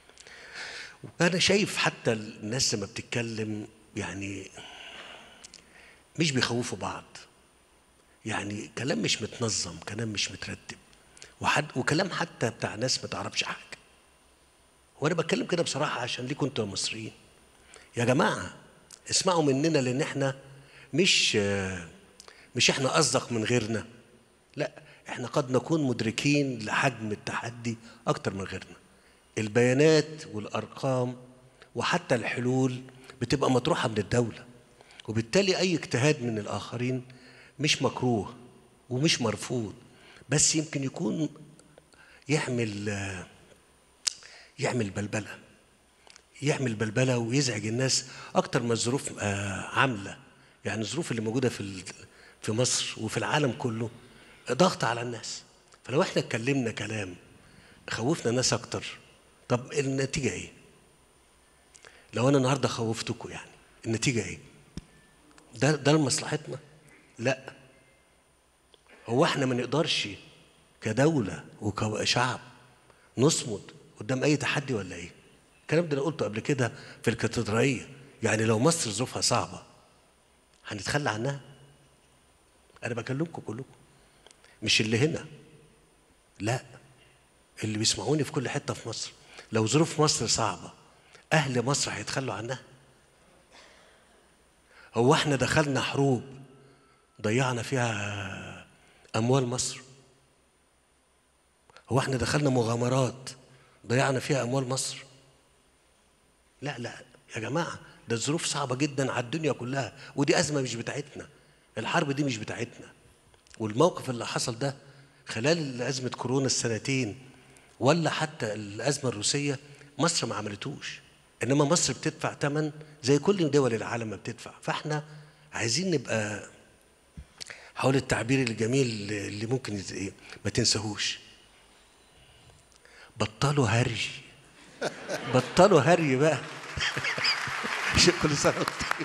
انا شايف حتى الناس لما بتتكلم يعني مش بيخوفوا بعض يعني كلام مش متنظم كلام مش مترتب وحد وكلام حتى بتاع ناس ما تعرفش حاجه وانا بتكلم كده بصراحه عشان ليكم انتوا يا مصريين يا جماعه اسمعوا مننا لان احنا مش مش احنا اصدق من غيرنا لا احنا قد نكون مدركين لحجم التحدي اكتر من غيرنا البيانات والارقام وحتى الحلول بتبقى مطروحه من الدوله وبالتالي اي اجتهاد من الاخرين مش مكروه ومش مرفوض بس يمكن يكون يعمل يعمل بلبله يعمل بلبله ويزعج الناس اكتر ما الظروف عامله يعني الظروف اللي موجوده في في مصر وفي العالم كله ضغط على الناس فلو احنا اتكلمنا كلام خوفنا الناس اكتر طب النتيجه ايه لو انا النهارده خوفتكم يعني النتيجه ايه ده ده لمصلحتنا لا هو احنا ما نقدرش كدوله وكشعب نصمد قدام اي تحدي ولا ايه الكلام ده انا قلته قبل كده في الكاتدرائيه يعني لو مصر ظروفها صعبه هنتخلى عنها انا بكلمكم كلكم مش اللي هنا لا اللي بيسمعوني في كل حته في مصر لو ظروف مصر صعبه اهل مصر هيتخلوا عنها هو احنا دخلنا حروب ضيعنا فيها اموال مصر هو احنا دخلنا مغامرات ضيعنا فيها اموال مصر لا لا يا جماعه ده الظروف صعبه جدا على الدنيا كلها ودي ازمه مش بتاعتنا الحرب دي مش بتاعتنا والموقف اللي حصل ده خلال ازمه كورونا السنتين ولا حتى الازمه الروسيه مصر ما عملتوش انما مصر بتدفع ثمن زي كل دول العالم ما بتدفع فاحنا عايزين نبقى حول التعبير الجميل اللي ممكن ايه ما تنساهوش بطلوا هري بطلوا هري بقى كل سنه وانتم طيب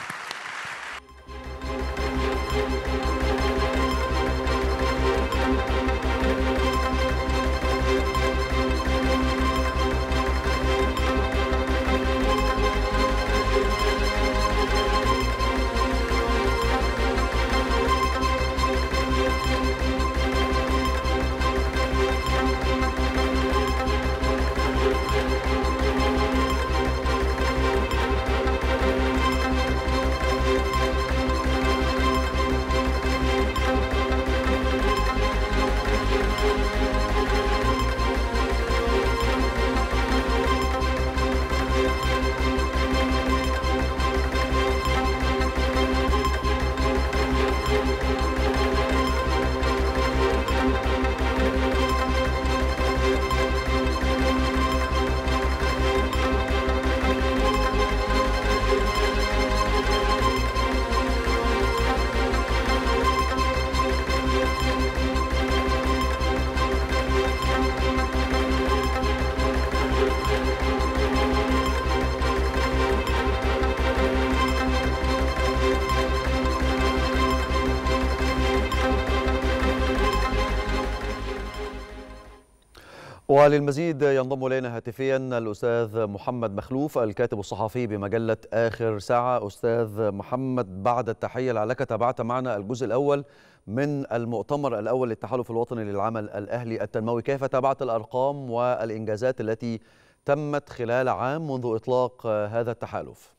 وللمزيد ينضم الينا هاتفيا الاستاذ محمد مخلوف الكاتب الصحفي بمجله اخر ساعه استاذ محمد بعد التحيه لعلك تابعت معنا الجزء الاول من المؤتمر الاول للتحالف الوطني للعمل الاهلي التنموي كيف تابعت الارقام والانجازات التي تمت خلال عام منذ اطلاق هذا التحالف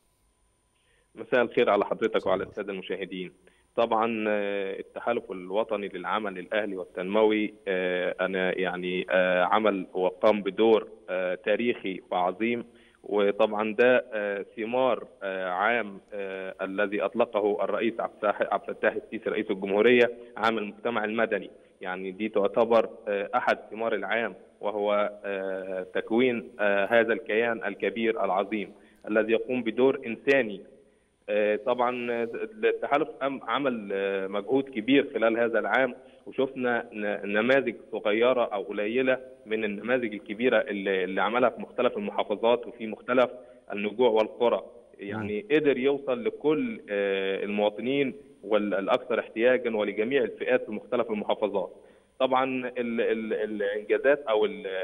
مساء الخير على حضرتك وعلى الساده المشاهدين طبعا التحالف الوطني للعمل الاهلي والتنموي انا يعني عمل وقام بدور تاريخي وعظيم وطبعا ده ثمار عام الذي اطلقه الرئيس عبد الفتاح السيسي رئيس الجمهوريه عام المجتمع المدني يعني دي تعتبر احد ثمار العام وهو تكوين هذا الكيان الكبير العظيم الذي يقوم بدور انساني طبعا التحالف عمل مجهود كبير خلال هذا العام وشفنا نماذج صغيره او قليله من النماذج الكبيره اللي, اللي عملها في مختلف المحافظات وفي مختلف النجوع والقرى يعني قدر يوصل لكل المواطنين والاكثر احتياجا ولجميع الفئات في مختلف المحافظات طبعا ال ال الانجازات او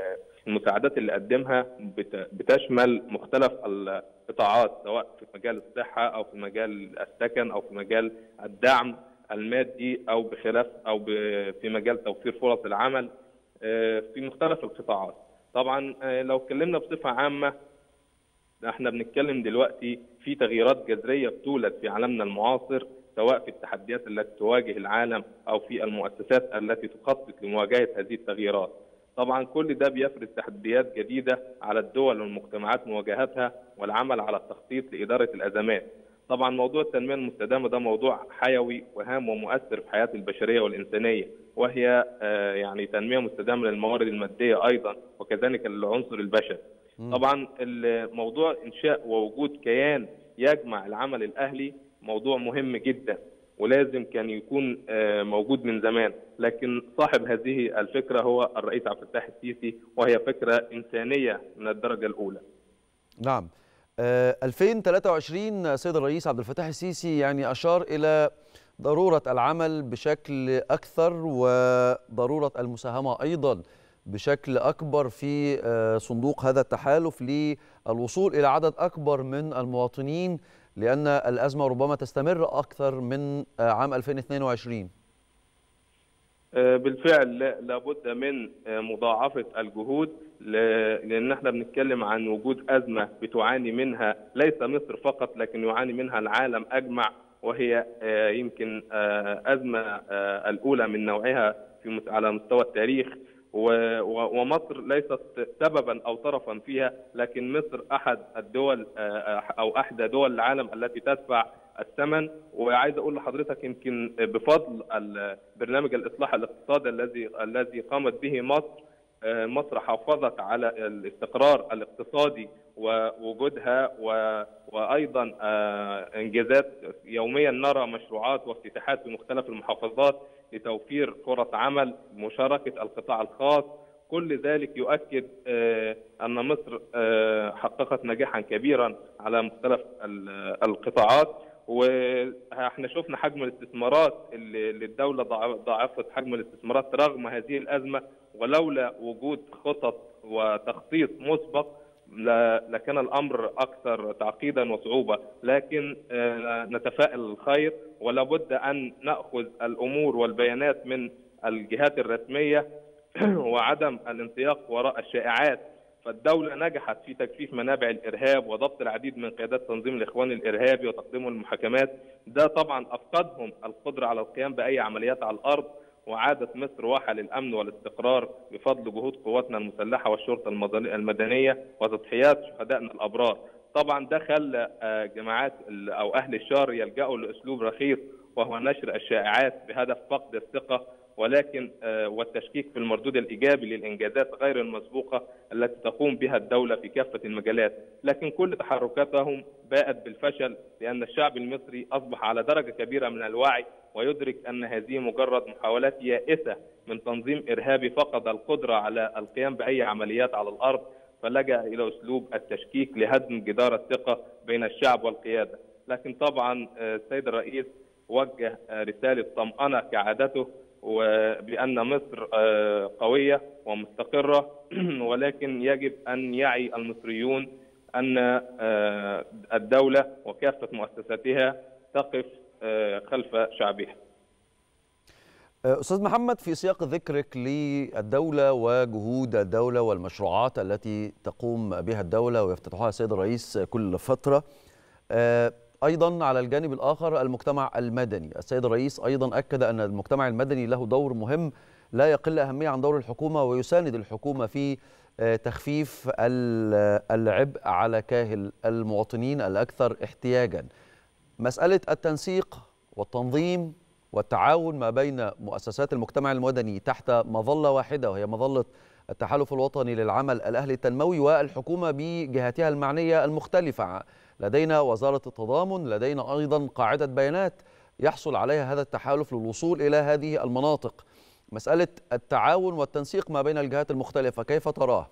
المساعدات اللي قدمها بت- بتشمل مختلف القطاعات سواء في مجال الصحة أو في مجال السكن أو في مجال الدعم المادي أو بخلاف أو ب- في مجال توفير فرص العمل آه، في مختلف القطاعات طبعا آه، لو اتكلمنا بصفة عامة احنا بنتكلم دلوقتي في تغييرات جذريه بتولد في عالمنا المعاصر سواء في التحديات التي تواجه العالم او في المؤسسات التي تخطط لمواجهه هذه التغييرات. طبعا كل ده بيفرض تحديات جديده على الدول والمجتمعات مواجهتها والعمل على التخطيط لاداره الازمات. طبعا موضوع التنميه المستدامه ده موضوع حيوي وهام ومؤثر في حياه البشريه والانسانيه وهي آه، يعني تنميه مستدامه للموارد الماديه ايضا وكذلك للعنصر البشري. طبعا موضوع انشاء ووجود كيان يجمع العمل الاهلي موضوع مهم جدا ولازم كان يكون آه، موجود من زمان لكن صاحب هذه الفكره هو الرئيس عبد الفتاح السيسي وهي فكره انسانيه من الدرجه الاولى نعم آه، 2023 سيد الرئيس عبد الفتاح السيسي يعني أشار إلى ضرورة العمل بشكل أكثر وضرورة المساهمة أيضا بشكل أكبر في آه، صندوق هذا التحالف للوصول إلى عدد أكبر من المواطنين لأن الأزمة ربما تستمر أكثر من آه، عام 2022 آه، بالفعل لا- لابد من آه، مضاعفة الجهود ل- لأن احنا بنتكلم عن وجود أزمة بتعاني منها ليس مصر فقط لكن يعاني منها العالم أجمع وهي آه، يمكن آه، أزمة آه، الأولى من نوعها في مس- على مستوى التاريخ و- و- ومصر ليست سببا أو طرفا فيها لكن مصر أحد الدول آه، أو أحدى دول العالم التي تدفع الثمن وعايز اقول لحضرتك يمكن بفضل ال- برنامج الاصلاح الاقتصادي الذي الذي قامت به مصر آه، مصر حافظت على الاستقرار الاقتصادي ووجودها و- وايضا آه، انجازات يوميا نرى مشروعات وافتتاحات في مختلف المحافظات لتوفير فرص عمل مشاركه القطاع الخاص كل ذلك يؤكد آه، ان مصر آه، حققت نجاحا كبيرا على مختلف ال- القطاعات واحنا شفنا حجم الاستثمارات اللي اللي الدوله ضاع- ضاعفت حجم الاستثمارات رغم هذه الازمه ولولا وجود خطط وتخطيط مسبق ل- لكان الامر اكثر تعقيدا وصعوبه لكن آه، نتفائل الخير ولا بد ان ناخذ الامور والبيانات من الجهات الرسميه وعدم الانسياق وراء الشائعات فالدولة نجحت في تجفيف منابع الإرهاب وضبط العديد من قيادات تنظيم الإخوان الإرهابي وتقديمهم للمحاكمات ده طبعا أفقدهم القدرة على القيام بأي عمليات على الأرض وعادت مصر واحة للأمن والاستقرار بفضل جهود قواتنا المسلحة والشرطة المدن- المدنية وتضحيات شهدائنا الأبرار طبعا ده خلى آه، جماعات ال- أو أهل الشر يلجأوا لأسلوب رخيص وهو نشر الشائعات بهدف فقد الثقة ولكن آه، والتشكيك في المردود الايجابي للانجازات غير المسبوقه التي تقوم بها الدوله في كافه المجالات، لكن كل تحركاتهم باءت بالفشل لان الشعب المصري اصبح على درجه كبيره من الوعي ويدرك ان هذه مجرد محاولات يائسه من تنظيم ارهابي فقد القدره على القيام باي عمليات على الارض فلجا الى اسلوب التشكيك لهدم جدار الثقه بين الشعب والقياده، لكن طبعا آه، السيد الرئيس وجه آه، رساله طمانه كعادته وبأن مصر آه، قوية ومستقرة ولكن يجب أن يعي المصريون أن آه، الدولة وكافة مؤسساتها تقف آه، خلف شعبها أستاذ محمد في سياق ذكرك للدولة وجهود الدولة والمشروعات التي تقوم بها الدولة ويفتتحها السيد الرئيس كل فترة آه، أيضا على الجانب الآخر المجتمع المدني السيد الرئيس أيضا أكد أن المجتمع المدني له دور مهم لا يقل أهمية عن دور الحكومة ويساند الحكومة في آه، تخفيف ال- العبء على كاهل المواطنين الأكثر احتياجا مسألة التنسيق والتنظيم والتعاون ما بين مؤسسات المجتمع المدني تحت مظلة واحدة وهي مظلة التحالف الوطني للعمل الأهلي التنموي والحكومة بجهاتها المعنية المختلفة لدينا وزارة التضامن لدينا أيضا قاعدة بيانات يحصل عليها هذا التحالف للوصول إلى هذه المناطق مسألة التعاون والتنسيق ما بين الجهات المختلفة كيف تراه؟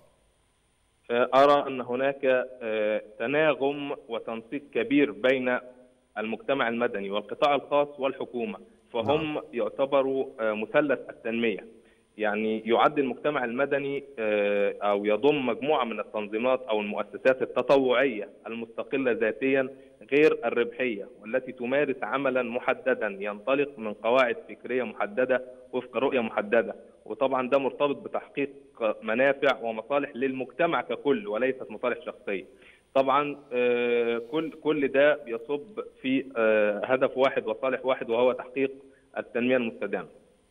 أرى أن هناك آه، تناغم وتنسيق كبير بين المجتمع المدني والقطاع الخاص والحكومة فهم يعتبروا آه، مثلث التنمية يعني يعد المجتمع المدني آه، او يضم مجموعه من التنظيمات او المؤسسات التطوعيه المستقله ذاتيا غير الربحيه والتي تمارس عملا محددا ينطلق من قواعد فكريه محدده وفق رؤيه محدده وطبعا ده مرتبط بتحقيق منافع ومصالح للمجتمع ككل وليست مصالح شخصيه. طبعا آه، كل كل ده بيصب في آه، هدف واحد وصالح واحد وهو تحقيق التنميه المستدامه.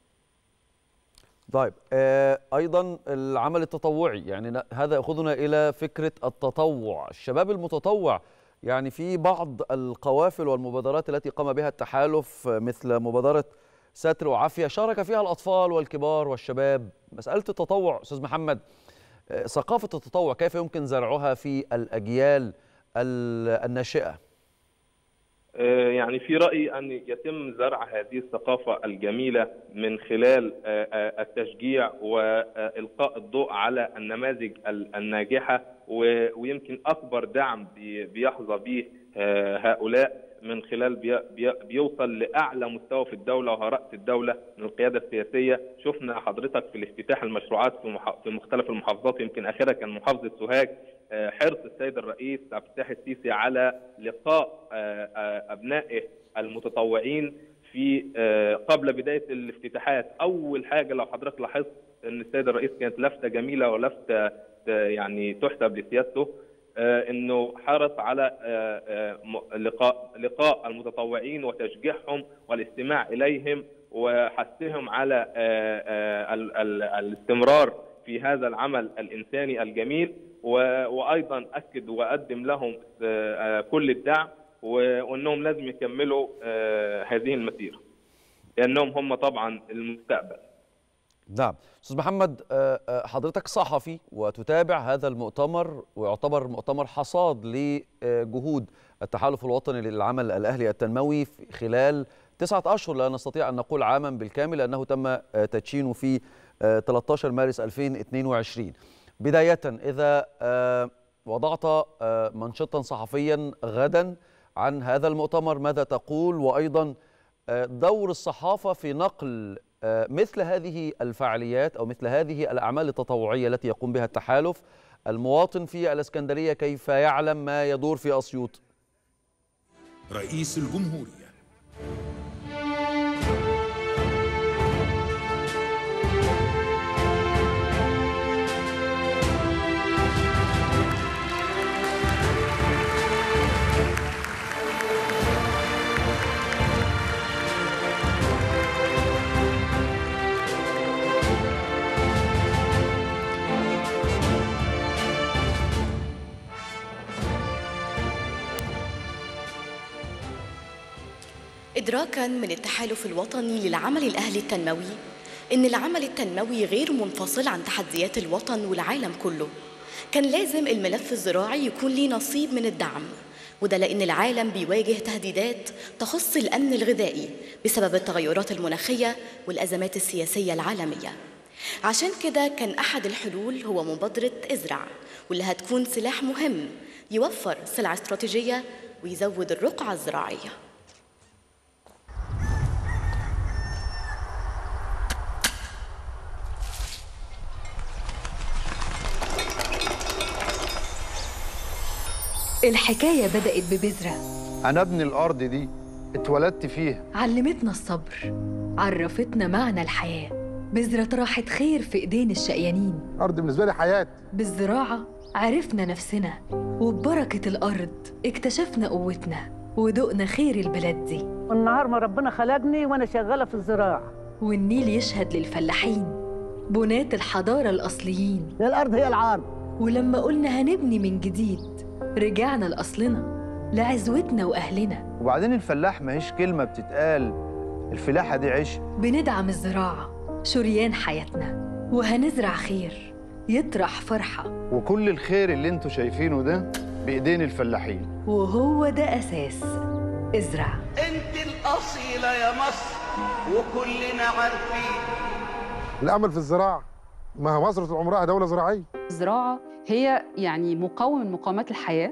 طيب آه، ايضا العمل التطوعي يعني ن- هذا ياخذنا الى فكره التطوع الشباب المتطوع يعني في بعض القوافل والمبادرات التي قام بها التحالف آه، مثل مبادره ستر وعافيه شارك فيها الاطفال والكبار والشباب مساله التطوع استاذ محمد آه، ثقافه التطوع كيف يمكن زرعها في الاجيال ال- الناشئه آه، يعني في رأيي أن يتم زرع هذه الثقافة الجميلة من خلال آه، آه، التشجيع وإلقاء الضوء على النماذج ال- الناجحة و- ويمكن أكبر دعم بي- بيحظى به آه، هؤلاء من خلال بي بي بيوصل لأعلى مستوى في الدولة وهرأس الدولة من القيادة السياسية شفنا حضرتك في الافتتاح المشروعات في, مح... في مختلف المحافظات يمكن آخرها كان محافظة سوهاج آه، حرص السيد الرئيس عبد الفتاح السيسي على لقاء آه، آه، ابنائه المتطوعين في آه، قبل بدايه الافتتاحات اول حاجه لو حضرتك لاحظت ان السيد الرئيس كانت لفته جميله ولفته آه، يعني تحسب لسيادته آه، انه حرص على آه، آه، م- لقاء لقاء المتطوعين وتشجيعهم والاستماع اليهم وحثهم على آه، آه، ال- ال- الاستمرار في هذا العمل الانساني الجميل و- وايضا اكد وقدم لهم آه، آه، كل الدعم و- وانهم لازم يكملوا آه، هذه المسيره لانهم هم طبعا المستقبل نعم استاذ محمد آه، آه، حضرتك صحفي وتتابع هذا المؤتمر ويعتبر مؤتمر حصاد لجهود التحالف الوطني للعمل الاهلي التنموي في خلال تسعة أشهر لا نستطيع أن نقول عاما بالكامل لأنه تم آه، تدشينه في آه، 13 مارس 2022 بداية إذا آه، وضعت آه، منشطا صحفيا غدا عن هذا المؤتمر ماذا تقول وأيضا آه، دور الصحافة في نقل آه، مثل هذه الفعاليات أو مثل هذه الأعمال التطوعية التي يقوم بها التحالف المواطن في الإسكندرية كيف يعلم ما يدور في أسيوط رئيس الجمهورية إدراكا من التحالف الوطني للعمل الأهلي التنموي إن العمل التنموي غير منفصل عن تحديات الوطن والعالم كله كان لازم الملف الزراعي يكون ليه نصيب من الدعم وده لأن العالم بيواجه تهديدات تخص الأمن الغذائي بسبب التغيرات المناخية والأزمات السياسية العالمية عشان كده كان أحد الحلول هو مبادرة ازرع واللي هتكون سلاح مهم يوفر سلع استراتيجية ويزود الرقعة الزراعية الحكاية بدأت ببذرة أنا ابن الأرض دي اتولدت فيها علمتنا الصبر عرفتنا معنى الحياة بذرة راحت خير في إيدين الشقيانين أرض بالنسبة لي حياتي بالزراعة عرفنا نفسنا وببركة الأرض اكتشفنا قوتنا ودقنا خير البلاد دي والنهار ما ربنا خلقني وانا شغاله في الزراعه والنيل يشهد للفلاحين بنات الحضارة الأصليين هي الارض هي العار ولما قلنا هنبني من جديد رجعنا لأصلنا لعزوتنا وأهلنا وبعدين الفلاح ماهيش كلمة بتتقال الفلاحة دي عيش بندعم الزراعة شريان حياتنا وهنزرع خير يطرح فرحة وكل الخير اللي انتوا شايفينه ده بإيدين الفلاحين وهو ده أساس ازرع انت الاصيله يا مصر وكلنا عارفين الامل في الزراعه ما مصر طول عمرها دوله زراعيه الزراعة هي يعني مقاوم من مقاومات الحياة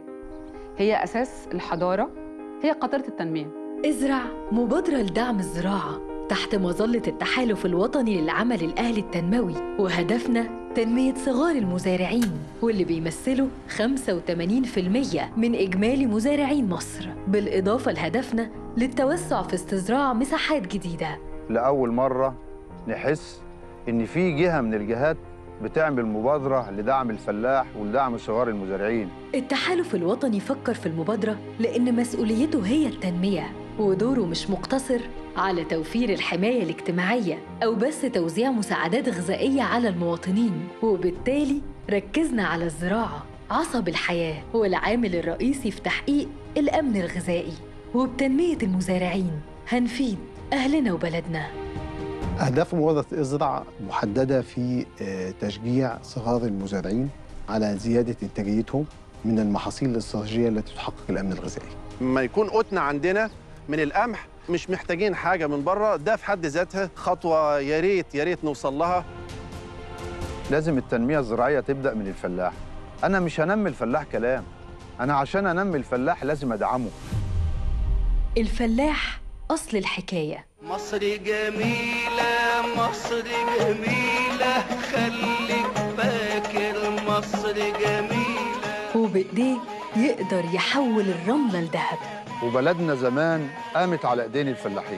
هي أساس الحضارة هي قطرة التنمية ازرع مبادرة لدعم الزراعة تحت مظلة التحالف الوطني للعمل الأهلي التنموي وهدفنا تنمية صغار المزارعين واللي بيمثلوا 85% من إجمالي مزارعين مصر بالإضافة لهدفنا للتوسع في استزراع مساحات جديدة لأول مرة نحس إن في جهة من الجهات بتعمل مبادرة لدعم الفلاح ولدعم صغار المزارعين التحالف الوطني فكر في المبادرة لأن مسؤوليته هي التنمية ودوره مش مقتصر على توفير الحماية الاجتماعية أو بس توزيع مساعدات غذائية على المواطنين وبالتالي ركزنا على الزراعة عصب الحياة والعامل الرئيسي في تحقيق الأمن الغذائي وبتنمية المزارعين هنفيد أهلنا وبلدنا أهداف مبادرة ازرع محددة في آه، تشجيع صغار المزارعين على زيادة إنتاجيتهم من المحاصيل الاستراتيجية التي تحقق الأمن الغذائي ما يكون قوتنا عندنا من القمح مش محتاجين حاجه من بره ده في حد ذاتها خطوه يا ريت يا ريت نوصل لها لازم التنمية الزراعية تبدأ من الفلاح أنا مش هنمي الفلاح كلام أنا عشان أنمي الفلاح لازم أدعمه الفلاح أصل الحكاية مصر جميلة مصر جميلة خليك فاكر مصر جميلة وبإيديه يقدر يحول الرملة لذهب وبلدنا زمان قامت على إيدين الفلاحين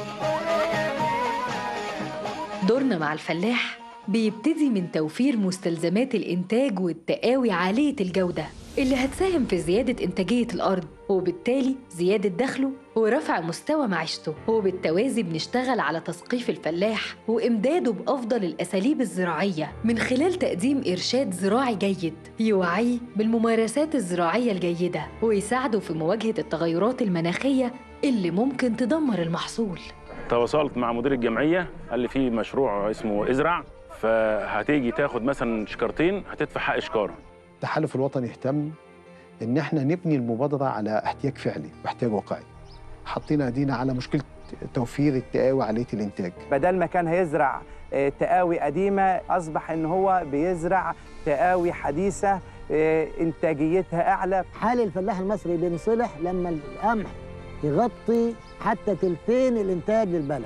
دورنا مع الفلاح بيبتدي من توفير مستلزمات الإنتاج والتقاوي عالية الجودة اللي هتساهم في زيادة إنتاجية الأرض وبالتالي زيادة دخله ورفع مستوى معيشته وبالتوازي بنشتغل على تثقيف الفلاح وإمداده بأفضل الأساليب الزراعية من خلال تقديم إرشاد زراعي جيد يوعيه بالممارسات الزراعية الجيدة ويساعده في مواجهة التغيرات المناخية اللي ممكن تدمر المحصول تواصلت مع مدير الجمعيه قال لي في مشروع اسمه ازرع فهتيجي تاخد مثلا شكارتين هتدفع حق شكاره التحالف الوطني اهتم إن إحنا نبني المبادرة على احتياج فعلي واحتياج واقعي حطينا ايدينا على مشكلة توفير التقاوي عالية الإنتاج بدل ما كان هيزرع آه، تقاوي قديمة أصبح إن هو بيزرع تقاوي حديثة آه، إنتاجيتها أعلى حال الفلاح المصري بينصلح لما القمح يغطي حتى تلتين الانتاج للبلد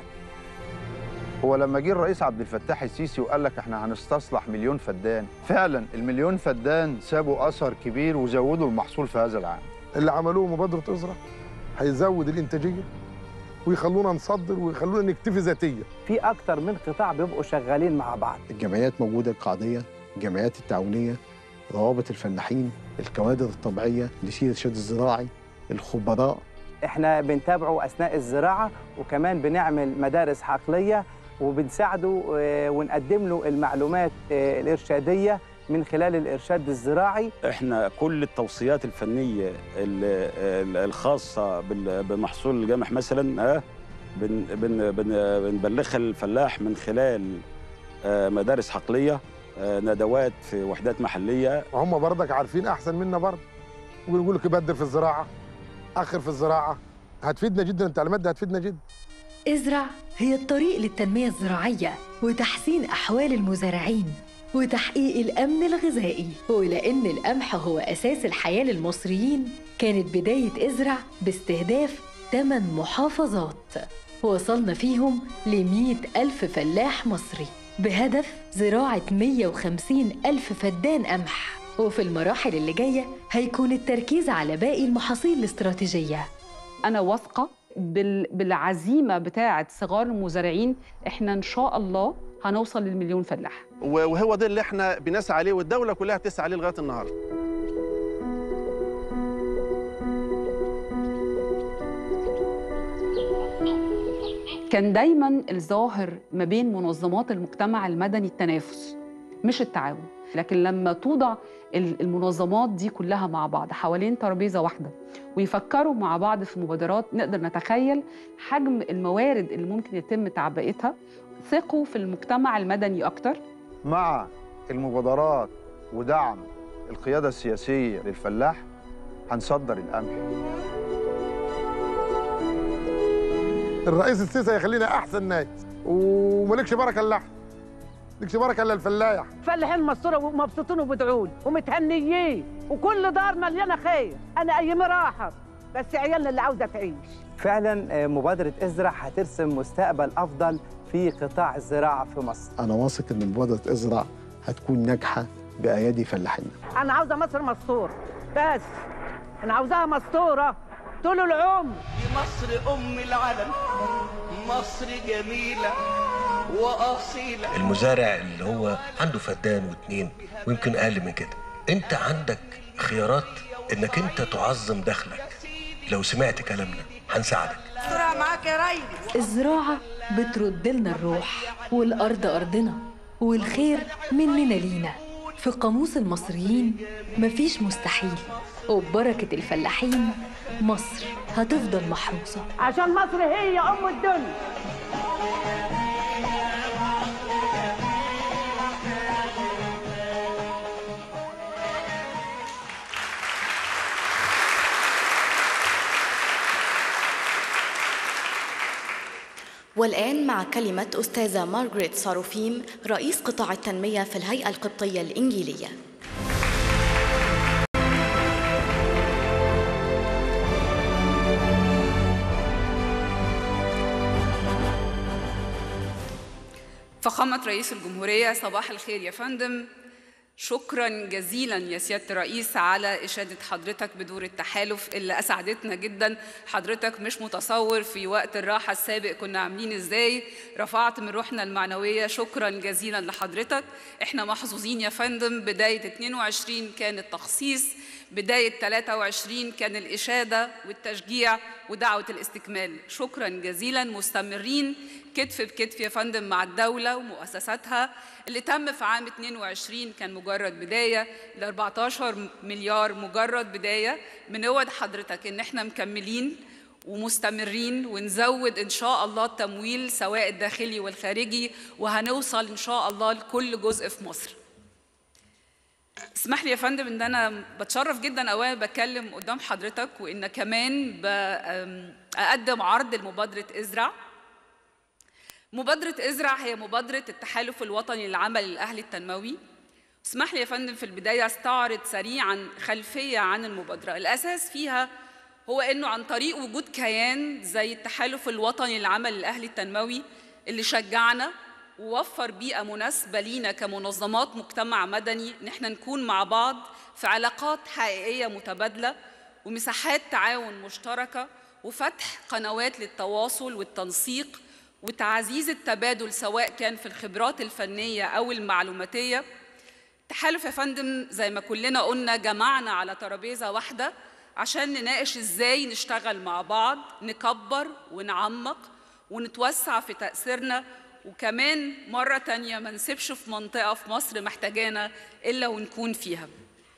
هو لما جه الرئيس عبد الفتاح السيسي وقال لك احنا هنستصلح مليون فدان فعلا المليون فدان سابوا اثر كبير وزودوا المحصول في هذا العام اللي عملوه مبادره ازرع هيزود الانتاجيه ويخلونا نصدر ويخلونا نكتفي ذاتيا في أكتر من قطاع بيبقوا شغالين مع بعض الجمعيات موجودة القاعدية الجمعيات التعاونية روابط الفلاحين الكوادر الطبيعية نشيد الشد الزراعي الخبراء إحنا بنتابعه أثناء الزراعة وكمان بنعمل مدارس حقلية وبنساعده آه، ونقدم له المعلومات آه، الإرشادية من خلال الإرشاد الزراعي احنا كل التوصيات الفنيه ال- ال- الخاصه بال- بمحصول القمح مثلا اه بن بن بن بنبلغها للفلاح من خلال آه، مدارس حقليه آه، ندوات في وحدات محليه هم برضك عارفين احسن منا برضه ويقول لك بدر في الزراعه اخر في الزراعه هتفيدنا جدا التعليمات دي هتفيدنا جدا ازرع هي الطريق للتنمية الزراعية وتحسين أحوال المزارعين وتحقيق الأمن الغذائي ولأن القمح هو أساس الحياة للمصريين كانت بداية ازرع باستهداف 8 محافظات وصلنا فيهم ل ألف فلاح مصري بهدف زراعة 150 ألف فدان قمح وفي المراحل اللي جاية هيكون التركيز على باقي المحاصيل الاستراتيجية انا واثقه بال... بالعزيمه بتاعه صغار المزارعين احنا ان شاء الله هنوصل للمليون فلاح وهو ده اللي احنا بنسعى عليه والدوله كلها بتسعى عليه لغايه النهارده كان دايما الظاهر ما بين منظمات المجتمع المدني التنافس مش التعاون لكن لما توضع ال- المنظمات دي كلها مع بعض حوالين ترابيزه واحده ويفكروا مع بعض في مبادرات نقدر نتخيل حجم الموارد اللي ممكن يتم تعبئتها ثقوا في المجتمع المدني اكتر مع المبادرات ودعم القياده السياسيه للفلاح هنصدر القمح الرئيس السيسي هيخلينا احسن ناس وملكش بركه الا احنا ملكش بركه الا الفلاح فلاحين مصر ومبسوطين وبدعون ومتهنيين وكل دار مليانه خير انا ايامي راحت بس عيالنا اللي عاوزه تعيش فعلا آه، مبادرة ازرع هترسم مستقبل أفضل في قطاع الزراعة في مصر انا واثق ان مبادره ازرع هتكون ناجحه بايادي فلاحينا انا عاوزه مصر مستور بس انا عاوزاها مستوره طول العمر مصر أم العالم مصر جميلة وأصيلة المزارع اللي هو عنده فدان واتنين ويمكن اقل من كده انت عندك خيارات انك انت تعظم دخلك لو سمعت كلامنا هنساعدك الزراعه معاك يا ريس الزراعة بترد لنا الروح والأرض أرضنا والخير مننا لينا في قاموس المصريين مفيش مستحيل وببركة الفلاحين مصر هتفضل محروسة عشان مصر هي ام الدنيا والآن مع كلمة أستاذة مارغريت صاروفيم رئيس قطاع التنمية في الهيئة القبطية الإنجيلية فخامة رئيس الجمهورية صباح الخير يا فندم شكرا جزيلا يا سيادة الرئيس على إشادة حضرتك بدور التحالف اللي أسعدتنا جدا حضرتك مش متصور في وقت الراحة السابق كنا عاملين إزاي رفعت من روحنا المعنوية شكرا جزيلا لحضرتك إحنا محظوظين يا فندم بداية 22 كان التخصيص بداية 23 كان الإشادة والتشجيع ودعوة الاستكمال شكرا جزيلا مستمرين كتف بكتف يا فندم مع الدولة ومؤسساتها اللي تم في عام 22 كان مجرد بداية ل 14 مليار مجرد بداية بنوعد حضرتك إن إحنا مكملين ومستمرين ونزود إن شاء الله التمويل سواء الداخلي والخارجي وهنوصل إن شاء الله لكل جزء في مصر اسمح لي يا فندم ان انا بتشرف جدا اولا بتكلم قدام حضرتك وان كمان بقدم عرض لمبادره ازرع مبادره ازرع هي مبادره التحالف الوطني للعمل الاهلي التنموي اسمح لي يا فندم في البدايه استعرض سريعا خلفيه عن المبادره الاساس فيها هو انه عن طريق وجود كيان زي التحالف الوطني للعمل الاهلي التنموي اللي شجعنا ووفر بيئة مناسبة لينا كمنظمات مجتمع مدني إن احنا نكون مع بعض في علاقات حقيقية متبادلة ومساحات تعاون مشتركة وفتح قنوات للتواصل والتنسيق وتعزيز التبادل سواء كان في الخبرات الفنية أو المعلوماتية تحالف يا فندم زي ما كلنا قلنا جمعنا على ترابيزة واحدة عشان نناقش ازاي نشتغل مع بعض نكبر ونعمق ونتوسع في تأثيرنا وكمان مرة تانية ما نسيبش في منطقة في مصر محتاجانا إلا ونكون فيها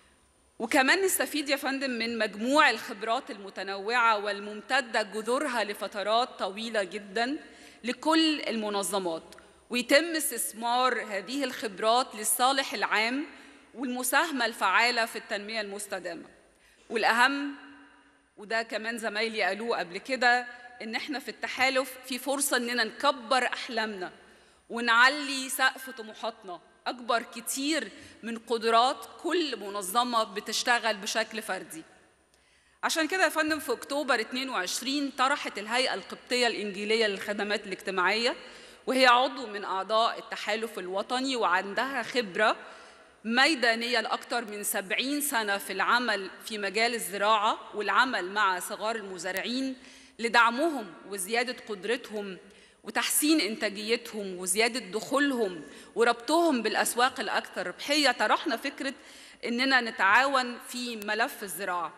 وكمان نستفيد يا فندم من مجموع الخبرات المتنوعة والممتدة جذورها لفترات طويلة جدا لكل المنظمات ويتم استثمار هذه الخبرات للصالح العام والمساهمة الفعالة في التنمية المستدامة والأهم وده كمان زمايلي قالوه قبل كده ان احنا في التحالف في فرصه اننا نكبر احلامنا ونعلي سقف طموحاتنا اكبر كتير من قدرات كل منظمه بتشتغل بشكل فردي عشان كده يا فندم في اكتوبر 22 طرحت الهيئه القبطيه الانجيليه للخدمات الاجتماعيه وهي عضو من اعضاء التحالف الوطني وعندها خبره ميدانيه لاكثر من 70 سنه في العمل في مجال الزراعه والعمل مع صغار المزارعين لدعمهم وزيادة قدرتهم وتحسين إنتاجيتهم وزيادة دخولهم وربطهم بالأسواق الأكثر ربحية طرحنا فكرة إننا نتعاون في ملف الزراعة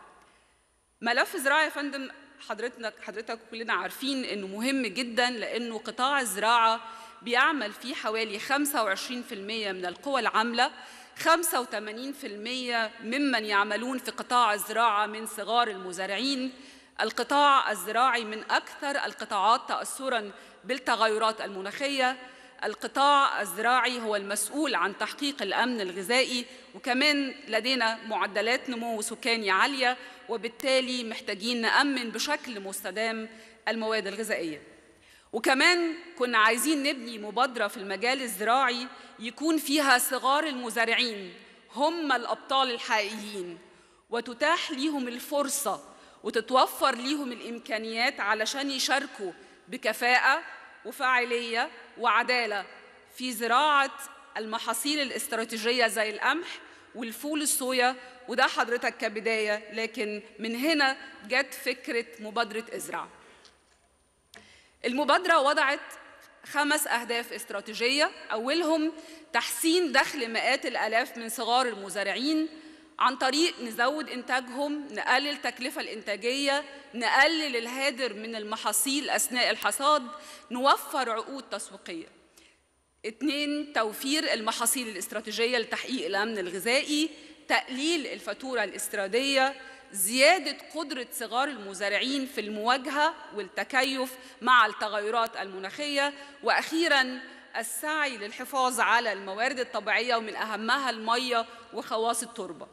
ملف الزراعة يا فندم حضرتك حضرتك كلنا عارفين إنه مهم جدا لأنه قطاع الزراعة بيعمل فيه حوالي 25% من القوى العاملة 85% ممن يعملون في قطاع الزراعة من صغار المزارعين القطاع الزراعي من أكثر القطاعات تأثراً بالتغيرات المناخية القطاع الزراعي هو المسؤول عن تحقيق الأمن الغذائي وكمان لدينا معدلات نمو سكاني عالية وبالتالي محتاجين نأمن بشكل مستدام المواد الغذائية وكمان كنا عايزين نبني مبادرة في المجال الزراعي يكون فيها صغار المزارعين هم الأبطال الحقيقيين وتتاح ليهم الفرصة وتتوفر ليهم الإمكانيات علشان يشاركوا بكفاءة وفاعلية وعدالة في زراعة المحاصيل الاستراتيجية زي القمح والفول الصويا وده حضرتك كبداية لكن من هنا جت فكرة مبادرة ازرع المبادرة وضعت خمس أهداف استراتيجية أولهم تحسين دخل مئات الآلاف من صغار المزارعين عن طريق نزود إنتاجهم نقلل التكلفة الإنتاجية نقلل الهادر من المحاصيل أثناء الحصاد نوفر عقود تسويقية اتنين توفير المحاصيل الاستراتيجية لتحقيق الأمن الغذائي تقليل الفاتورة الاستيرادية زيادة قدرة صغار المزارعين في المواجهة والتكيف مع التغيرات المناخية وأخيراً السعي للحفاظ على الموارد الطبيعية ومن أهمها المية وخواص التربة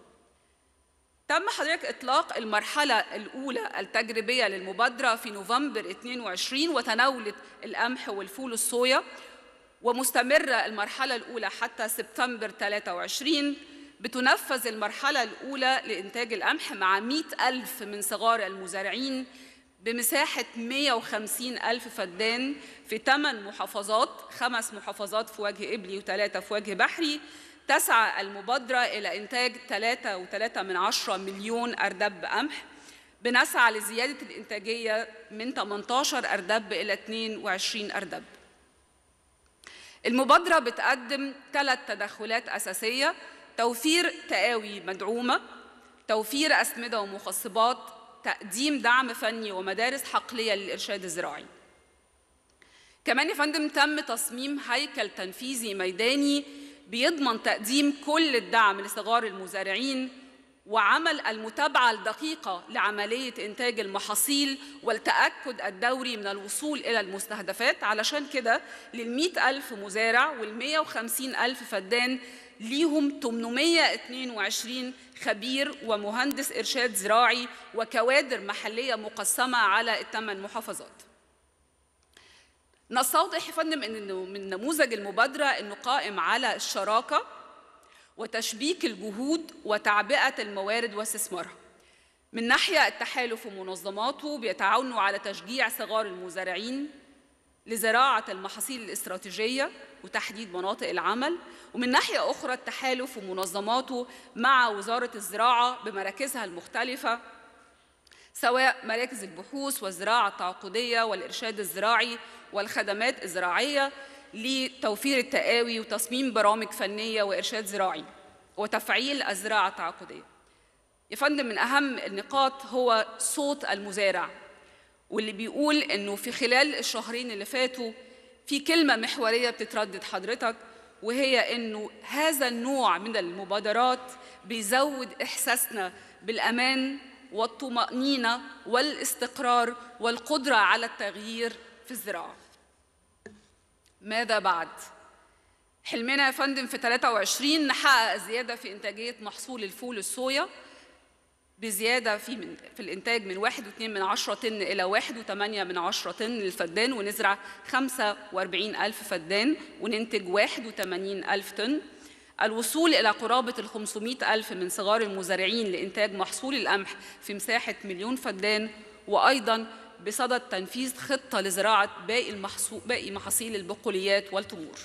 تم حضرتك إطلاق المرحلة الأولى التجريبية للمبادرة في نوفمبر 22 وتناولت القمح والفول الصويا ومستمرة المرحلة الأولى حتى سبتمبر 23 بتنفذ المرحلة الأولى لإنتاج القمح مع 100 ألف من صغار المزارعين بمساحة 150 ألف فدان في ثمان محافظات خمس محافظات في وجه إبلي وثلاثة في وجه بحري تسعى المبادرة إلى إنتاج 3.3 من عشرة مليون أردب قمح بنسعى لزيادة الإنتاجية من 18 أردب إلى 22 أردب المبادرة بتقدم ثلاث تدخلات أساسية توفير تقاوي مدعومة توفير أسمدة ومخصبات تقديم دعم فني ومدارس حقلية للإرشاد الزراعي كمان يا فندم تم تصميم هيكل تنفيذي ميداني بيضمن تقديم كل الدعم لصغار المزارعين وعمل المتابعة الدقيقة لعملية إنتاج المحاصيل والتأكد الدوري من الوصول إلى المستهدفات علشان كده للمئة ألف مزارع والمية وخمسين ألف فدان ليهم 822 خبير ومهندس إرشاد زراعي وكوادر محلية مقسمة على الثمان محافظات نستوضح يا فندم انه من نموذج المبادره انه قائم على الشراكه وتشبيك الجهود وتعبئه الموارد واستثمارها. من ناحيه التحالف ومنظماته بيتعاونوا على تشجيع صغار المزارعين لزراعه المحاصيل الاستراتيجيه وتحديد مناطق العمل، ومن ناحيه اخرى التحالف ومنظماته مع وزاره الزراعه بمراكزها المختلفه سواء مراكز البحوث والزراعه التعاقديه والارشاد الزراعي والخدمات الزراعية لتوفير التقاوي وتصميم برامج فنية وإرشاد زراعي وتفعيل الزراعة التعاقدية يا فندم من أهم النقاط هو صوت المزارع واللي بيقول إنه في خلال الشهرين اللي فاتوا في كلمة محورية بتتردد حضرتك وهي إنه هذا النوع من المبادرات بيزود إحساسنا بالأمان والطمأنينة والاستقرار والقدرة على التغيير في الزراعة ماذا بعد؟ حلمنا يا فندم في 23 نحقق زيادة في إنتاجية محصول الفول الصويا بزيادة في من في الإنتاج من 1.2 من عشرة طن إلى 1.8 من عشرة طن للفدان ونزرع 45 ألف فدان وننتج 81 ألف طن الوصول إلى قرابة ال 500 ألف من صغار المزارعين لإنتاج محصول القمح في مساحة مليون فدان وأيضاً بصدد تنفيذ خطة لزراعة باقي المحصول باقي محاصيل البقوليات والتمور.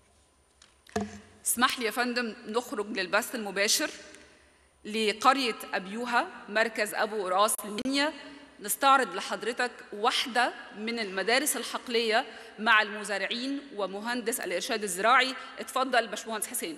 اسمح لي يا فندم نخرج للبث المباشر لقرية أبيوها مركز أبو قراص المنيا نستعرض لحضرتك واحدة من المدارس الحقلية مع المزارعين ومهندس الإرشاد الزراعي اتفضل باشمهندس حسين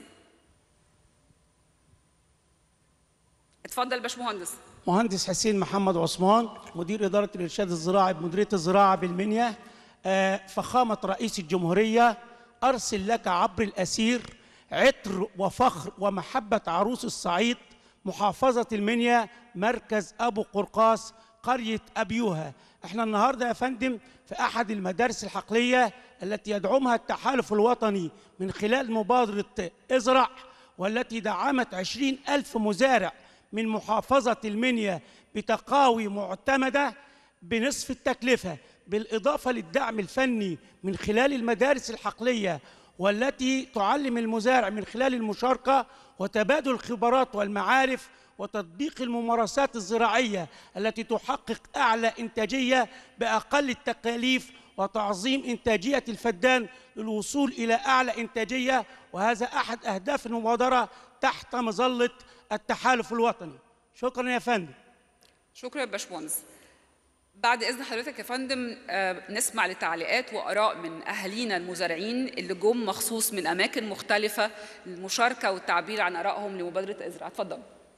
اتفضل باشمهندس مهندس حسين محمد عثمان مدير إدارة الإرشاد الزراعي بمديرية الزراعة بالمنيا آه، فخامة رئيس الجمهورية أرسل لك عبر الأسير عطر وفخر ومحبة عروس الصعيد محافظة المنيا مركز أبو قرقاس قرية أبيوها احنا النهاردة يا فندم في أحد المدارس الحقلية التي يدعمها التحالف الوطني من خلال مبادرة ازرع والتي دعمت عشرين ألف مزارع من محافظة المنيا بتقاوي معتمدة بنصف التكلفة بالإضافة للدعم الفني من خلال المدارس الحقلية والتي تعلم المزارع من خلال المشاركة وتبادل الخبرات والمعارف وتطبيق الممارسات الزراعية التي تحقق أعلى إنتاجية بأقل التكاليف وتعظيم إنتاجية الفدان للوصول إلى أعلى إنتاجية وهذا أحد أهداف المبادرة تحت مظلة التحالف الوطني شكرا يا فندم شكرا يا باشمهندس بعد اذن حضرتك يا فندم آه، نسمع لتعليقات واراء من اهالينا المزارعين اللي جم مخصوص من اماكن مختلفه للمشاركه والتعبير عن ارائهم لمبادره ازرع اتفضل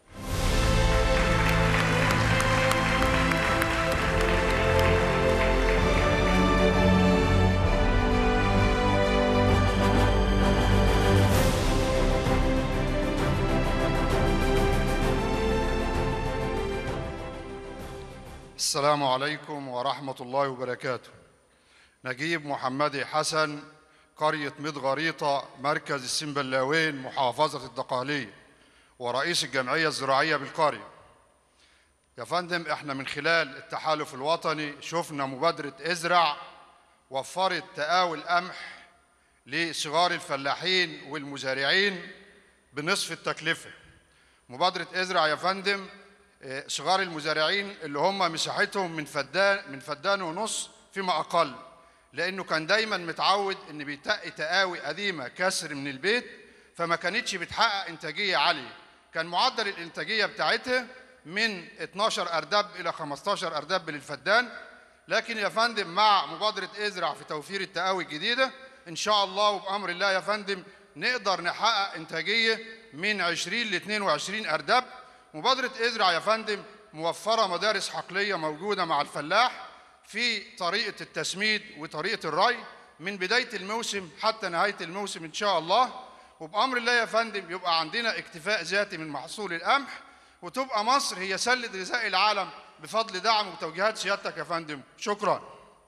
السلام عليكم ورحمة الله وبركاته نجيب محمدي حسن قرية مدغريطة مركز السنبلاوين محافظة الدقهلية ورئيس الجمعية الزراعية بالقرية يا فندم احنا من خلال التحالف الوطني شفنا مبادرة ازرع وفرت تقاوي القمح لصغار الفلاحين والمزارعين بنصف التكلفة مبادرة ازرع يا فندم آه، صغار المزارعين اللي هم مساحتهم من فدان من فدان ونص فيما اقل لانه كان دايما متعود ان بيتقي تقاوي قديمه كسر من البيت فما كانتش بتحقق انتاجيه عاليه كان معدل الانتاجيه بتاعتها من 12 ارداب الى 15 ارداب للفدان لكن يا فندم مع مبادره ازرع في توفير التقاوي الجديده ان شاء الله وبامر الله يا فندم نقدر نحقق انتاجيه من 20 ل 22 ارداب مبادرة ازرع يا فندم موفرة مدارس حقلية موجودة مع الفلاح في طريقة التسميد وطريقة الري من بداية الموسم حتى نهاية الموسم إن شاء الله وبأمر الله يا فندم يبقى عندنا اكتفاء ذاتي من محصول القمح وتبقى مصر هي سلة غذاء العالم بفضل دعم وتوجيهات سيادتك يا فندم شكرا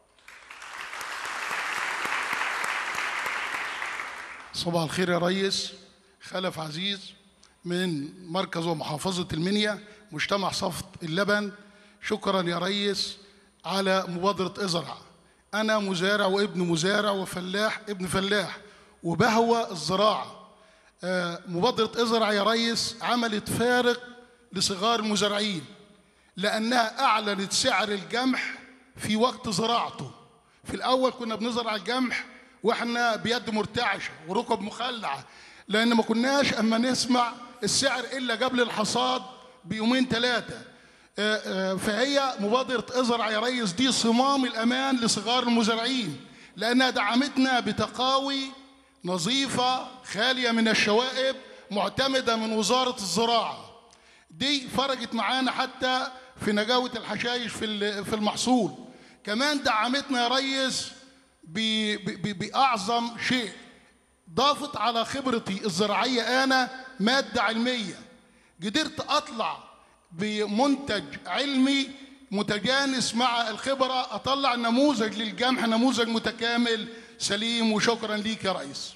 صباح الخير يا ريس خلف عزيز من مركز ومحافظة المنيا مجتمع صفت اللبن شكرا يا ريس على مبادرة ازرع أنا مزارع وابن مزارع وفلاح ابن فلاح وبهوى الزراعة آه، مبادرة ازرع يا ريس عملت فارق لصغار المزارعين لأنها أعلنت سعر القمح في وقت زراعته في الأول كنا بنزرع القمح وإحنا بيد مرتعشة وركب مخلعة لأن ما كناش أما نسمع السعر إلا قبل الحصاد بيومين ثلاثة آه، آه، فهي مبادرة ازرع يا ريس دي صمام الأمان لصغار المزارعين لأنها دعمتنا بتقاوي نظيفة خالية من الشوائب معتمدة من وزارة الزراعة دي فرقت معانا حتى في نجاوة الحشائش في ال- في المحصول كمان دعمتنا يا ريس ب- ب- ب- بأعظم شيء ضافت على خبرتي الزراعية أنا مادة علمية قدرت أطلع بمنتج علمي متجانس مع الخبرة أطلع نموذج للجمح نموذج متكامل سليم وشكرا ليك يا ريس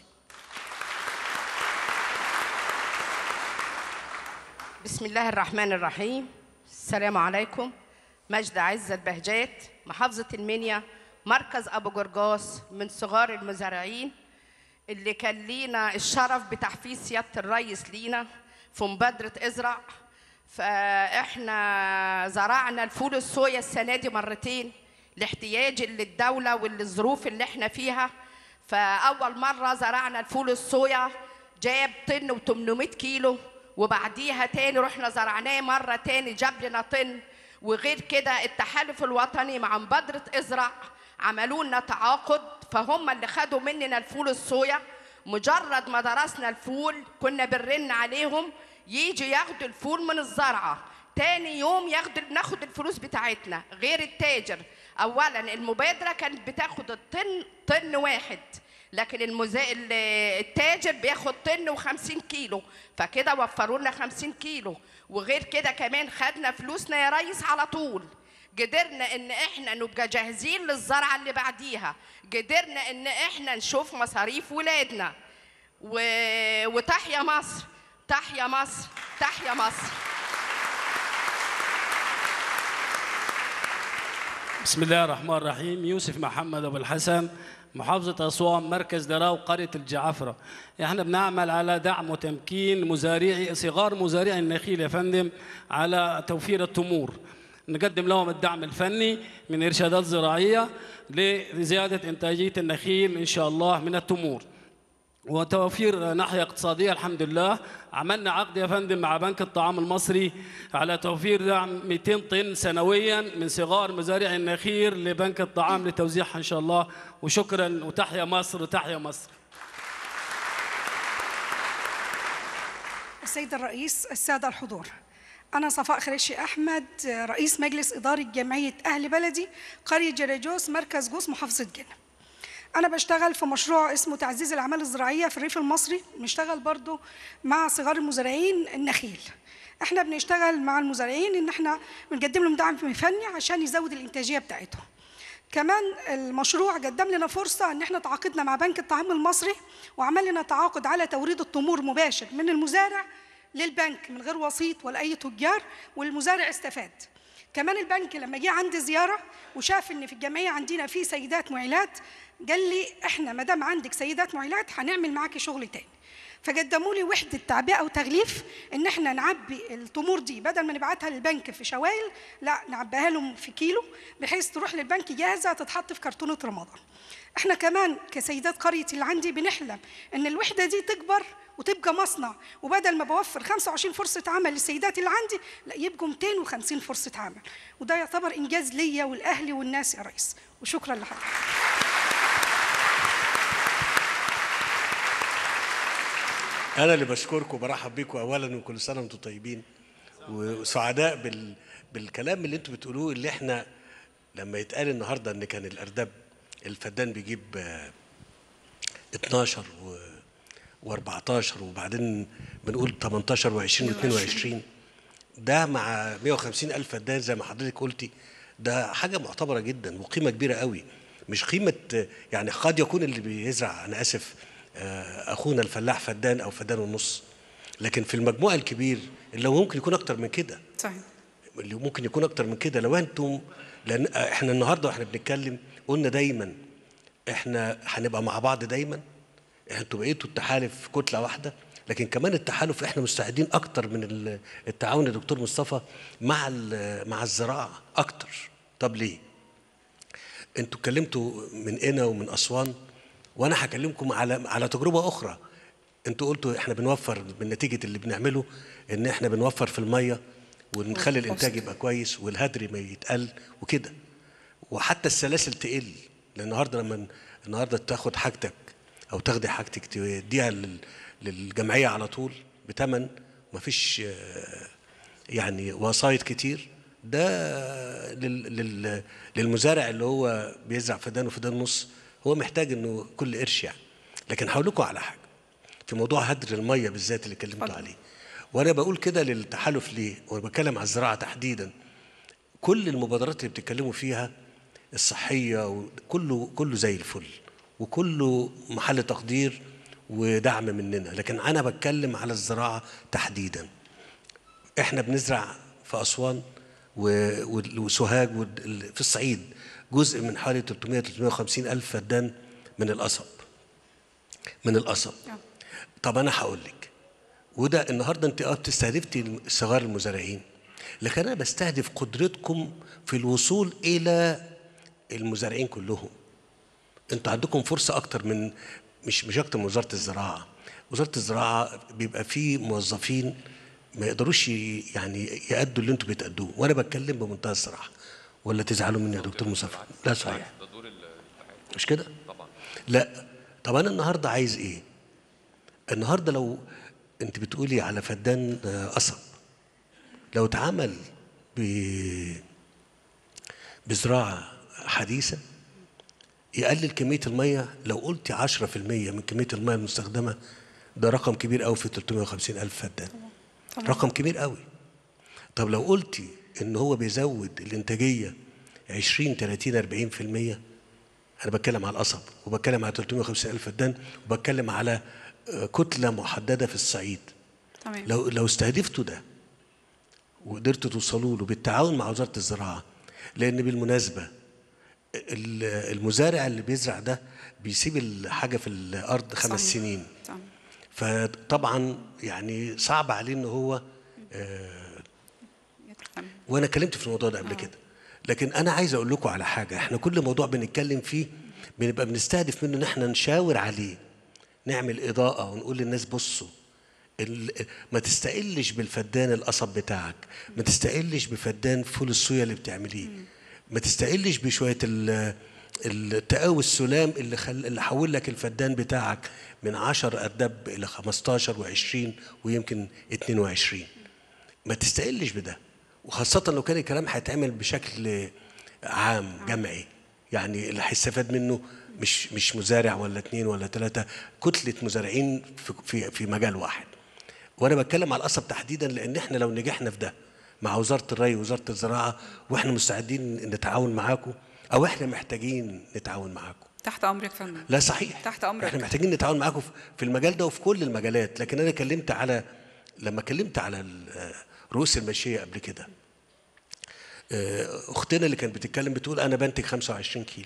بسم الله الرحمن الرحيم السلام عليكم مجد عزة البهجات محافظة المنيا مركز أبو جرجاس من صغار المزارعين اللي كان لينا الشرف بتحفيز سيادة الرئيس لينا في مبادرة ازرع فاحنا زرعنا الفول الصويا السنة دي مرتين لاحتياج للدولة وللظروف اللي احنا فيها فأول مرة زرعنا الفول الصويا جاب طن و800 كيلو وبعديها تاني رحنا زرعناه مرة تاني جاب لنا طن وغير كده التحالف الوطني مع مبادرة ازرع عملوا لنا تعاقد فهم اللي خدوا مننا الفول الصويا مجرد ما درسنا الفول كنا بنرن عليهم يجي ياخدوا الفول من الزرعة تاني يوم ياخدوا ناخد الفلوس بتاعتنا غير التاجر اولا المبادرة كانت بتاخد الطن طن واحد لكن المزا... ال- التاجر بياخد طن و50 كيلو فكده وفروا لنا 50 كيلو وغير كده كمان خدنا فلوسنا يا ريس على طول قدرنا ان احنا نبقى جاهزين للزرعه اللي بعديها قدرنا ان احنا نشوف مصاريف ولادنا و... وتحيا مصر تحيا مصر تحيا مصر بسم الله الرحمن الرحيم يوسف محمد ابو الحسن محافظة أسوان مركز دراو قرية الجعفرة احنا بنعمل على دعم وتمكين مزارعي صغار مزارعي النخيل يا فندم على توفير التمور نقدم لهم الدعم الفني من إرشادات زراعية لزيادة إنتاجية النخيل إن شاء الله من التمور وتوفير ناحية اقتصادية الحمد لله عملنا عقد يا فندم مع بنك الطعام المصري على توفير دعم 200 طن سنويا من صغار مزارع النخيل لبنك الطعام لتوزيعها إن شاء الله وشكرا وتحيا مصر وتحيا مصر السيد الرئيس السادة الحضور أنا صفاء خريشي أحمد رئيس مجلس إدارة جمعية أهل بلدي قرية جريجوس مركز جوس محافظة جنة أنا بشتغل في مشروع اسمه تعزيز الأعمال الزراعية في الريف المصري بنشتغل برضو مع صغار المزارعين النخيل احنا بنشتغل مع المزارعين ان احنا بنقدم لهم دعم فني عشان يزود الانتاجيه بتاعتهم كمان المشروع قدم لنا فرصة إن إحنا تعاقدنا مع بنك الطعام المصري وعمل لنا تعاقد على توريد التمور مباشر من المزارع للبنك من غير وسيط ولا أي تجار والمزارع استفاد. كمان البنك لما جه عندي زيارة وشاف إن في الجمعية عندنا في سيدات معيلات قال لي إحنا ما دام عندك سيدات معيلات هنعمل معاكي شغل تاني. فقدموا لي وحدة تعبئة وتغليف إن إحنا نعبي التمور دي بدل ما نبعتها للبنك في شوايل لا نعبيها لهم في كيلو بحيث تروح للبنك جاهزة تتحط في كرتونة رمضان. إحنا كمان كسيدات قريتي اللي عندي بنحلم إن الوحدة دي تكبر وتبقى مصنع وبدل ما بوفر 25 فرصة عمل للسيدات اللي عندي لا يبقوا 250 فرصة عمل وده يعتبر إنجاز ليا والأهلي والناس يا ريس وشكرا لحضرتك. انا اللي بشكركم وبرحب بيكم اولا وكل سنه وانتم طيبين وسعداء بال... بالكلام اللي انتم بتقولوه اللي احنا لما يتقال النهارده ان كان الارداب الفدان بيجيب آه، 12 و... و14 وبعدين بنقول 18 و20 و22 ده مع 150 الف فدان زي ما حضرتك قلتي ده حاجه معتبره جدا وقيمه كبيره قوي مش قيمه آه، يعني قد يكون اللي بيزرع انا اسف آه، اخونا الفلاح فدان او فدان ونص لكن في المجموع الكبير اللي هو ممكن يكون اكتر من كده صحيح اللي ممكن يكون اكتر من كده لو انتم لان احنا النهارده واحنا بنتكلم قلنا دايما احنا هنبقى مع بعض دايما انتوا بقيتوا التحالف كتله واحده لكن كمان التحالف احنا مستعدين اكتر من ال- التعاون يا دكتور مصطفى مع ال- مع الزراعه اكتر طب ليه انتوا اتكلمتوا من هنا ومن اسوان وانا هكلمكم على على تجربه اخرى انتوا قلتوا احنا بنوفر من نتيجه اللي بنعمله ان احنا بنوفر في الميه ونخلي الانتاج يبقى كويس والهدر ما يتقل وكده وحتى السلاسل تقل لان النهارده لما النهارده تاخد حاجتك او تاخدي حاجتك تديها لل- للجمعيه على طول بتمن مفيش آه، يعني وسايط كتير ده لل لل للمزارع اللي هو بيزرع فدان وفدان نص هو محتاج انه كل قرش يعني لكن هقول لكم على حاجه في موضوع هدر الميه بالذات اللي اتكلمتوا عليه وانا بقول كده للتحالف ليه وانا بتكلم على الزراعه تحديدا كل المبادرات اللي بتتكلموا فيها الصحيه وكله كله زي الفل وكله محل تقدير ودعم مننا لكن انا بتكلم على الزراعه تحديدا احنا بنزرع في اسوان و- و- وسوهاج وال- في الصعيد جزء من حوالي 300 350 الف فدان من القصب من القصب طب انا هقول لك وده النهارده انت اه بتستهدفتي صغار المزارعين لكن انا بستهدف قدرتكم في الوصول الى المزارعين كلهم انتوا عندكم فرصه اكتر من مش مش اكتر من وزاره الزراعه وزاره الزراعه بيبقى فيه موظفين ما يقدروش ي- يعني يأدوا اللي انتوا بتأدوه وانا بتكلم بمنتهى الصراحه ولا تزعلوا مني يا دكتور مصطفى لا صحيح مش كده طبعا لا طب انا النهارده عايز ايه النهارده لو انت بتقولي على فدان آه، قصب لو اتعمل ب بزراعه حديثه يقلل كميه الميه لو قلتي 10% من كميه الميه المستخدمه ده رقم كبير قوي في 350 الف فدان رقم كبير قوي طب لو قلتي ان هو بيزود الانتاجيه 20 30 40% انا بتكلم على القصب وبتكلم على 350 الف فدان وبتكلم على آه، كتله محدده في الصعيد تمام لو لو استهدفتوا ده وقدرتوا توصلوا له بالتعاون مع وزاره الزراعه لان بالمناسبه ال- المزارع اللي بيزرع ده بيسيب الحاجه في الارض خمس صحيح. سنين صح. فطبعا يعني صعب عليه ان هو آه، وانا اتكلمت في الموضوع ده قبل كده لكن انا عايز اقول لكم على حاجه احنا كل موضوع بنتكلم فيه بنبقى بنستهدف منه ان احنا نشاور عليه نعمل اضاءه ونقول للناس بصوا ال- ما تستقلش بالفدان القصب بتاعك ما تستقلش بفدان فول الصويا اللي بتعمليه ما تستقلش بشويه ال- التقاوي السلام اللي خل... اللي حول لك الفدان بتاعك من 10 اردب الى 15 و20 ويمكن 22 ما تستقلش بده وخاصة لو كان الكلام هيتعمل بشكل عام جمعي يعني اللي هيستفاد منه مش مش مزارع ولا اتنين ولا ثلاثة كتلة مزارعين في في في مجال واحد وانا بتكلم على القصب تحديدا لان احنا لو نجحنا في ده مع وزارة الري ووزارة الزراعة واحنا مستعدين نتعاون معاكم او احنا محتاجين نتعاون معاكم تحت امرك فندم لا صحيح تحت امرك احنا محتاجين نتعاون معاكم في- في المجال ده وفي كل المجالات لكن انا كلمت على لما كلمت على ال- رؤوس الماشيه قبل كده آه، اختنا اللي كانت بتتكلم بتقول انا بنتج 25 كيلو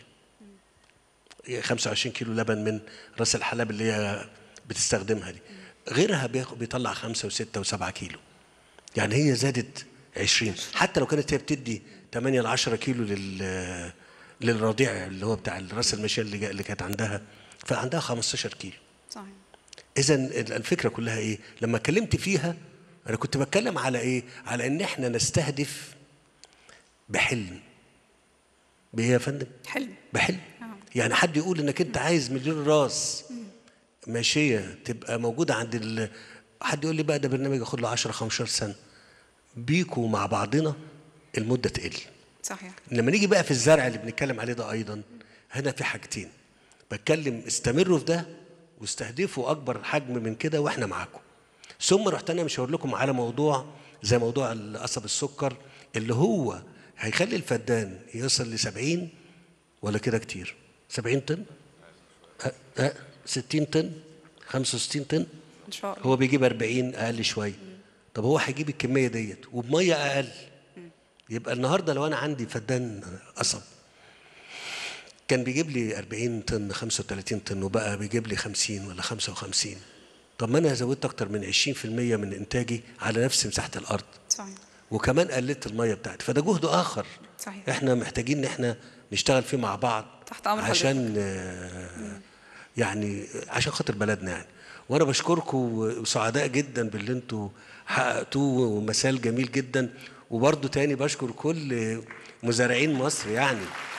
25 كيلو لبن من راس الحلب اللي هي بتستخدمها دي غيرها بياخ- بيطلع خمسة وستة وسبعة كيلو يعني هي زادت 20 حتى لو كانت هي بتدي 8 ل 10 كيلو لل للرضيع اللي هو بتاع راس الماشيه اللي, جا- اللي كانت عندها فعندها 15 كيلو صحيح اذا الفكره كلها ايه لما اتكلمت فيها انا كنت بتكلم على ايه على ان احنا نستهدف بحلم بايه يا فندم حلم بحلم يعني حد يقول انك انت عايز مليون راس ماشيه تبقى موجوده عند ال... حد يقول لي بقى ده برنامج ياخد له 10 15 سنه بيكوا مع بعضنا المده تقل صحيح لما نيجي بقى في الزرع اللي بنتكلم عليه ده ايضا هنا في حاجتين بتكلم استمروا في ده واستهدفوا اكبر حجم من كده واحنا معاكم ثم رحت انا مش هقول لكم على موضوع زي موضوع قصب السكر اللي هو هيخلي الفدان يوصل ل 70 ولا كده كتير 70 طن أه أه 60 طن 65 طن ان شاء الله هو بيجيب 40 اقل شويه طب هو هيجيب الكميه ديت وبميه اقل يبقى النهارده لو انا عندي فدان قصب كان بيجيب لي 40 طن 35 طن وبقى بيجيب لي 50 ولا 55 طب ما انا زودت اكتر من 20% من انتاجي على نفس مساحه الارض صحيح وكمان قللت الميه بتاعتي فده جهد اخر صحيح احنا محتاجين ان احنا نشتغل فيه مع بعض تحت امر عشان آه، يعني عشان خاطر بلدنا يعني وانا بشكركم وسعداء جدا باللي انتوا حققتوه ومثال جميل جدا وبرضه تاني بشكر كل مزارعين مصر يعني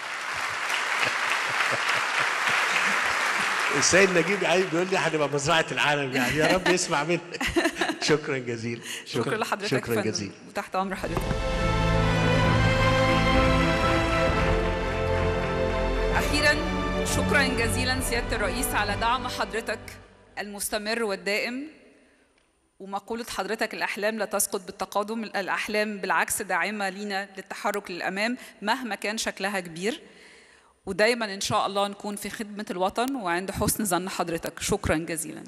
السيد نجيب عايز بيقول لي هنبقى مزرعه العالم يعني يا رب يسمع منك شكرا جزيلا شكرا لحضرتك شكرا فندم، جزيلا وتحت امر حضرتك اخيرا شكرا جزيلا سياده الرئيس على دعم حضرتك المستمر والدائم ومقولة حضرتك الأحلام لا تسقط بالتقادم الأحلام بالعكس داعمة لينا للتحرك للأمام مهما كان شكلها كبير ودايما إن شاء الله نكون في خدمة الوطن وعند حسن ظن حضرتك شكرا جزيلا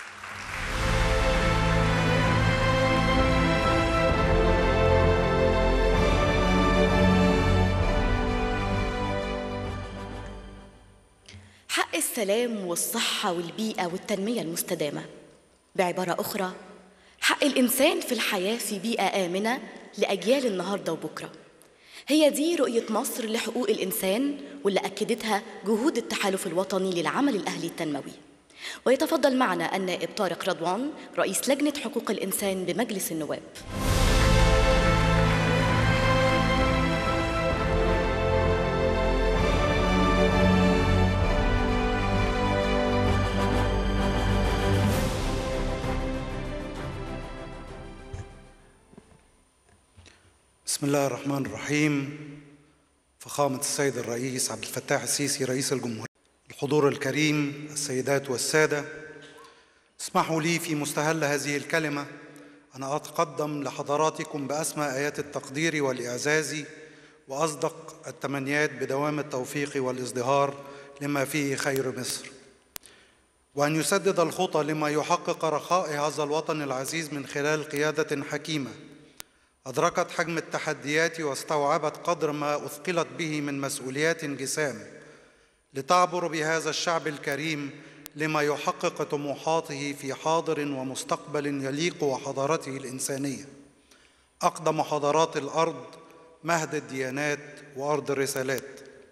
حق السلام والصحة والبيئة والتنمية المستدامة بعبارة أخرى حق الإنسان في الحياة في بيئة آمنة لأجيال النهاردة وبكرة هي دي رؤية مصر لحقوق الإنسان واللي أكدتها جهود التحالف الوطني للعمل الأهلي التنموي ويتفضل معنا النائب طارق رضوان رئيس لجنة حقوق الإنسان بمجلس النواب بسم الله الرحمن الرحيم فخامة السيد الرئيس عبد الفتاح السيسي رئيس الجمهورية الحضور الكريم السيدات والسادة اسمحوا لي في مستهل هذه الكلمة أن أتقدم لحضراتكم بأسمى آيات التقدير والإعزاز وأصدق التمنيات بدوام التوفيق والازدهار لما فيه خير مصر وأن يسدد الخطى لما يحقق رخاء هذا الوطن العزيز من خلال قيادة حكيمة أدركت حجم التحديات واستوعبت قدر ما أثقلت به من مسؤوليات جسام لتعبر بهذا الشعب الكريم لما يحقق طموحاته في حاضر ومستقبل يليق وحضارته الإنسانية أقدم حضارات الأرض مهد الديانات وأرض الرسالات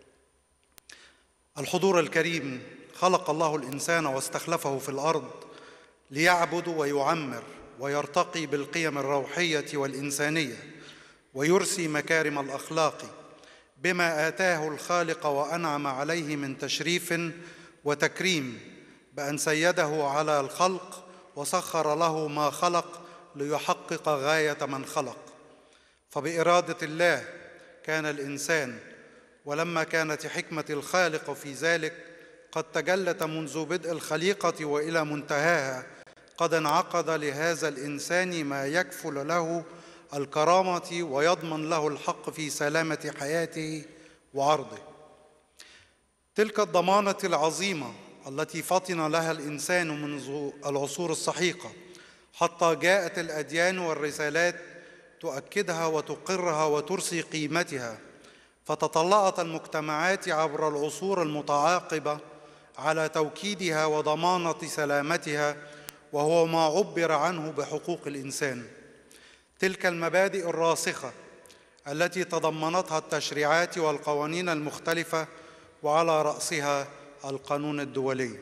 الحضور الكريم خلق الله الإنسان واستخلفه في الأرض ليعبد ويعمر ويرتقي بالقيم الروحية والإنسانية ويرسي مكارم الأخلاق بما آتاه الخالق وأنعم عليه من تشريف وتكريم بأن سيده على الخلق وسخر له ما خلق ليحقق غاية من خلق فبإرادة الله كان الإنسان ولما كانت حكمة الخالق في ذلك قد تجلت منذ بدء الخليقة وإلى منتهاها قد انعقد لهذا الإنسان ما يكفل له الكرامة ويضمن له الحق في سلامة حياته وعرضه تلك الضمانة العظيمة التي فطن لها الإنسان منذ العصور السحيقة حتى جاءت الأديان والرسالات تؤكدها وتقرها وترسي قيمتها فتطلعت المجتمعات عبر العصور المتعاقبة على توكيدها وضمانة سلامتها وهو ما عبر عنه بحقوق الإنسان تلك المبادئ الراسخة التي تضمنتها التشريعات والقوانين المختلفة وعلى رأسها القانون الدولي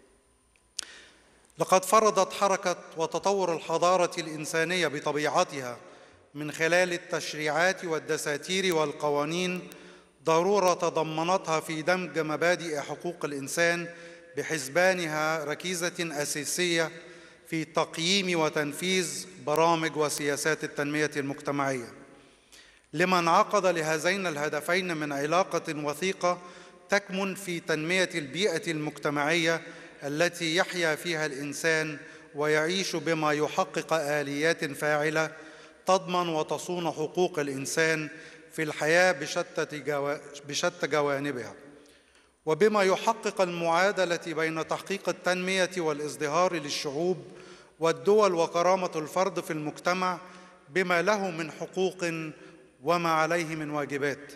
لقد فرضت حركة وتطور الحضارة الإنسانية بطبيعتها من خلال التشريعات والدساتير والقوانين ضرورة تضمنتها في دمج مبادئ حقوق الإنسان بحسبانها ركيزة أساسية في تقييم وتنفيذ برامج وسياسات التنمية المجتمعية لما انعقد لهذين الهدفين من علاقة وثيقة تكمن في تنمية البيئة المجتمعية التي يحيا فيها الإنسان ويعيش بما يحقق آليات فاعلة تضمن وتصون حقوق الإنسان في الحياة بشتى, جو... بشتى جوانبها وبما يحقق المعادلة بين تحقيق التنمية والازدهار للشعوب والدول وكرامة الفرد في المجتمع بما له من حقوق وما عليه من واجبات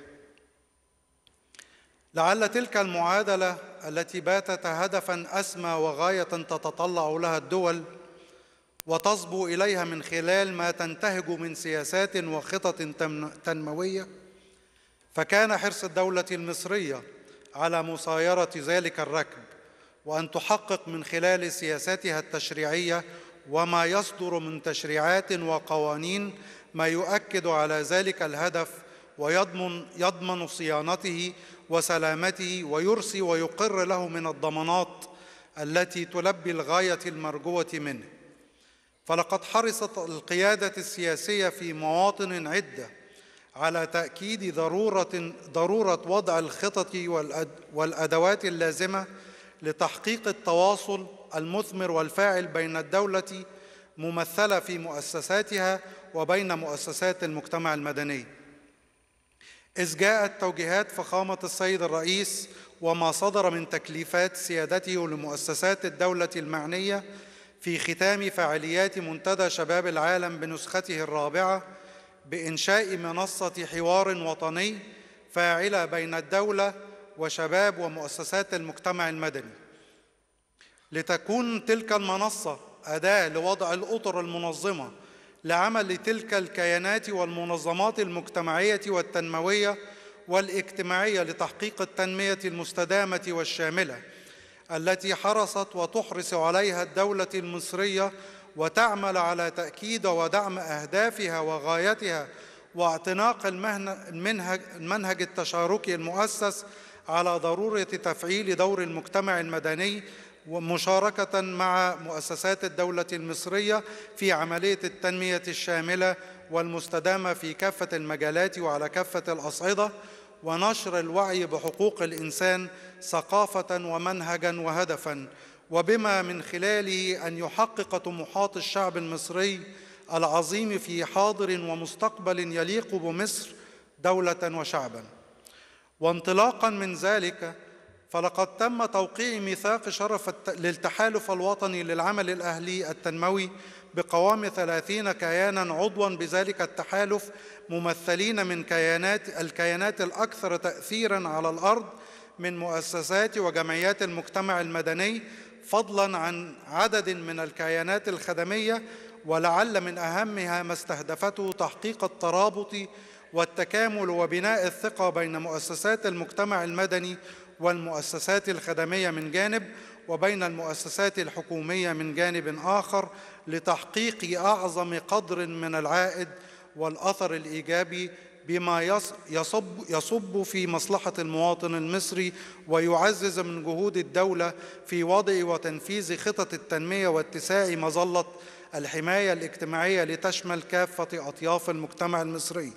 لعل تلك المعادلة التي باتت هدفا أسمى وغاية تتطلع لها الدول وتصبو إليها من خلال ما تنتهج من سياسات وخطط تنموية فكان حرص الدولة المصرية على مسايرة ذلك الركب وأن تحقق من خلال سياساتها التشريعية وما يصدر من تشريعات وقوانين ما يؤكد على ذلك الهدف ويضمن يضمن صيانته وسلامته ويرسي ويقر له من الضمانات التي تلبي الغاية المرجوة منه فلقد حرصت القيادة السياسية في مواطن عدة على تأكيد ضرورة ضرورة وضع الخطط والأدوات اللازمة لتحقيق التواصل المثمر والفاعل بين الدولة ممثلة في مؤسساتها وبين مؤسسات المجتمع المدني إذ جاءت توجيهات فخامة السيد الرئيس وما صدر من تكليفات سيادته لمؤسسات الدولة المعنية في ختام فعاليات منتدى شباب العالم بنسخته الرابعة بإنشاء منصة حوار وطني فاعلة بين الدولة وشباب ومؤسسات المجتمع المدني لتكون تلك المنصة أداة لوضع الأطر المنظمة لعمل تلك الكيانات والمنظمات المجتمعية والتنموية والاجتماعية لتحقيق التنمية المستدامة والشاملة التي حرصت وتحرص عليها الدولة المصرية وتعمل على تأكيد ودعم أهدافها وغايتها واعتناق المنهج, المنهج التشاركي المؤسس على ضرورة تفعيل دور المجتمع المدني ومشاركة مع مؤسسات الدولة المصرية في عملية التنمية الشاملة والمستدامة في كافة المجالات وعلى كافة الأصعدة ونشر الوعي بحقوق الإنسان ثقافة ومنهجا وهدفا وبما من خلاله أن يحقق طموحات الشعب المصري العظيم في حاضر ومستقبل يليق بمصر دولة وشعبا وانطلاقا من ذلك فلقد تم توقيع ميثاق شرف للتحالف الوطني للعمل الأهلي التنموي بقوام ثلاثين كيانا عضوا بذلك التحالف ممثلين من كيانات الكيانات الأكثر تأثيرا على الأرض من مؤسسات وجمعيات المجتمع المدني فضلا عن عدد من الكيانات الخدمية ولعل من أهمها ما استهدفته تحقيق الترابط والتكامل وبناء الثقة بين مؤسسات المجتمع المدني والمؤسسات الخدمية من جانب وبين المؤسسات الحكومية من جانب آخر لتحقيق أعظم قدر من العائد والأثر الإيجابي بما يص- يصب, يصب في مصلحة المواطن المصري ويعزز من جهود الدولة في وضع وتنفيذ خطط التنمية واتساع مظلة الحماية الاجتماعية لتشمل كافة أطياف المجتمع المصري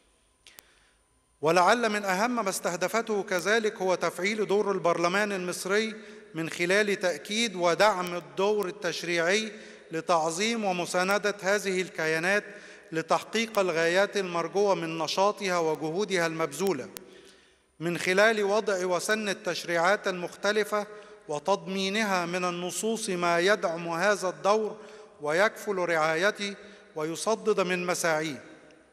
ولعل من أهم ما استهدفته كذلك هو تفعيل دور البرلمان المصري من خلال تأكيد ودعم الدور التشريعي لتعظيم ومساندة هذه الكيانات لتحقيق الغايات المرجوة من نشاطها وجهودها المبذولة من خلال وضع وسن التشريعات المختلفة وتضمينها من النصوص ما يدعم هذا الدور ويكفل رعايته ويصدد من مساعيه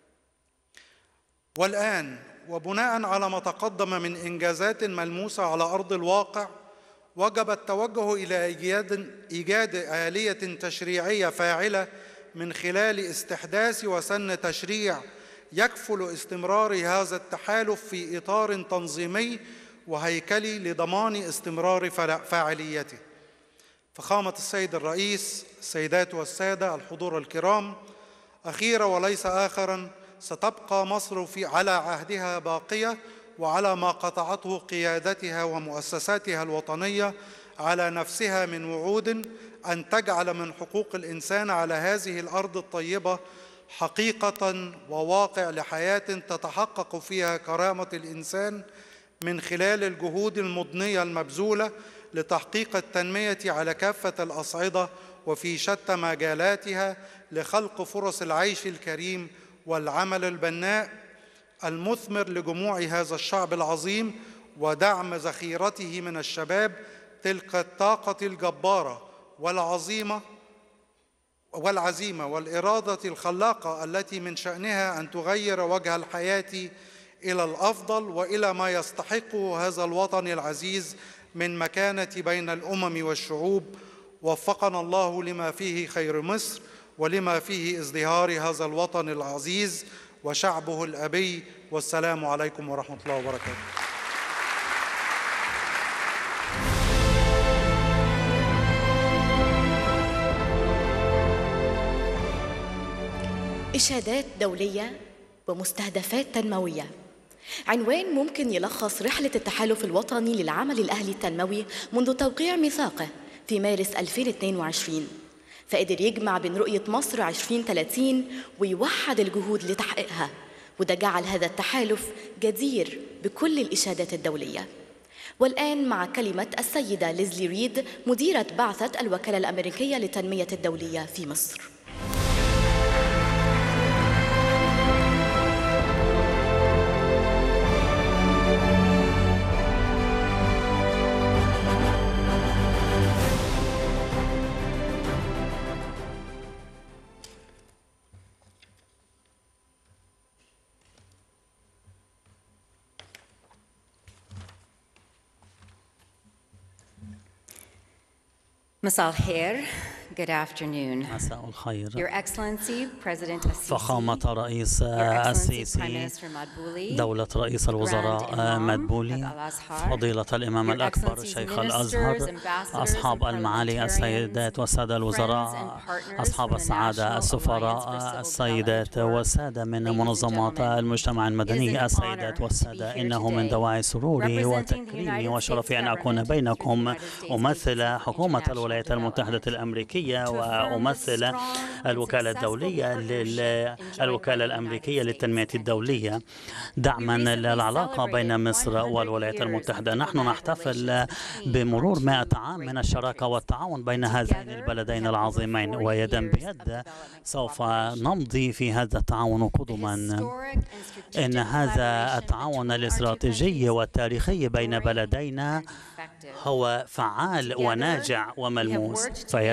والآن وبناء على ما تقدم من إنجازات ملموسة على أرض الواقع وجب التوجه إلى إيجاد إيجاد آلية تشريعية فاعلة من خلال استحداث وسن تشريع يكفل استمرار هذا التحالف في إطار تنظيمي وهيكلي لضمان استمرار فلا- فاعليته. فخامة السيد الرئيس، السيدات والسادة الحضور الكرام، أخيرا وليس آخرا ستبقى مصر في على عهدها باقية وعلى ما قطعته قيادتها ومؤسساتها الوطنية على نفسها من وعود أن تجعل من حقوق الإنسان على هذه الأرض الطيبة حقيقة وواقع لحياة تتحقق فيها كرامة الإنسان من خلال الجهود المضنية المبذولة لتحقيق التنمية على كافة الأصعدة وفي شتى مجالاتها لخلق فرص العيش الكريم والعمل البناء المثمر لجموع هذا الشعب العظيم ودعم ذخيرته من الشباب تلك الطاقة الجبارة والعظيمة والعزيمة والإرادة الخلاقة التي من شأنها أن تغير وجه الحياة إلى الأفضل وإلى ما يستحقه هذا الوطن العزيز من مكانة بين الأمم والشعوب وفقنا الله لما فيه خير مصر ولما فيه ازدهار هذا الوطن العزيز وشعبه الأبي والسلام عليكم ورحمة الله وبركاته إشادات دولية ومستهدفات تنموية عنوان ممكن يلخص رحلة التحالف الوطني للعمل الأهلي التنموي منذ توقيع ميثاقه في مارس 2022 فقدر يجمع بين رؤية مصر 2030 ويوحد الجهود لتحقيقها وده جعل هذا التحالف جدير بكل الإشادات الدولية والآن مع كلمة السيدة ليزلي ريد مديرة بعثة الوكالة الأمريكية للتنمية الدولية في مصر مساء الخير. Good afternoon. مساء الخير Your Excellency, President Assisi, فخامة رئيس Your Excellency Prime السيسي Minister Madbouli, دولة رئيس الوزراء Grand Imam مدبولي Al-Azhar, فضيلة الإمام Your الأكبر Excellencies, شيخ Ministers, الأزهر Ambassadors, أصحاب and المعالي السيدات والسادة الوزراء partners أصحاب from the السعادة National السفراء Alliance for Civil السيدات والسادة من منظمات المجتمع المدني السيدات والسادة إنه من دواعي سروري وتكريمي وشرفي أن أكون بينكم أمثل حكومة الولايات المتحدة الأمريكية وأمثل الوكالة الدولية للوكالة الأمريكية للتنمية الدولية دعما للعلاقة بين مصر والولايات المتحدة نحن نحتفل بمرور 100 عام من الشراكة والتعاون بين هذين البلدين العظيمين ويدا بيد سوف نمضي في هذا التعاون قدما إن هذا التعاون الاستراتيجي والتاريخي بين بلدينا هو فعال وناجع وملموس فيدا بيد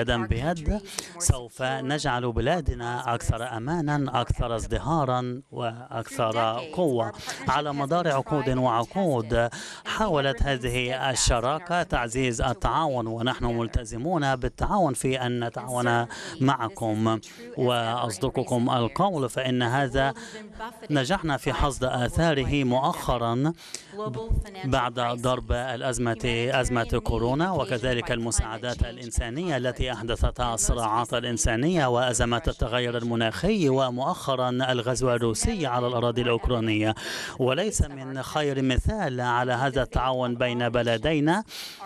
بجد سوف نجعل بلادنا أكثر أمانا أكثر ازدهارا وأكثر قوة على مدار عقود وعقود حاولت هذه الشراكة تعزيز التعاون ونحن ملتزمون بالتعاون في أن نتعاون معكم وأصدقكم القول فإن هذا نجحنا في حصد آثاره مؤخرا بعد ضرب الأزمة أزمة كورونا وكذلك المساعدات الإنسانية التي أحدثتها الصراعات الإنسانية وأزمات التغير المناخي ومؤخرا الغزو الروسي على الأراضي الأوكرانية وليس من خير مثال على هذا التعاون بين بلدينا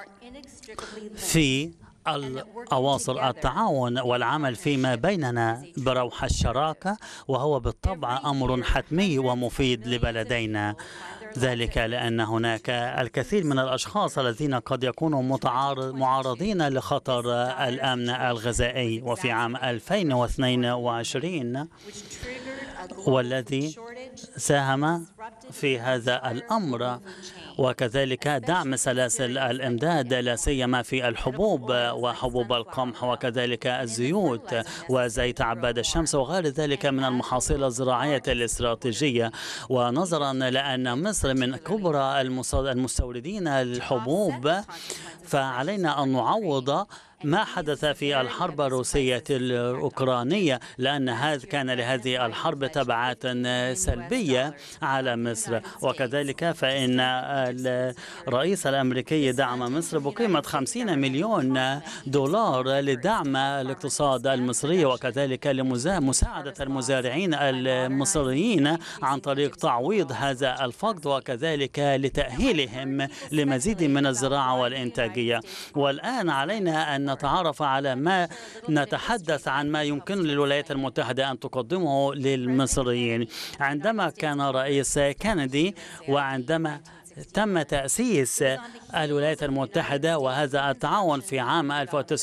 في الأواصر التعاون والعمل فيما بيننا بروح الشراكة وهو بالطبع أمر حتمي ومفيد لبلدينا ذلك لأن هناك الكثير من الأشخاص الذين قد يكونوا متعارض معارضين لخطر الأمن الغذائي وفي عام 2022 والذي ساهم في هذا الأمر وكذلك دعم سلاسل الإمداد لا سيما في الحبوب وحبوب القمح وكذلك الزيوت وزيت عباد الشمس وغير ذلك من المحاصيل الزراعية الاستراتيجية ونظرا لأن مصر من كبرى المستوردين الحبوب فعلينا أن نعوض ما حدث في الحرب الروسية الأوكرانية لأن هذا كان لهذه الحرب تبعات سلبية على مصر وكذلك فإن الرئيس الأمريكي دعم مصر بقيمة 50 مليون دولار لدعم الاقتصاد المصري وكذلك لمساعدة المزارعين المصريين عن طريق تعويض هذا الفقد وكذلك لتأهيلهم لمزيد من الزراعة والإنتاجية والآن علينا أن نتعرف على ما نتحدث عن ما يمكن للولايات المتحدة أن تقدمه للمصريين عندما كان رئيس كندي وعندما تم تأسيس الولايات المتحدة وهذا التعاون في عام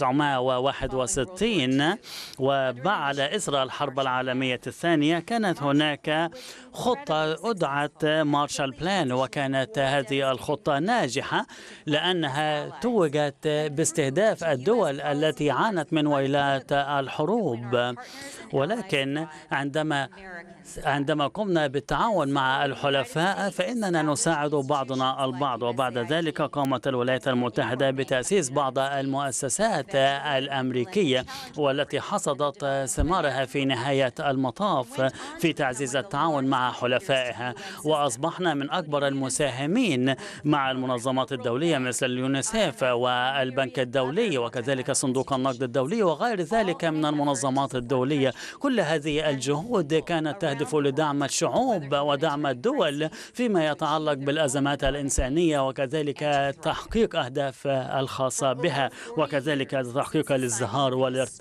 1961 وبعد إثر الحرب العالمية الثانية كانت هناك خطة أدعت مارشال بلان وكانت هذه الخطة ناجحة لأنها توجت باستهداف الدول التي عانت من ويلات الحروب ولكن عندما عندما قمنا بالتعاون مع الحلفاء فإننا نساعد بعضنا البعض وبعد ذلك قامت الولايات المتحدة بتأسيس بعض المؤسسات الأمريكية والتي حصدت ثمارها في نهاية المطاف في تعزيز التعاون مع حلفائها وأصبحنا من أكبر المساهمين مع المنظمات الدولية مثل اليونيسيف والبنك الدولي وكذلك صندوق النقد الدولي وغير ذلك من المنظمات الدولية كل هذه الجهود كانت تهدف لدعم الشعوب ودعم الدول فيما يتعلق بالأزمات الإنسانية وكذلك تحقيق أهداف الخاصة بها وكذلك تحقيق الازدهار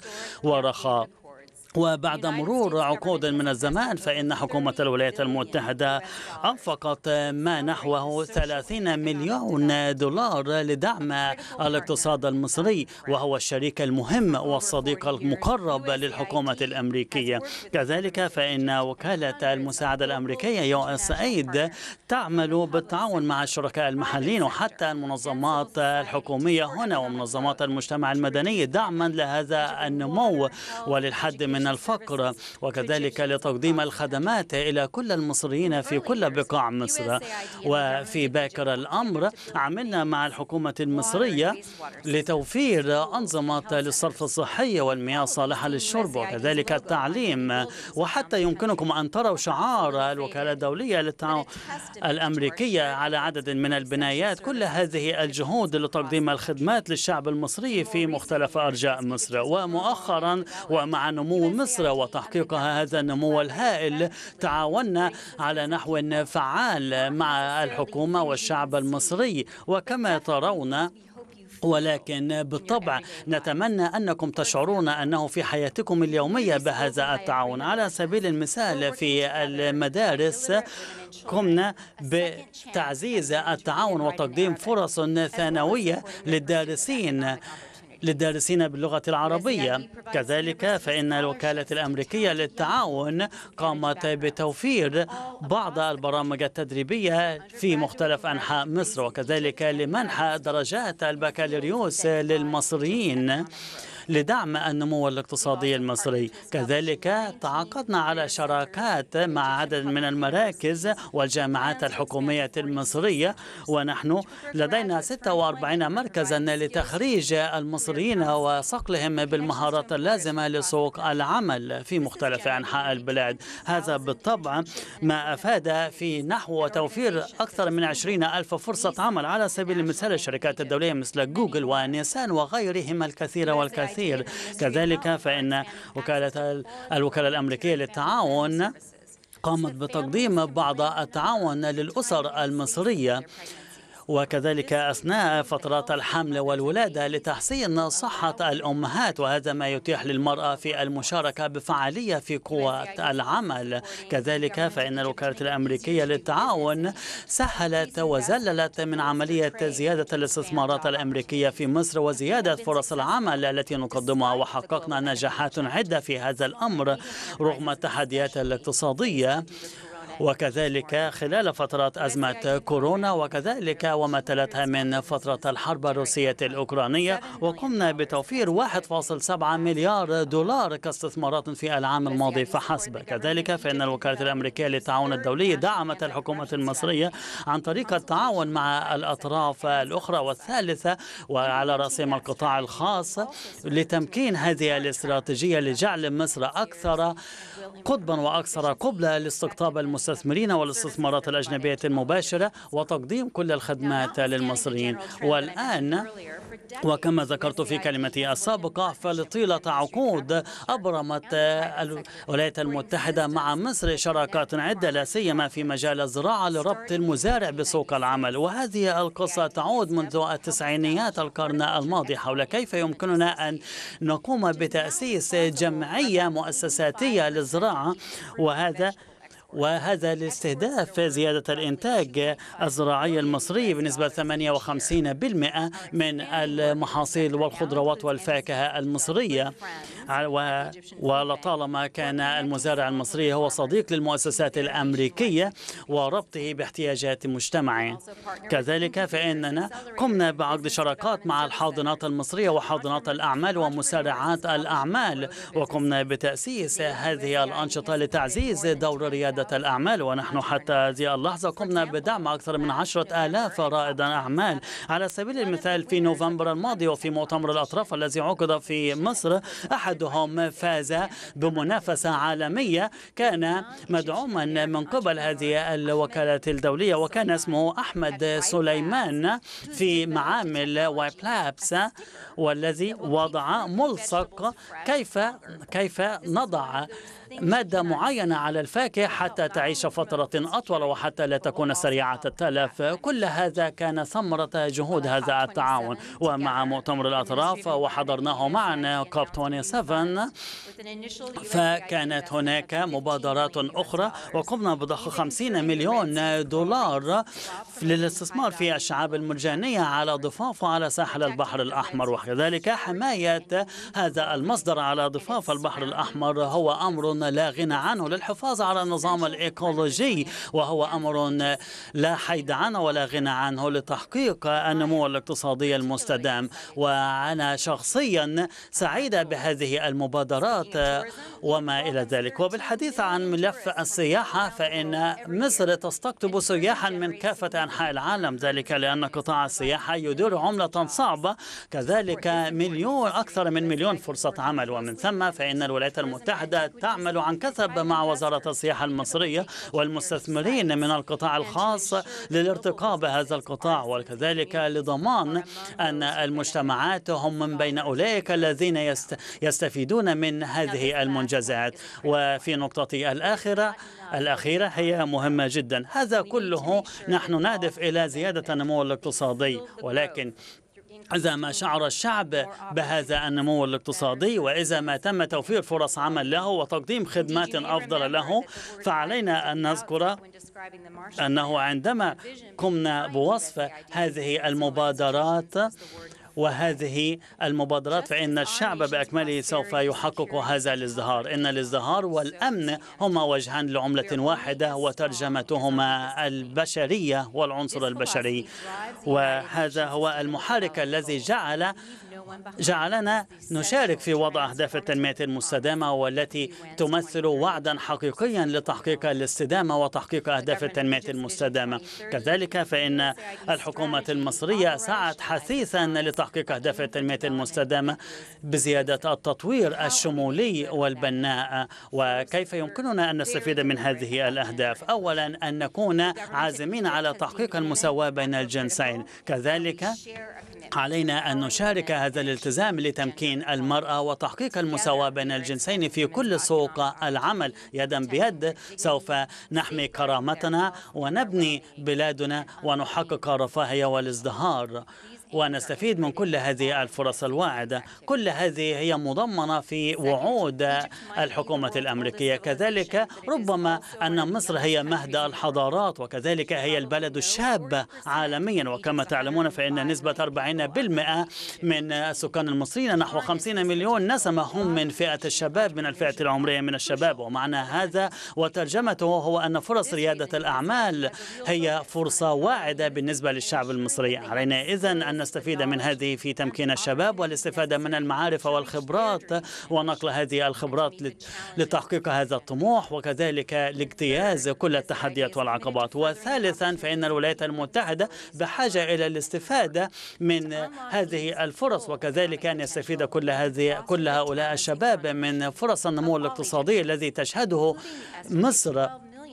والرخاء وبعد مرور عقود من الزمان فإن حكومة الولايات المتحدة أنفقت ما نحوه 30 مليون دولار لدعم الاقتصاد المصري وهو الشريك المهم والصديق المقرب للحكومة الأمريكية كذلك فإن وكالة المساعدة الأمريكية يو اس ايد تعمل بالتعاون مع الشركاء المحليين وحتى المنظمات الحكومية هنا ومنظمات المجتمع المدني دعما لهذا النمو وللحد من الفقر وكذلك لتقديم الخدمات إلى كل المصريين في كل بقاع مصر وفي باكر الأمر عملنا مع الحكومة المصرية لتوفير أنظمة للصرف الصحي والمياه الصالحة للشرب وكذلك التعليم وحتى يمكنكم أن تروا شعار الوكالة الدولية للتعاون الأمريكية على عدد من البنايات كل هذه الجهود لتقديم الخدمات للشعب المصري في مختلف أرجاء مصر ومؤخرا ومع نمو مصر وتحقيقها هذا النمو الهائل تعاوننا على نحو فعال مع الحكومة والشعب المصري وكما ترون ولكن بالطبع نتمنى أنكم تشعرون أنه في حياتكم اليومية بهذا التعاون على سبيل المثال في المدارس قمنا بتعزيز التعاون وتقديم فرص ثانوية للدارسين للدارسين باللغة العربية كذلك فإن الوكالة الأمريكية للتعاون قامت بتوفير بعض البرامج التدريبية في مختلف أنحاء مصر وكذلك لمنح درجات البكالوريوس للمصريين لدعم النمو الاقتصادي المصري كذلك تعاقدنا على شراكات مع عدد من المراكز والجامعات الحكومية المصرية ونحن لدينا 46 مركزا لتخريج المصريين وصقلهم بالمهارات اللازمة لسوق العمل في مختلف أنحاء البلاد هذا بالطبع ما أفاد في نحو توفير أكثر من 20 ألف فرصة عمل على سبيل المثال الشركات الدولية مثل جوجل ونيسان وغيرهم الكثير والكثير كذلك فإن وكالة الوكالة الأمريكية للتعاون قامت بتقديم بعض التعاون للأسر المصرية وكذلك أثناء فترات الحمل والولادة لتحسين صحة الأمهات وهذا ما يتيح للمرأة في المشاركة بفعالية في قوى العمل كذلك فإن الوكالة الأمريكية للتعاون سهلت وزللت من عملية زيادة الاستثمارات الأمريكية في مصر وزيادة فرص العمل التي نقدمها وحققنا نجاحات عدة في هذا الأمر رغم التحديات الاقتصادية وكذلك خلال فترات أزمة كورونا وكذلك وما تلتها من فترة الحرب الروسية الأوكرانية وقمنا بتوفير 1.7 مليار دولار كاستثمارات في العام الماضي فحسب كذلك فإن الوكالة الأمريكية للتعاون الدولي دعمت الحكومة المصرية عن طريق التعاون مع الأطراف الأخرى والثالثة وعلى رأسهم القطاع الخاص لتمكين هذه الاستراتيجية لجعل مصر أكثر قطبا وأكثر قبلة لاستقطاب المستثمرين والاستثمارات الأجنبية المباشرة وتقديم كل الخدمات للمصريين والآن وكما ذكرت في كلمتي السابقة فلطيلة عقود أبرمت الولايات المتحدة مع مصر شراكات عدة لا سيما في مجال الزراعة لربط المزارع بسوق العمل وهذه القصة تعود منذ التسعينيات القرن الماضي حول كيف يمكننا أن نقوم بتأسيس جمعية مؤسساتية للزراعة وهذا وهذا لاستهداف زيادة الإنتاج الزراعي المصري بنسبة 58% من المحاصيل والخضروات والفاكهة المصرية ولطالما كان المزارع المصري هو صديق للمؤسسات الأمريكية وربطه باحتياجات مجتمعه كذلك فإننا قمنا بعقد شراكات مع الحاضنات المصرية وحاضنات الأعمال ومسارعات الأعمال وقمنا بتأسيس هذه الأنشطة لتعزيز دور ريادة الأعمال ونحن حتى هذه اللحظة قمنا بدعم أكثر من عشرة آلاف رائد أعمال على سبيل المثال في نوفمبر الماضي وفي مؤتمر الأطراف الذي عقد في مصر أحدهم فاز بمنافسة عالمية كان مدعوما من قبل هذه الوكالة الدولية وكان اسمه أحمد سليمان في معامل ويب لابس والذي وضع ملصق كيف كيف نضع مادة معينة على الفاكهة حتى تعيش فترة أطول وحتى لا تكون سريعة التلف كل هذا كان ثمرة جهود هذا التعاون ومع مؤتمر الأطراف وحضرناه معنا كوب 27 فكانت هناك مبادرات أخرى وقمنا بضخ 50 مليون دولار للاستثمار في الشعاب المرجانية على ضفاف على ساحل البحر الأحمر وكذلك حماية هذا المصدر على ضفاف البحر الأحمر هو أمر لا غنى عنه للحفاظ على النظام الإيكولوجي وهو أمر لا حيد عنه ولا غنى عنه لتحقيق النمو الاقتصادي المستدام وأنا شخصيا سعيدة بهذه المبادرات وما إلى ذلك وبالحديث عن ملف السياحة فإن مصر تستقطب سياحا من كافة أنحاء العالم ذلك لأن قطاع السياحة يدير عملة صعبة كذلك مليون أكثر من مليون فرصة عمل ومن ثم فإن الولايات المتحدة تعمل عن كثب مع وزارة السياحة المصرية والمستثمرين من القطاع الخاص للارتقاء بهذا القطاع وكذلك لضمان أن المجتمعات هم من بين أولئك الذين يستفيدون من هذه المنجزات وفي نقطة الآخرة الأخيرة هي مهمة جدا هذا كله نحن نهدف إلى زيادة النمو الاقتصادي ولكن إذا ما شعر الشعب بهذا النمو الاقتصادي وإذا ما تم توفير فرص عمل له وتقديم خدمات أفضل له فعلينا أن نذكر أنه عندما قمنا بوصف هذه المبادرات وهذه المبادرات فإن الشعب بأكمله سوف يحقق هذا الازدهار إن الازدهار والأمن هما وجهان لعملة واحدة وترجمتهما البشرية والعنصر البشري وهذا هو المحرك الذي جعل جعلنا نشارك في وضع أهداف التنمية المستدامة والتي تمثل وعدا حقيقيا لتحقيق الاستدامة وتحقيق أهداف التنمية المستدامة كذلك فإن الحكومة المصرية سعت حثيثا لتحقيق أهداف التنمية المستدامة بزيادة التطوير الشمولي والبناء وكيف يمكننا أن نستفيد من هذه الأهداف أولا أن نكون عازمين على تحقيق المساواة بين الجنسين كذلك علينا أن نشارك هذا الالتزام لتمكين المرأة وتحقيق المساواة بين الجنسين في كل سوق العمل يدا بيد سوف نحمي كرامتنا ونبني بلادنا ونحقق الرفاهية والازدهار ونستفيد من كل هذه الفرص الواعدة كل هذه هي مضمنة في وعود الحكومة الأمريكية كذلك ربما أن مصر هي مهد الحضارات وكذلك هي البلد الشاب عالميا وكما تعلمون فإن نسبة 40% من السكان المصريين نحو 50 مليون نسمة هم من فئة الشباب من الفئة العمرية من الشباب ومعنى هذا وترجمته هو أن فرص ريادة الأعمال هي فرصة واعدة بالنسبة للشعب المصري علينا إذن أن نستفيد من هذه في تمكين الشباب والاستفادة من المعارف والخبرات ونقل هذه الخبرات لتحقيق هذا الطموح وكذلك لاجتياز كل التحديات والعقبات وثالثا فإن الولايات المتحدة بحاجة إلى الاستفادة من هذه الفرص وكذلك أن يستفيد كل هذه كل هؤلاء الشباب من فرص النمو الاقتصادي الذي تشهده مصر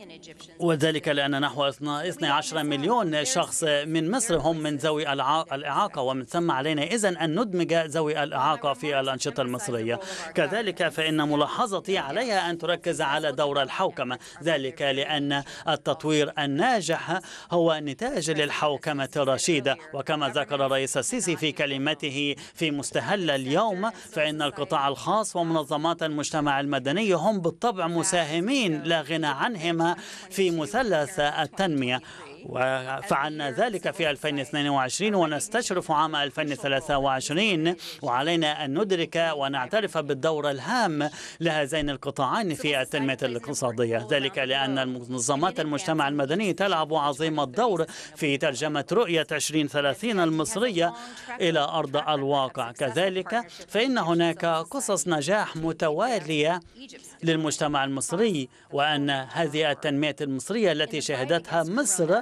وذلك لأن نحو 12 مليون شخص من مصر هم من ذوي الإعاقة ومن ثم علينا إذن أن ندمج ذوي الإعاقة في الأنشطة المصرية كذلك فإن ملاحظتي عليها أن تركز على دور الحوكمة ذلك لأن التطوير الناجح هو نتاج للحوكمة الرشيدة وكما ذكر الرئيس السيسي في كلمته في مستهل اليوم فإن القطاع الخاص ومنظمات المجتمع المدني هم بالطبع مساهمين لا غنى عنهما في مثلث التنمية وفعلنا ذلك في 2022 ونستشرف عام 2023 وعلينا أن ندرك ونعترف بالدور الهام لهذين القطاعين في التنمية الاقتصادية ذلك لأن منظمات المجتمع المدني تلعب عظيم الدور في ترجمة رؤية 2030 المصرية إلى أرض الواقع كذلك فإن هناك قصص نجاح متوالية للمجتمع المصري وأن هذه التنمية المصرية التي شهدتها مصر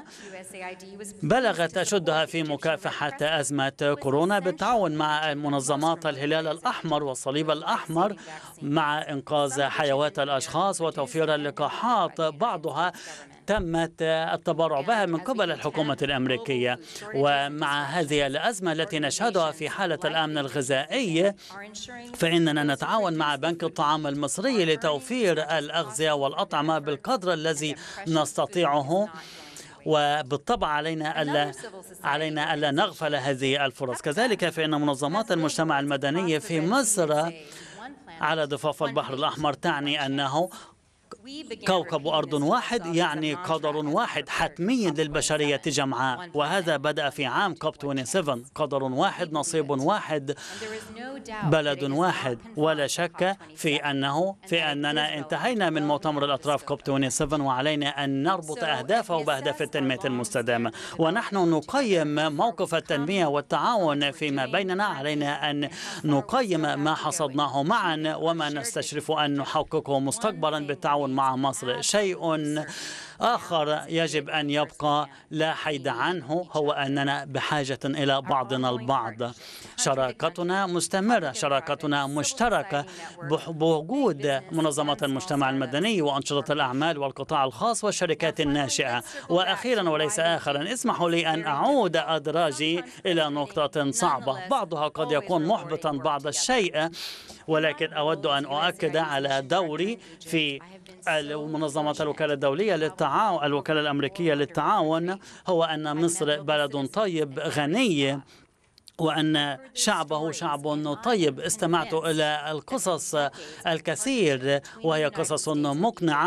بلغت أشدها في مكافحة أزمة كورونا بالتعاون مع منظمات الهلال الأحمر والصليب الأحمر مع إنقاذ حيوات الأشخاص وتوفير اللقاحات بعضها تمت التبرع بها من قبل الحكومة الأمريكية ومع هذه الأزمة التي نشهدها في حالة الأمن الغذائي فإننا نتعاون مع بنك الطعام المصري لتوفير الأغذية والأطعمة بالقدر الذي نستطيعه وبالطبع علينا الا علينا الا نغفل هذه الفرص كذلك فان منظمات المجتمع المدني في مصر على ضفاف البحر الاحمر تعني انه كوكب أرض واحد يعني قدر واحد حتمي للبشرية جمعاء وهذا بدأ في عام كوب 27 قدر واحد نصيب واحد بلد واحد ولا شك في أنه في أننا انتهينا من مؤتمر الأطراف كوب 27 وعلينا أن نربط أهدافه بأهداف التنمية المستدامة ونحن نقيم موقف التنمية والتعاون فيما بيننا علينا أن نقيم ما حصدناه معا وما نستشرف أن نحققه مستقبلا بالتعاون مع مصر شيء آخر يجب أن يبقى لا حيد عنه هو أننا بحاجة إلى بعضنا البعض شراكتنا مستمرة شراكتنا مشتركة بوجود منظمات المجتمع المدني وأنشطة الأعمال والقطاع الخاص والشركات الناشئة وأخيرا وليس آخرا اسمحوا لي أن أعود أدراجي إلى نقطة صعبة بعضها قد يكون محبطا بعض الشيء ولكن أود أن أؤكد على دوري في المنظمة الوكالة الدولية للتعاون الوكالة الأمريكية للتعاون هو أن مصر بلد طيب غني وأن شعبه شعب طيب استمعت إلى القصص الكثير وهي قصص مقنعة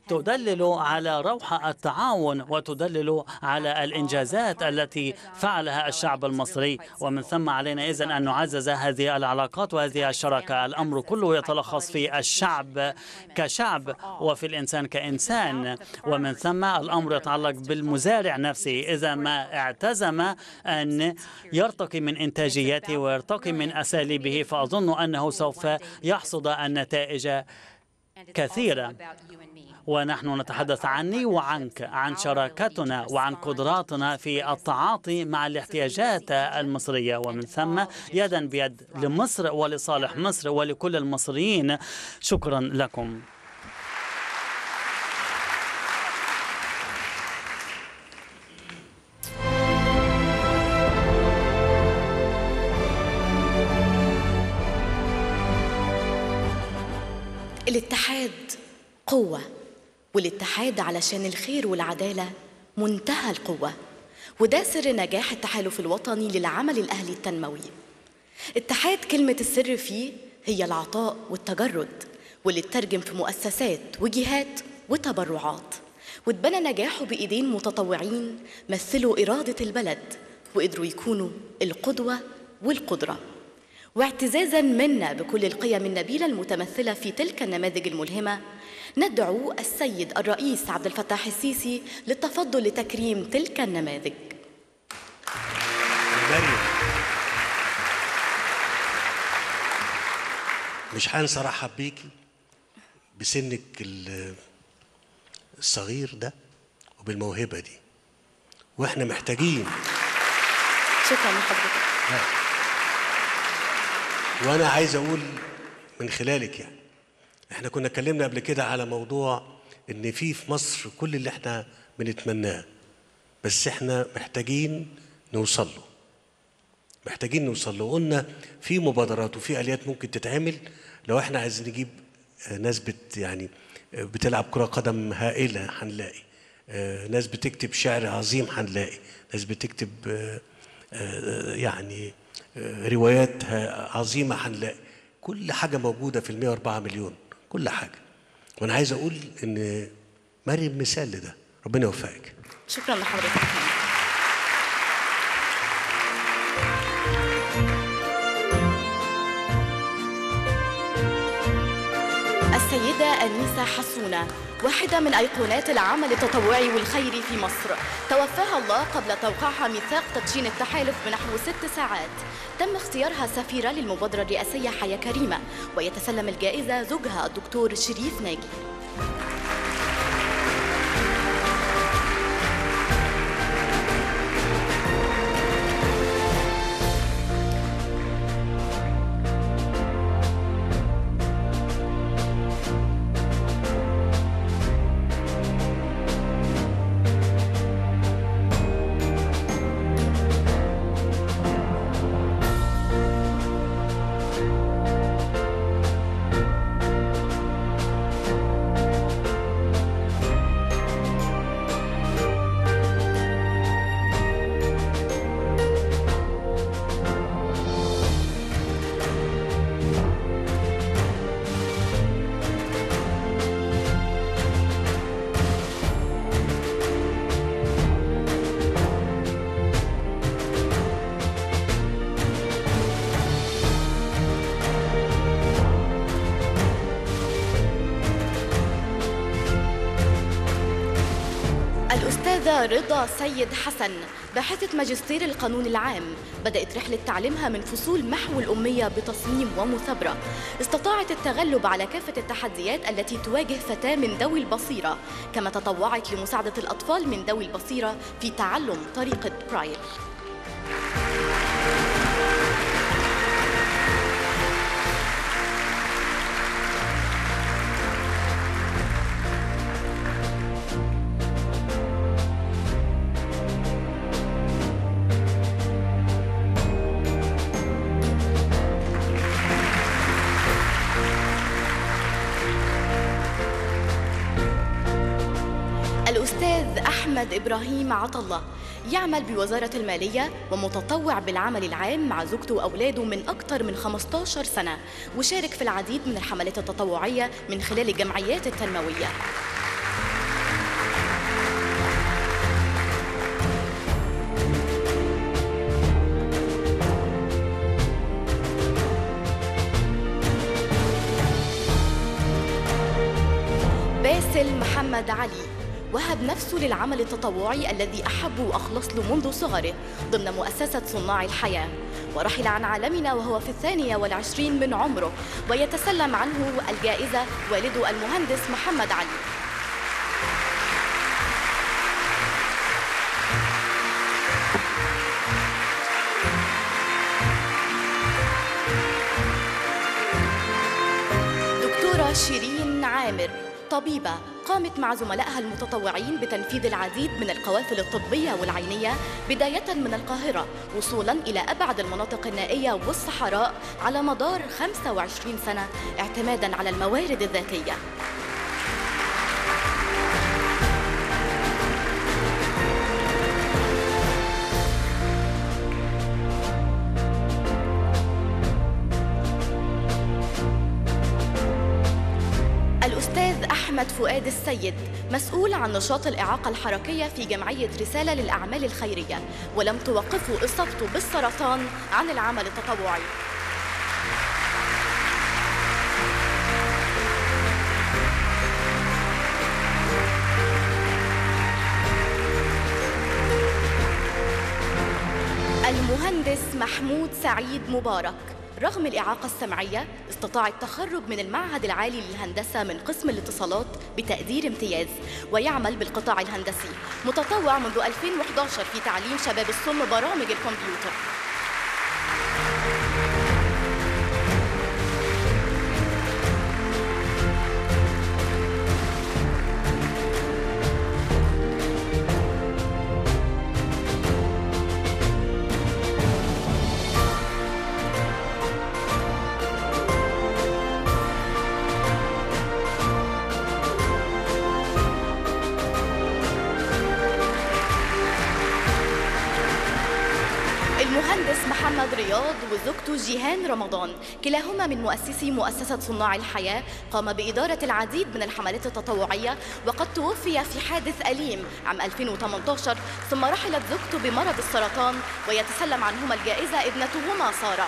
تدلل على روح التعاون وتدلل على الإنجازات التي فعلها الشعب المصري ومن ثم علينا إذن أن نعزز هذه العلاقات وهذه الشراكة الأمر كله يتلخص في الشعب كشعب وفي الإنسان كإنسان ومن ثم الأمر يتعلق بالمزارع نفسه إذا ما اعتزم أن يرتقي من إنتاجيته ويرتقي من أساليبه فأظن أنه سوف يحصد النتائج كثيرة ونحن نتحدث عني وعنك عن شراكتنا وعن قدراتنا في التعاطي مع الاحتياجات المصرية ومن ثم يدا بيد لمصر ولصالح مصر ولكل المصريين شكرا لكم الاتحاد قوة والاتحاد علشان الخير والعدالة منتهى القوة وده سر نجاح التحالف الوطني للعمل الأهلي التنموي اتحاد كلمة السر فيه هي العطاء والتجرد واللي اترجم في مؤسسات وجهات وتبرعات واتبنى نجاحه بإيدين متطوعين مثلوا إرادة البلد وقدروا يكونوا القدوة والقدرة واعتزازا منا بكل القيم النبيله المتمثله في تلك النماذج الملهمه ندعو السيد الرئيس عبد الفتاح السيسي للتفضل لتكريم تلك النماذج مريم مش هنسى ارحب بيكي بسنك ال- الصغير ده وبالموهبه دي واحنا محتاجين شكرا لحضرتك وانا عايز اقول من خلالك يعني احنا كنا اتكلمنا قبل كده على موضوع ان في في مصر كل اللي احنا بنتمناه بس احنا محتاجين نوصل له محتاجين نوصل له قلنا في مبادرات وفي اليات ممكن تتعمل لو احنا عايزين نجيب آه، ناس بت يعني آه، بتلعب كرة قدم هائلة هنلاقي آه، ناس بتكتب شعر عظيم هنلاقي ناس بتكتب آه، آه، يعني آه، روايات ها- عظيمة هنلاقي كل حاجة موجودة في ال 104 مليون كل حاجة وأنا عايز أقول إن مريم مثال لده ربنا يوفقك شكرا لحضرتك السيدة أنيسة حسونة واحدة من أيقونات العمل التطوعي والخيري في مصر توفاها الله قبل توقيعها ميثاق تدشين التحالف بنحو ست ساعات تم اختيارها سفيرة للمبادرة الرئاسية حياة كريمة ويتسلم الجائزة زوجها الدكتور شريف ناجي الأستاذة رضا سيد حسن باحثة ماجستير القانون العام بدأت رحلة تعليمها من فصول محو الأمية بتصميم ومثابرة استطاعت التغلب على كافة التحديات التي تواجه فتاة من ذوي البصيرة كما تطوعت لمساعدة الأطفال من ذوي البصيرة في تعلم طريقة برايل الأستاذ أحمد إبراهيم عطلة يعمل بوزارة المالية ومتطوع بالعمل العام مع زوجته وأولاده من أكثر من 15 سنة وشارك في العديد من الحملات التطوعية من خلال الجمعيات التنموية الأستاذ محمد علي وهب نفسه للعمل التطوعي الذي أحب وأخلص له منذ صغره ضمن مؤسسة صناع الحياة ورحل عن عالمنا وهو في الثانية والعشرين من عمره ويتسلم عنه الجائزة والده المهندس محمد علي دكتورة شيرين عامر طبيبة قامت مع زملائها المتطوعين بتنفيذ العديد من القوافل الطبية والعينية بداية من القاهرة وصولا إلى أبعد المناطق النائية والصحراء على مدار 25 سنة اعتمادا على الموارد الذاتية الأستاذ أحمد فؤاد السيد مسؤول عن نشاط الإعاقة الحركية في جمعية رسالة للأعمال الخيرية ولم توقفه إصابته بالسرطان عن العمل التطوعي المهندس محمود سعيد مبارك رغم الإعاقة السمعية استطاع التخرج من المعهد العالي للهندسة من قسم الاتصالات بتقدير امتياز ويعمل بالقطاع الهندسي متطوع منذ 2011 في تعليم شباب الصم برامج الكمبيوتر المهندس محمد رياض وزوجته جيهان رمضان كلاهما من مؤسسي مؤسسة صناع الحياة قام بإدارة العديد من الحملات التطوعية وقد توفي في حادث أليم عام 2018 ثم رحلت زوجته بمرض السرطان ويتسلم عنهما الجائزة ابنتهما سارة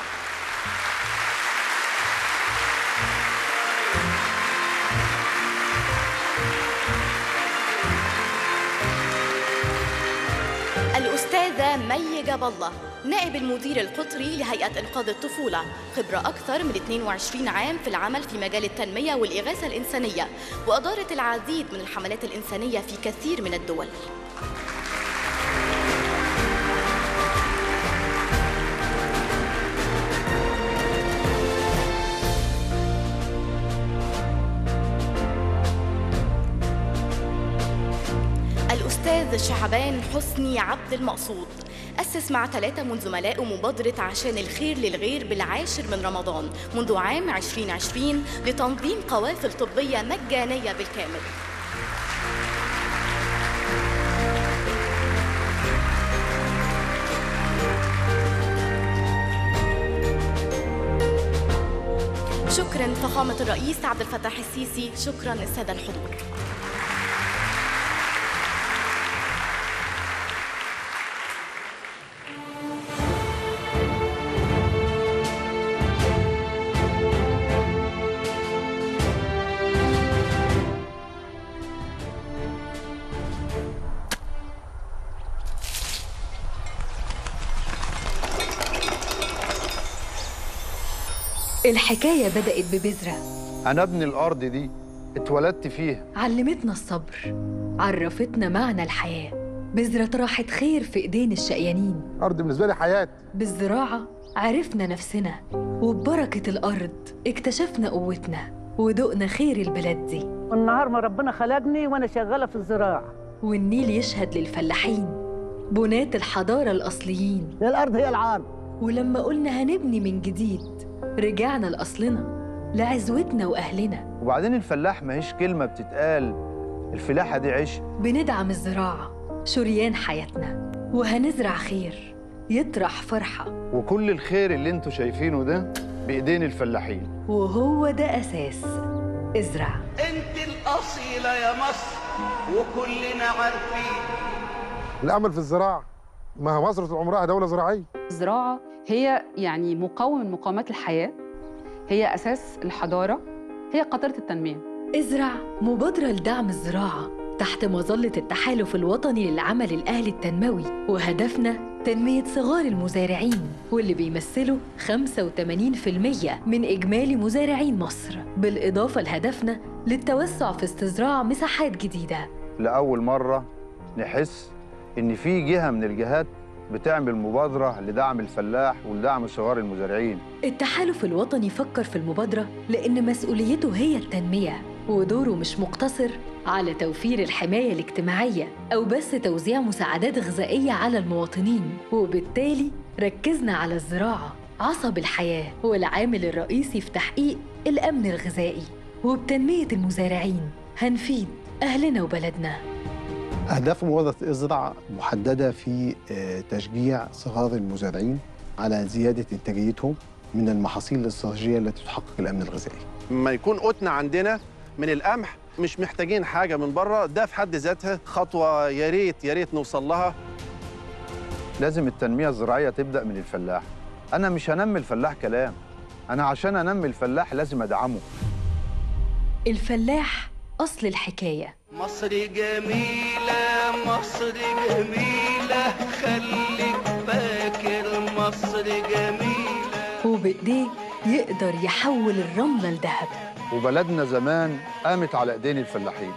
الأستاذة مي جاب الله نائب المدير القطري لهيئة إنقاذ الطفولة خبرة أكثر من 22 عام في العمل في مجال التنمية والإغاثة الإنسانية وأدارت العديد من الحملات الإنسانية في كثير من الدول الأستاذ شعبان حسني عبد المقصود أسس مع ثلاثة من زملائه مبادرة عشان الخير للغير بالعاشر من رمضان منذ عام 2020 لتنظيم قوافل طبية مجانية بالكامل شكرا فخامة الرئيس عبد الفتاح السيسي شكرا السادة الحضور الحكاية بدأت ببذرة أنا ابن الأرض دي اتولدت فيها علمتنا الصبر عرفتنا معنى الحياة بذرة راحت خير في إيدين الشقيانين أرض بالنسبة لي حياة بالزراعة عرفنا نفسنا وببركة الأرض اكتشفنا قوتنا ودقنا خير البلد دي والنهار ما ربنا خلقني وانا شغاله في الزراعه والنيل يشهد للفلاحين بناة الحضارة الأصليين الأرض هي العرض ولما قلنا هنبني من جديد رجعنا لأصلنا لعزوتنا وأهلنا وبعدين الفلاح ماهيش كلمة بتتقال الفلاحة دي عيش بندعم الزراعة شريان حياتنا وهنزرع خير يطرح فرحة وكل الخير اللي انتوا شايفينه ده بإيدين الفلاحين وهو ده أساس ازرع انت الاصيله يا مصر وكلنا عارفين الأمل في الزراعة ما هي مصر طول عمرها دولة زراعية الزراعة هي يعني مقاوم من مقاومات الحياة هي أساس الحضارة هي قطرة التنمية ازرع مبادرة لدعم الزراعة تحت مظلة التحالف الوطني للعمل الأهلي التنموي وهدفنا تنمية صغار المزارعين واللي بيمثلوا 85% من إجمالي مزارعين مصر بالإضافة لهدفنا للتوسع في استزراع مساحات جديدة لأول مرة نحس إن في جهة من الجهات بتعمل مبادرة لدعم الفلاح ولدعم صغار المزارعين التحالف الوطني فكر في المبادرة لأن مسؤوليته هي التنمية ودوره مش مقتصر على توفير الحماية الاجتماعية أو بس توزيع مساعدات غذائية على المواطنين وبالتالي ركزنا على الزراعة عصب الحياة والعامل الرئيسي في تحقيق الأمن الغذائي وبتنمية المزارعين هنفيد أهلنا وبلدنا أهداف مبادرة ازرع محددة في آه، تشجيع صغار المزارعين على زيادة إنتاجيتهم من المحاصيل الاستراتيجية التي تحقق الأمن الغذائي ما يكون قوتنا عندنا من القمح مش محتاجين حاجه من بره ده في حد ذاتها خطوه يا ريت يا ريت نوصل لها لازم التنمية الزراعية تبدأ من الفلاح أنا مش هنمي الفلاح كلام أنا عشان أنمي الفلاح لازم أدعمه الفلاح أصل الحكاية مصر جميلة مصر جميلة خليك فاكر مصر جميلة وبإيديه يقدر يحول الرملة لذهب وبلدنا زمان قامت على إيدين الفلاحين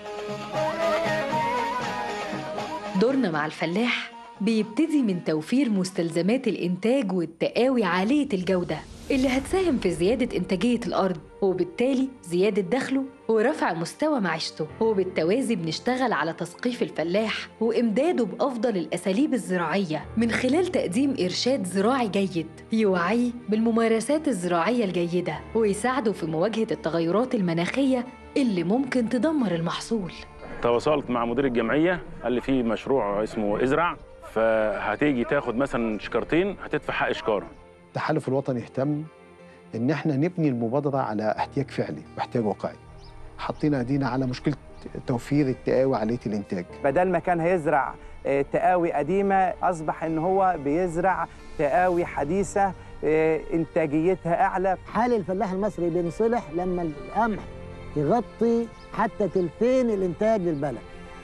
دورنا مع الفلاح بيبتدي من توفير مستلزمات الإنتاج والتقاوي عالية الجودة اللي هتساهم في زيادة إنتاجية الأرض وبالتالي زيادة دخله ورفع مستوى معيشته وبالتوازي بنشتغل على تثقيف الفلاح وإمداده بأفضل الأساليب الزراعية من خلال تقديم إرشاد زراعي جيد يوعيه بالممارسات الزراعية الجيدة ويساعده في مواجهة التغيرات المناخية اللي ممكن تدمر المحصول تواصلت مع مدير الجمعيه قال لي في مشروع اسمه ازرع فهتيجي تاخد مثلا شكارتين هتدفع حق شكاره التحالف الوطني اهتم ان احنا نبني المبادره على احتياج فعلي واحتياج واقعي حطينا ايدينا على مشكله توفير التقاوي عاليه الانتاج بدل ما كان هيزرع آه، تقاوي قديمة أصبح إن هو بيزرع تقاوي حديثة آه، إنتاجيتها أعلى حال الفلاح المصري بينصلح لما القمح يغطي حتى تلتين الانتاج للبلد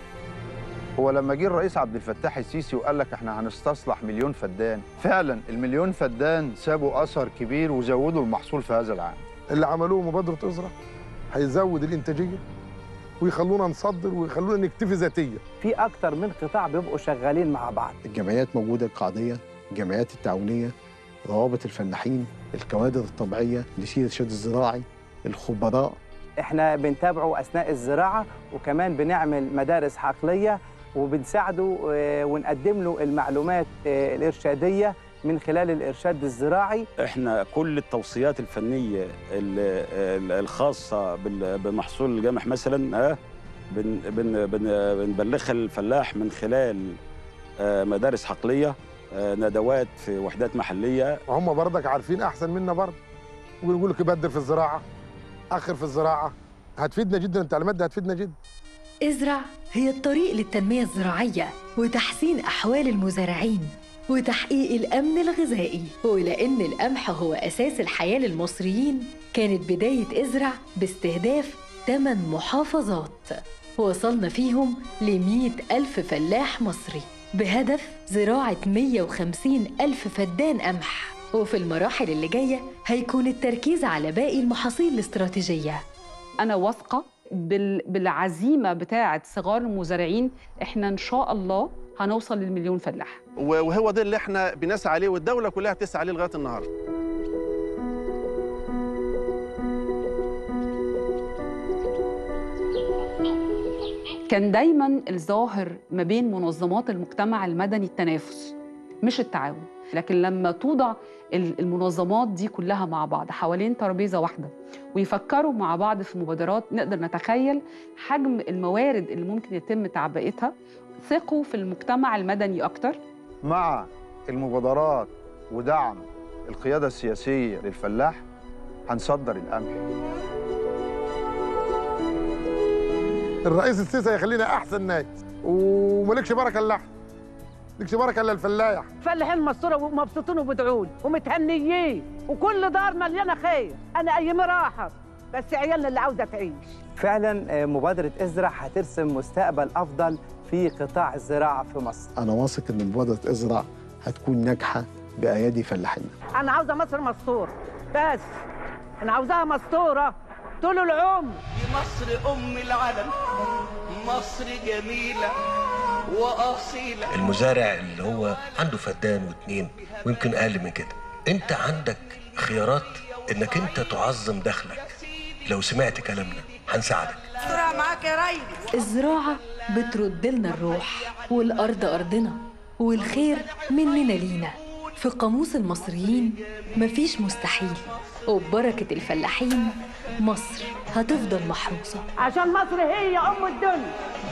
هو لما جه الرئيس عبد الفتاح السيسي وقال لك احنا هنستصلح مليون فدان فعلا المليون فدان سابوا اثر كبير وزودوا المحصول في هذا العام اللي عملوه مبادره ازرع هيزود الانتاجيه ويخلونا نصدر ويخلونا نكتفي ذاتيا في أكتر من قطاع بيبقوا شغالين مع بعض الجمعيات موجوده القاعديه الجمعيات التعاونيه روابط الفلاحين الكوادر الطبيعيه لشير الشد الزراعي الخبراء إحنا بنتابعه أثناء الزراعة وكمان بنعمل مدارس حقلية وبنساعده آه، ونقدم له المعلومات آه، الإرشادية من خلال الإرشاد الزراعي احنا كل التوصيات الفنيه ال- ال- الخاصه بال- بمحصول القمح مثلا ها بن بن بن بنبلغها للفلاح من خلال آه، مدارس حقليه آه، ندوات في وحدات محليه هم برضك عارفين احسن منا برضه ويقول لك بدر في الزراعه اخر في الزراعه هتفيدنا جدا التعليمات دي هتفيدنا جدا ازرع هي الطريق للتنمية الزراعية وتحسين أحوال المزارعين وتحقيق الأمن الغذائي ولأن القمح هو أساس الحياة للمصريين كانت بداية ازرع باستهداف 8 محافظات وصلنا فيهم ل ألف فلاح مصري بهدف زراعة 150 ألف فدان قمح وفي المراحل اللي جاية هيكون التركيز على باقي المحاصيل الاستراتيجية انا واثقه بال... بالعزيمه بتاعه صغار المزارعين احنا ان شاء الله هنوصل للمليون فلاح وهو ده اللي احنا بنسعى عليه والدوله كلها بتسعى عليه لغايه النهارده كان دايما الظاهر ما بين منظمات المجتمع المدني التنافس مش التعاون لكن لما توضع ال- المنظمات دي كلها مع بعض حوالين ترابيزه واحده ويفكروا مع بعض في مبادرات نقدر نتخيل حجم الموارد اللي ممكن يتم تعبئتها ثقوا في المجتمع المدني اكتر مع المبادرات ودعم القيادة السياسية للفلاح هنصدر القمح الرئيس السيسي هيخلينا احسن ناس ومالكش بركه الا احنا مالكش بركه الا الفلاح فلاحين مستورة ومبسوطين وبدعون ومتهنيين وكل دار مليانة خير أنا أيام راحت بس عيالنا اللي عاوزه تعيش فعلا آه، مبادرة ازرع هترسم مستقبل أفضل في قطاع الزراعة في مصر انا واثق ان مبادره ازرع هتكون ناجحه بايادي فلاحينا انا عاوزه مصر مستور بس انا عاوزاها مستوره طول العمر دي مصر أم العالم مصر جميلة وأصيلة المزارع اللي هو عنده فدان واتنين ويمكن اقل من كده انت عندك خيارات انك انت تعظم دخلك لو سمعت كلامنا هنساعدك الزراعة معاك يا ريس الزراعة بترد لنا الروح والأرض أرضنا والخير مننا لينا في قاموس المصريين مفيش مستحيل وببركة الفلاحين مصر هتفضل محروسة عشان مصر هي ام الدنيا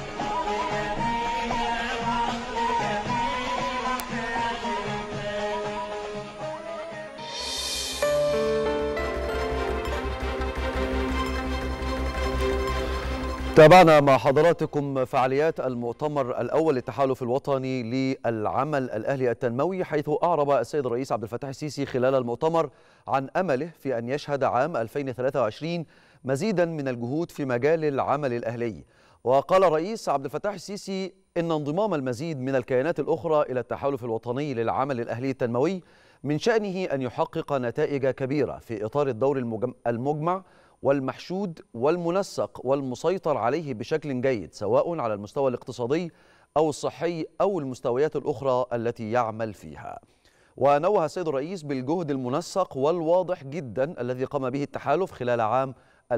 تابعنا مع حضراتكم فعاليات المؤتمر الأول للتحالف الوطني للعمل الأهلي التنموي حيث أعرب السيد الرئيس عبد الفتاح السيسي خلال المؤتمر عن أمله في أن يشهد عام 2023 مزيدا من الجهود في مجال العمل الأهلي وقال الرئيس عبد الفتاح السيسي إن انضمام المزيد من الكيانات الأخرى إلى التحالف الوطني للعمل الأهلي التنموي من شأنه أن يحقق نتائج كبيرة في إطار الدور المجم- المجمع والمحشود والمنسق والمسيطر عليه بشكل جيد سواء على المستوى الاقتصادي أو الصحي أو المستويات الأخرى التي يعمل فيها ونوه السيد الرئيس بالجهد المنسق والواضح جدا الذي قام به التحالف خلال عام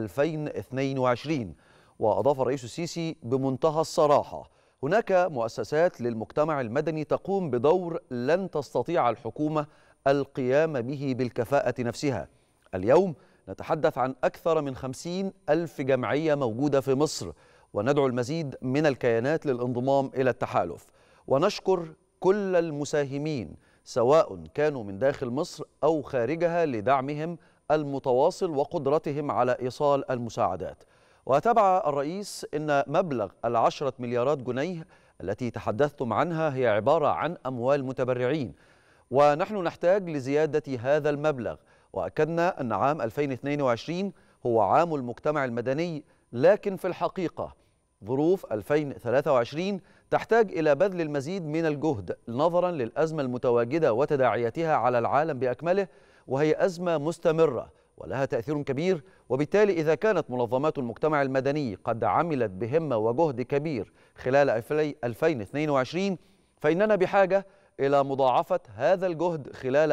2022 وأضاف الرئيس السيسي بمنتهى الصراحة هناك مؤسسات للمجتمع المدني تقوم بدور لن تستطيع الحكومة القيام به بالكفاءة نفسها اليوم نتحدث عن أكثر من خمسين ألف جمعية موجودة في مصر وندعو المزيد من الكيانات للانضمام إلى التحالف ونشكر كل المساهمين سواء كانوا من داخل مصر أو خارجها لدعمهم المتواصل وقدرتهم على إيصال المساعدات وتابع الرئيس أن مبلغ العشرة مليارات جنيه التي تحدثتم عنها هي عبارة عن أموال متبرعين ونحن نحتاج لزيادة هذا المبلغ وأكدنا أن عام 2022 هو عام المجتمع المدني لكن في الحقيقة ظروف 2023 تحتاج إلى بذل المزيد من الجهد نظرا للأزمة المتواجدة وتداعياتها على العالم بأكمله وهي أزمة مستمرة ولها تأثير كبير وبالتالي إذا كانت منظمات المجتمع المدني قد عملت بهمة وجهد كبير خلال 2022 فإننا بحاجة إلى مضاعفة هذا الجهد خلال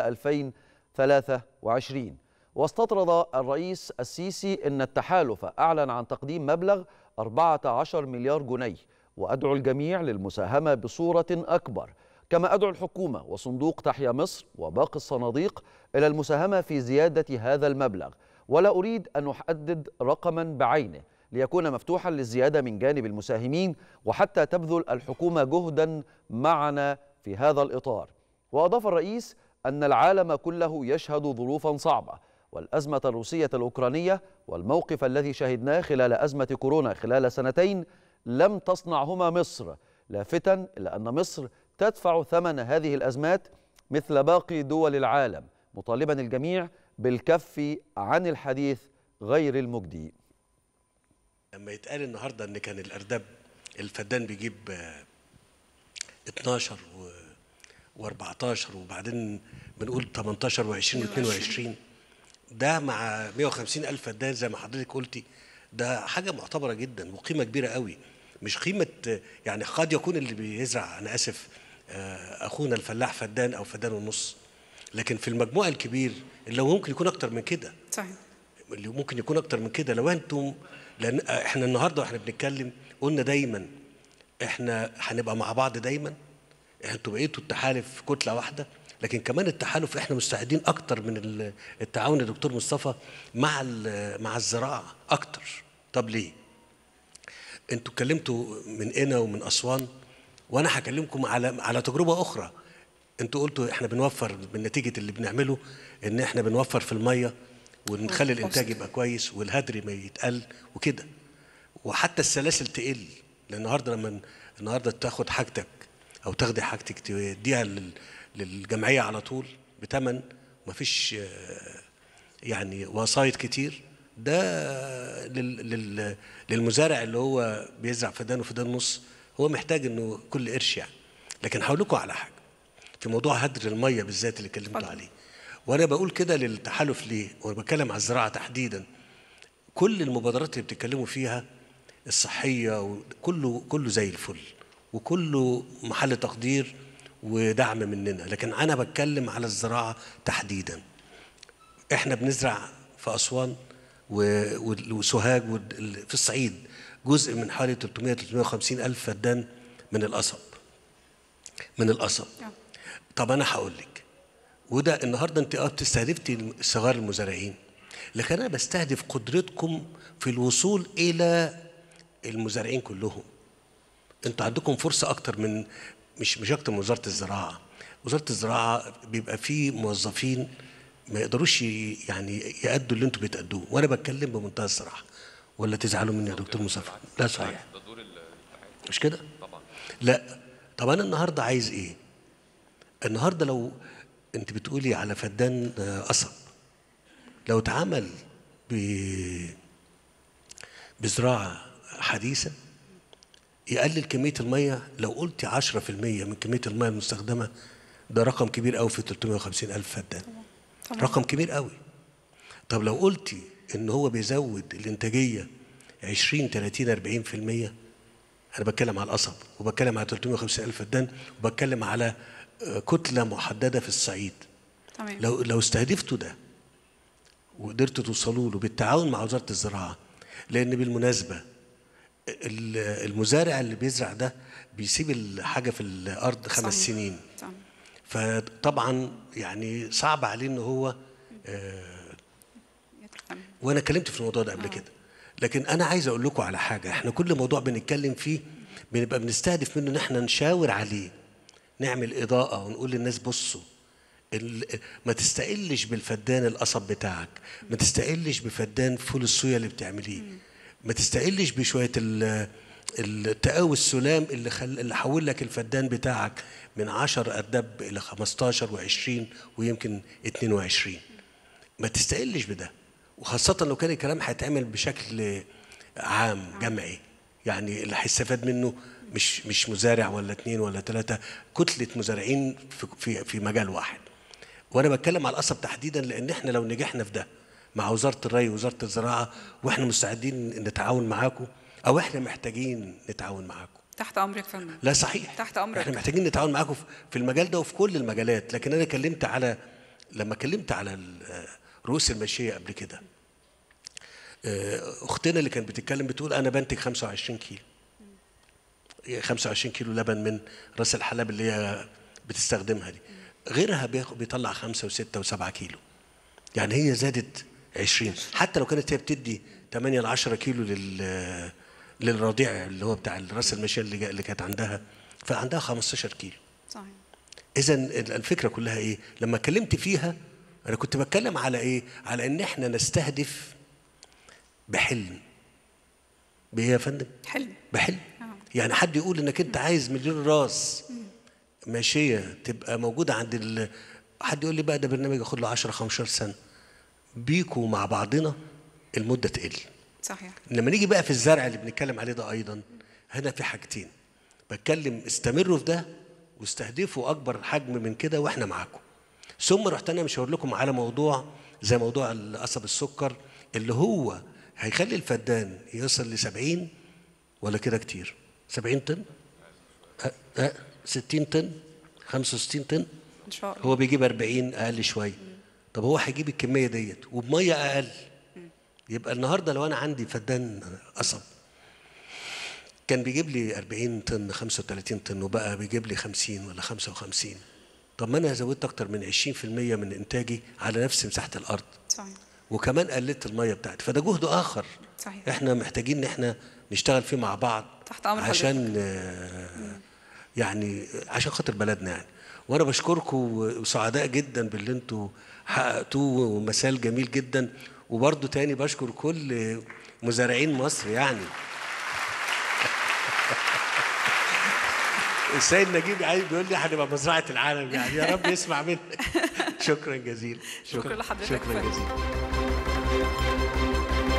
2023 واستطرد الرئيس السيسي أن التحالف أعلن عن تقديم مبلغ 14 مليار جنيه وأدعو الجميع للمساهمة بصورة أكبر كما أدعو الحكومة وصندوق تحيا مصر وباقي الصناديق إلى المساهمة في زيادة هذا المبلغ ولا أريد أن أحدد رقما بعينه ليكون مفتوحا للزيادة من جانب المساهمين وحتى تبذل الحكومة جهدا معنا في هذا الإطار وأضاف الرئيس أن العالم كله يشهد ظروفا صعبة والأزمة الروسية الأوكرانية والموقف الذي شهدناه خلال أزمة كورونا خلال سنتين لم تصنعهما مصر لافتا إلى أن مصر تدفع ثمن هذه الأزمات مثل باقي دول العالم مطالبا الجميع بالكف عن الحديث غير المجدي لما يتقال النهارده ان كان الارداب الفدان بيجيب آه، 12 و و14 وبعدين بنقول 18 و20 و22 ده مع 150 الف فدان زي ما حضرتك قلتي ده حاجه معتبره جدا وقيمه كبيره قوي مش قيمه آه، يعني قد يكون اللي بيزرع انا اسف آه، اخونا الفلاح فدان او فدان ونص لكن في المجموع الكبير اللي هو ممكن يكون اكتر من كده صحيح اللي ممكن يكون اكتر من كده لو انتم لان احنا النهارده واحنا بنتكلم قلنا دايما احنا هنبقى مع بعض دايما انتوا بقيتوا التحالف كتله واحده لكن كمان التحالف احنا مستعدين اكتر من ال- التعاون يا دكتور مصطفى مع ال- مع الزراعه اكتر طب ليه انتوا اتكلمتوا من هنا ومن اسوان وانا هكلمكم على على تجربه اخرى انتوا قلتوا احنا بنوفر من نتيجه اللي بنعمله ان احنا بنوفر في الميه ونخلي الانتاج يبقى كويس والهدر ما يتقل وكده وحتى السلاسل تقل لان النهارده لما النهارده تاخد حاجتك او تاخدي حاجتك تديها لل- للجمعيه على طول بتمن مفيش آه، يعني وسايط كتير ده لل لل للمزارع اللي هو بيزرع فدان وفدان نص هو محتاج انه كل قرش يعني لكن هقول لكم على حاجه في موضوع هدر الميه بالذات اللي اتكلمتوا عليه وانا بقول كده للتحالف ليه وانا بتكلم على الزراعه تحديدا كل المبادرات اللي بتتكلموا فيها الصحيه وكله كله زي الفل وكله محل تقدير ودعم مننا لكن انا بتكلم على الزراعه تحديدا احنا بنزرع في اسوان و- و- وسوهاج وال- في الصعيد جزء من حوالي 300 350 الف فدان من القصب من القصب طب انا هقول لك وده النهارده انت اه بتستهدفتي صغار المزارعين لكن انا بستهدف قدرتكم في الوصول الى المزارعين كلهم انتوا عندكم فرصه اكتر من مش مش اكتر من وزاره الزراعه وزاره الزراعه بيبقى فيه موظفين ما يقدروش ي- يعني يأدوا اللي انتوا بتأدوه وانا بتكلم بمنتهى الصراحه ولا تزعلوا مني يا دكتور مصطفى لا صحيح مش كده لا طب انا النهارده عايز ايه النهارده لو انت بتقولي على فدان آه، قصب لو اتعمل ب بزراعه حديثه يقلل كميه الميه لو قلتي 10% من كميه الميه المستخدمه ده رقم كبير قوي في 350 الف فدان رقم كبير قوي طب لو قلتي ان هو بيزود الانتاجيه 20 30 40% انا بتكلم على القصب وبتكلم على 350 الف فدان وبتكلم على آه، كتله محدده في الصعيد تمام لو لو استهدفتوا ده وقدرتوا توصلوا له بالتعاون مع وزاره الزراعه لان بالمناسبه ال- المزارع اللي بيزرع ده بيسيب الحاجه في الارض خمس صحيح. سنين صحيح. فطبعا يعني صعب عليه ان هو آه، وانا اتكلمت في الموضوع ده قبل كده لكن انا عايز اقول لكم على حاجه احنا كل موضوع بنتكلم فيه بنبقى بنستهدف منه ان احنا نشاور عليه نعمل اضاءه ونقول للناس بصوا ال- ما تستقلش بالفدان القصب بتاعك ما تستقلش بفدان فول الصويا اللي بتعمليه ما تستقلش بشويه ال- التقاوي السلام اللي خل... اللي حول لك الفدان بتاعك من 10 اردب الى 15 و20 ويمكن 22 ما تستقلش بده وخاصة لو كان الكلام هيتعمل بشكل عام جمعي يعني اللي هيستفاد منه مش مش مزارع ولا اتنين ولا ثلاثة كتلة مزارعين في في في مجال واحد وانا بتكلم على القصب تحديدا لان احنا لو نجحنا في ده مع وزارة الري ووزارة الزراعة واحنا مستعدين نتعاون معاكم او احنا محتاجين نتعاون معاكم تحت امرك يا فندم لا صحيح تحت امرك احنا محتاجين نتعاون معاكم في- في المجال ده وفي كل المجالات لكن انا كلمت على لما كلمت على ال- رؤوس الماشيه قبل كده آه، اختنا اللي كانت بتتكلم بتقول انا بنتج 25 كيلو 25 كيلو لبن من راس الحلاب اللي هي بتستخدمها دي غيرها بياخد بيطلع 5 و6 و7 كيلو يعني هي زادت 20 حتى لو كانت هي بتدي 8 ل 10 كيلو لل للرضيع اللي هو بتاع راس الماشيه اللي, جا- اللي كانت عندها فعندها 15 كيلو صحيح اذا الفكره كلها ايه لما اتكلمت فيها انا كنت بتكلم على ايه على ان احنا نستهدف بحلم بايه يا فندم حلم بحلم يعني حد يقول انك انت عايز مليون راس ماشيه تبقى موجوده عند ال... حد يقول لي بقى ده برنامج ياخد له 10 15 سنه بيكوا مع بعضنا المده تقل صحيح لما نيجي بقى في الزرع اللي بنتكلم عليه ده ايضا هنا في حاجتين بتكلم استمروا في ده واستهدفوا اكبر حجم من كده واحنا معاكم ثم رحت انا مشاور لكم على موضوع زي موضوع قصب السكر اللي هو هيخلي الفدان يوصل ل 70 ولا كده كتير 70 طن أه أه 60 طن 65 طن ان شاء الله هو بيجيب 40 اقل شويه طب هو هيجيب الكميه ديت وبميه اقل يبقى النهارده لو انا عندي فدان قصب كان بيجيب لي 40 طن 35 طن وبقى بيجيب لي 50 ولا 55 طب ما انا زودت اكتر من 20% من انتاجي على نفس مساحه الارض صحيح وكمان قللت الميه بتاعتي فده جهد اخر صحيح احنا محتاجين ان احنا نشتغل فيه مع بعض تحت امر عشان آه، يعني عشان خاطر بلدنا يعني وانا بشكركم وسعداء جدا باللي انتوا حققتوه ومثال جميل جدا وبرضه تاني بشكر كل مزارعين مصر يعني السيد نجيب عايز بيقول لي هنبقى مزرعه العالم يعني يا رب يسمع منك شكرا جزيلا شكرا لحضرتك شكرا فندم. جزيلا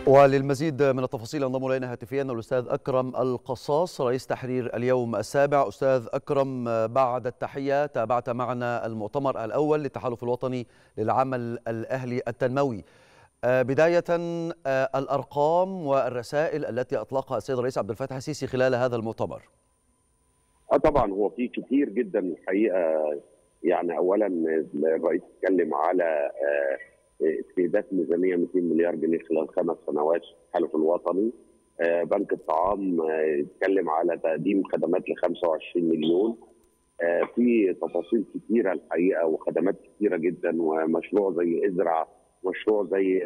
وللمزيد من التفاصيل ينضم الينا هاتفيا الاستاذ اكرم القصاص رئيس تحرير اليوم السابع استاذ اكرم بعد التحيه تابعت معنا المؤتمر الاول للتحالف الوطني للعمل الاهلي التنموي بدايه الارقام والرسائل التي اطلقها السيد الرئيس عبد الفتاح السيسي خلال هذا المؤتمر اه طبعا هو في كتير جدا الحقيقه يعني اولا الرئيس اتكلم على استهداف ميزانيه 200 مليار جنيه خلال خمس سنوات التحالف الوطني بنك الطعام اتكلم على تقديم خدمات ل 25 مليون في تفاصيل كثيره الحقيقه وخدمات كثيره جدا ومشروع زي ازرع مشروع زي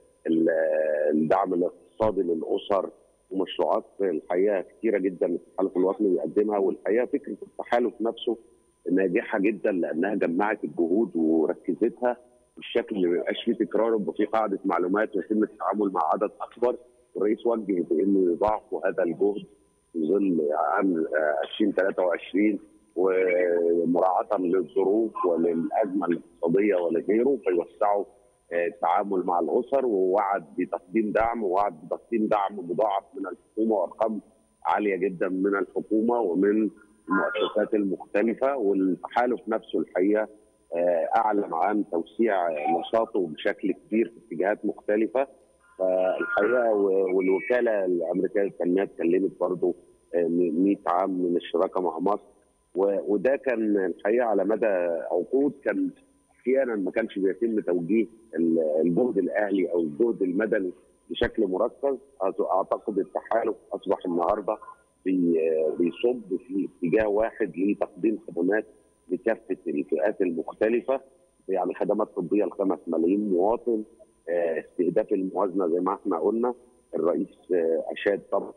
الدعم الاقتصادي للاسر ومشروعات الحقيقه كثيره جدا التحالف الوطني بيقدمها والحقيقه فكره التحالف نفسه ناجحه جدا لانها جمعت الجهود وركزتها بالشكل اللي ما يبقاش فيه تكرار يبقى في قاعده معلومات ويتم التعامل مع عدد اكبر والرئيس وجه بانه يضاعفوا هذا الجهد في ظل عام 2023 ومراعاه للظروف وللازمه الاقتصاديه ولغيره فيوسعوا التعامل مع الاسر ووعد بتقديم دعم ووعد بتقديم دعم مضاعف من الحكومه وارقام عاليه جدا من الحكومه ومن المؤسسات المختلفه والتحالف نفسه الحقيقه اعلن عن توسيع نشاطه بشكل كبير في اتجاهات مختلفه فالحقيقه والوكاله الامريكيه للتنميه اتكلمت برضه 100 عام من الشراكه مع مصر وده كان الحقيقه على مدى عقود كان احيانا ما كانش بيتم توجيه الجهد الاهلي او الجهد المدني بشكل مركز اعتقد التحالف اصبح النهارده بيصب في اتجاه واحد لتقديم خدمات لكافه الفئات المختلفه يعني خدمات طبيه لخمس ملايين مواطن استهداف الموازنه زي ما احنا قلنا الرئيس اشاد طبعا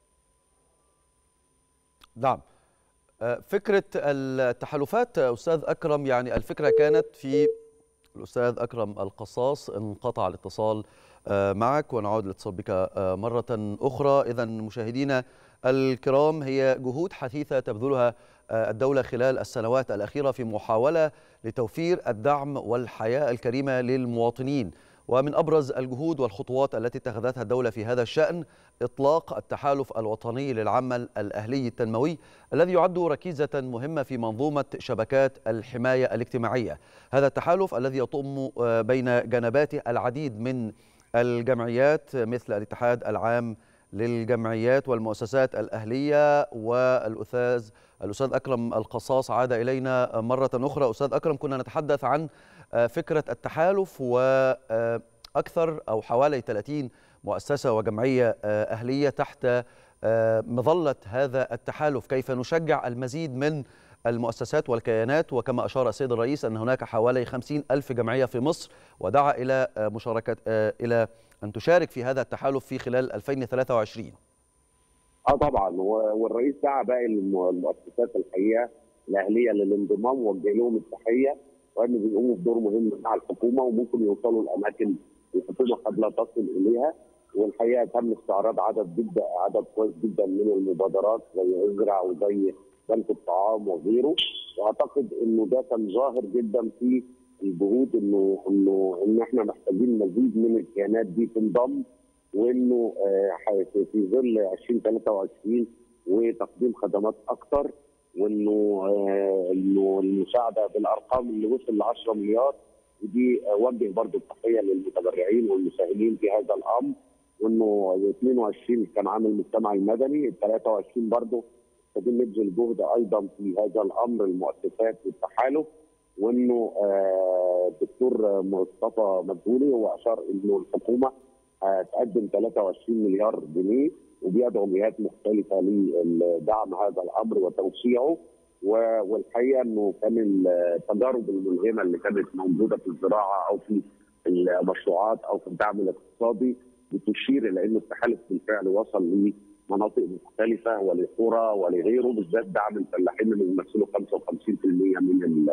نعم فكره التحالفات استاذ اكرم يعني الفكره كانت في الاستاذ اكرم القصاص انقطع الاتصال معك ونعود الاتصال بك مره اخرى اذا مشاهدينا الكرام هي جهود حثيثه تبذلها الدولة خلال السنوات الأخيرة في محاولة لتوفير الدعم والحياة الكريمة للمواطنين ومن أبرز الجهود والخطوات التي اتخذتها الدولة في هذا الشأن إطلاق التحالف الوطني للعمل الأهلي التنموي الذي يعد ركيزة مهمة في منظومة شبكات الحماية الاجتماعية هذا التحالف الذي يضم بين جنباته العديد من الجمعيات مثل الاتحاد العام للجمعيات والمؤسسات الأهلية والأستاذ الأستاذ أكرم القصاص عاد إلينا مرة أخرى أستاذ أكرم كنا نتحدث عن فكرة التحالف وأكثر أو حوالي 30 مؤسسة وجمعية أهلية تحت مظلة هذا التحالف كيف نشجع المزيد من المؤسسات والكيانات وكما أشار السيد الرئيس أن هناك حوالي 50 ألف جمعية في مصر ودعا إلى مشاركة إلى أن تشارك في هذا التحالف في خلال 2023 اه طبعا والرئيس دعا باقي المؤسسات الحقيقه الاهليه للانضمام ووجه لهم التحيه وان بيقوموا بدور مهم مع الحكومه وممكن يوصلوا لاماكن الحكومه قد لا تصل اليها والحقيقه تم استعراض عدد جدا عدد كويس جدا من المبادرات زي ازرع وزي بنك الطعام وغيره واعتقد انه ده كان ظاهر جدا في الجهود انه انه ان احنا محتاجين مزيد من الكيانات دي تنضم وانه في ظل 2023 وتقديم خدمات اكثر وانه انه المساعده بالارقام اللي وصل ل 10 مليار ودي وجه برضه التحيه للمتبرعين والمساهمين في هذا الامر وانه 22 كان عام المجتمع المدني ال 23 برضه محتاجين نبذل جهد ايضا في هذا الامر المؤسسات والتحالف وانه الدكتور مصطفى مدبولي هو اشار انه الحكومه هتقدم 23 مليار جنيه وبيدعو جهات مختلفه لدعم هذا الامر وتوسيعه والحقيقه انه كان التجارب الملهمه اللي كانت موجوده في الزراعه او في المشروعات او في الدعم الاقتصادي بتشير الى انه التحالف بالفعل وصل لمناطق مختلفه ولقرى ولغيره بالذات دعم الفلاحين اللي بيمثلوا 55% من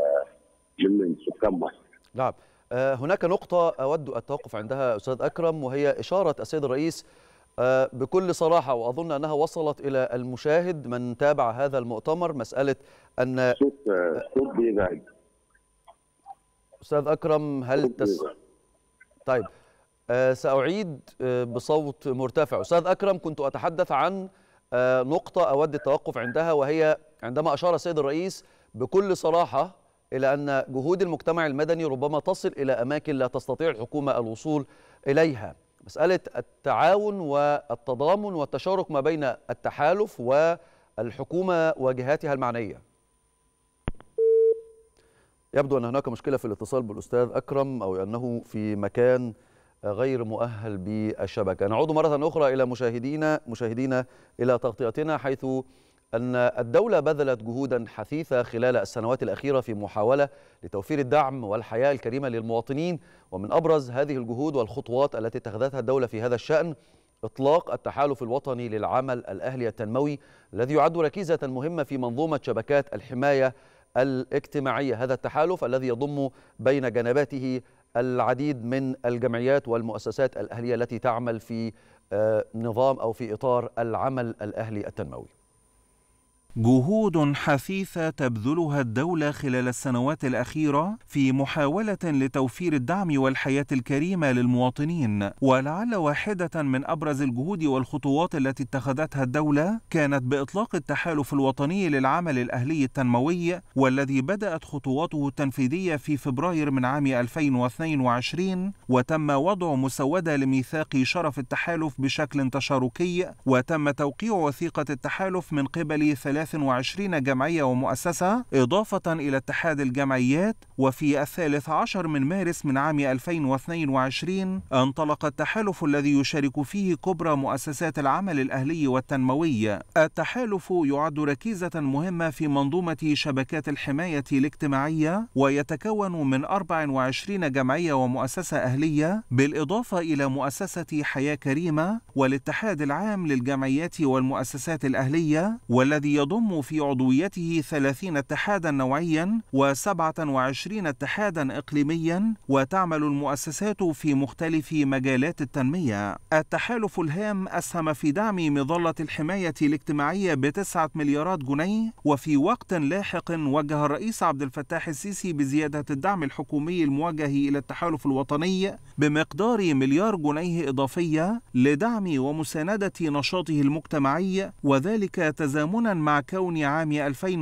من سكان مصر. نعم هناك نقطة أود التوقف عندها أستاذ أكرم وهي إشارة السيد الرئيس بكل صراحة وأظن أنها وصلت إلى المشاهد من تابع هذا المؤتمر مسألة أن صوت صوت بيزعج أستاذ أكرم هل تس... طيب آه، سأعيد آه، بصوت مرتفع أستاذ أكرم كنت أتحدث عن آه، نقطة أود التوقف عندها وهي عندما أشار السيد الرئيس بكل صراحة إلى أن جهود المجتمع المدني ربما تصل إلى أماكن لا تستطيع الحكومة الوصول إليها مسألة التعاون والتضامن والتشارك ما بين التحالف والحكومة وجهاتها المعنية يبدو أن هناك مشكلة في الاتصال بالأستاذ أكرم أو أنه في مكان غير مؤهل بالشبكة نعود مرة أخرى إلى مشاهدينا مشاهدينا إلى تغطيتنا حيث أن الدولة بذلت جهودا حثيثة خلال السنوات الأخيرة في محاولة لتوفير الدعم والحياة الكريمة للمواطنين ومن أبرز هذه الجهود والخطوات التي اتخذتها الدولة في هذا الشأن إطلاق التحالف الوطني للعمل الأهلي التنموي الذي يعد ركيزة مهمة في منظومة شبكات الحماية الاجتماعية هذا التحالف الذي يضم بين جنباته العديد من الجمعيات والمؤسسات الأهلية التي تعمل في آه، نظام أو في إطار العمل الأهلي التنموي جهود حثيثة تبذلها الدولة خلال السنوات الأخيرة في محاولة لتوفير الدعم والحياة الكريمة للمواطنين، ولعل واحدة من أبرز الجهود والخطوات التي اتخذتها الدولة كانت بإطلاق التحالف الوطني للعمل الأهلي التنموي، والذي بدأت خطواته التنفيذية في فبراير من عام 2022 وتم وضع مسودة لميثاق شرف التحالف بشكل تشاركي وتم توقيع وثيقة التحالف من قبل 23 جمعية ومؤسسة إضافة إلى اتحاد الجمعيات وفي الثالث عشر من مارس من عام 2022 انطلق التحالف الذي يشارك فيه كبرى مؤسسات العمل الأهلي والتنموي التحالف يعد ركيزة مهمة في منظومة شبكات الحماية الاجتماعية ويتكون من 24 جمعية ومؤسسة أهلية بالإضافة إلى مؤسسة حياة كريمة والاتحاد العام للجمعيات والمؤسسات الأهلية والذي يضم في عضويته 30 اتحادا نوعيا و27 اتحادا إقليميا وتعمل المؤسسات في مختلف مجالات التنمية التحالف الهام أسهم في دعم مظلة الحماية الاجتماعية بتسعة مليارات جنيه وفي وقت لاحق وجه الرئيس عبد الفتاح السيسي بزيادة الدعم الحكومي الموجه إلى التحالف الوطني بمقدار مليار جنيه إضافية لدعم ومساندة نشاطه المجتمعي وذلك تزامنا مع كون عام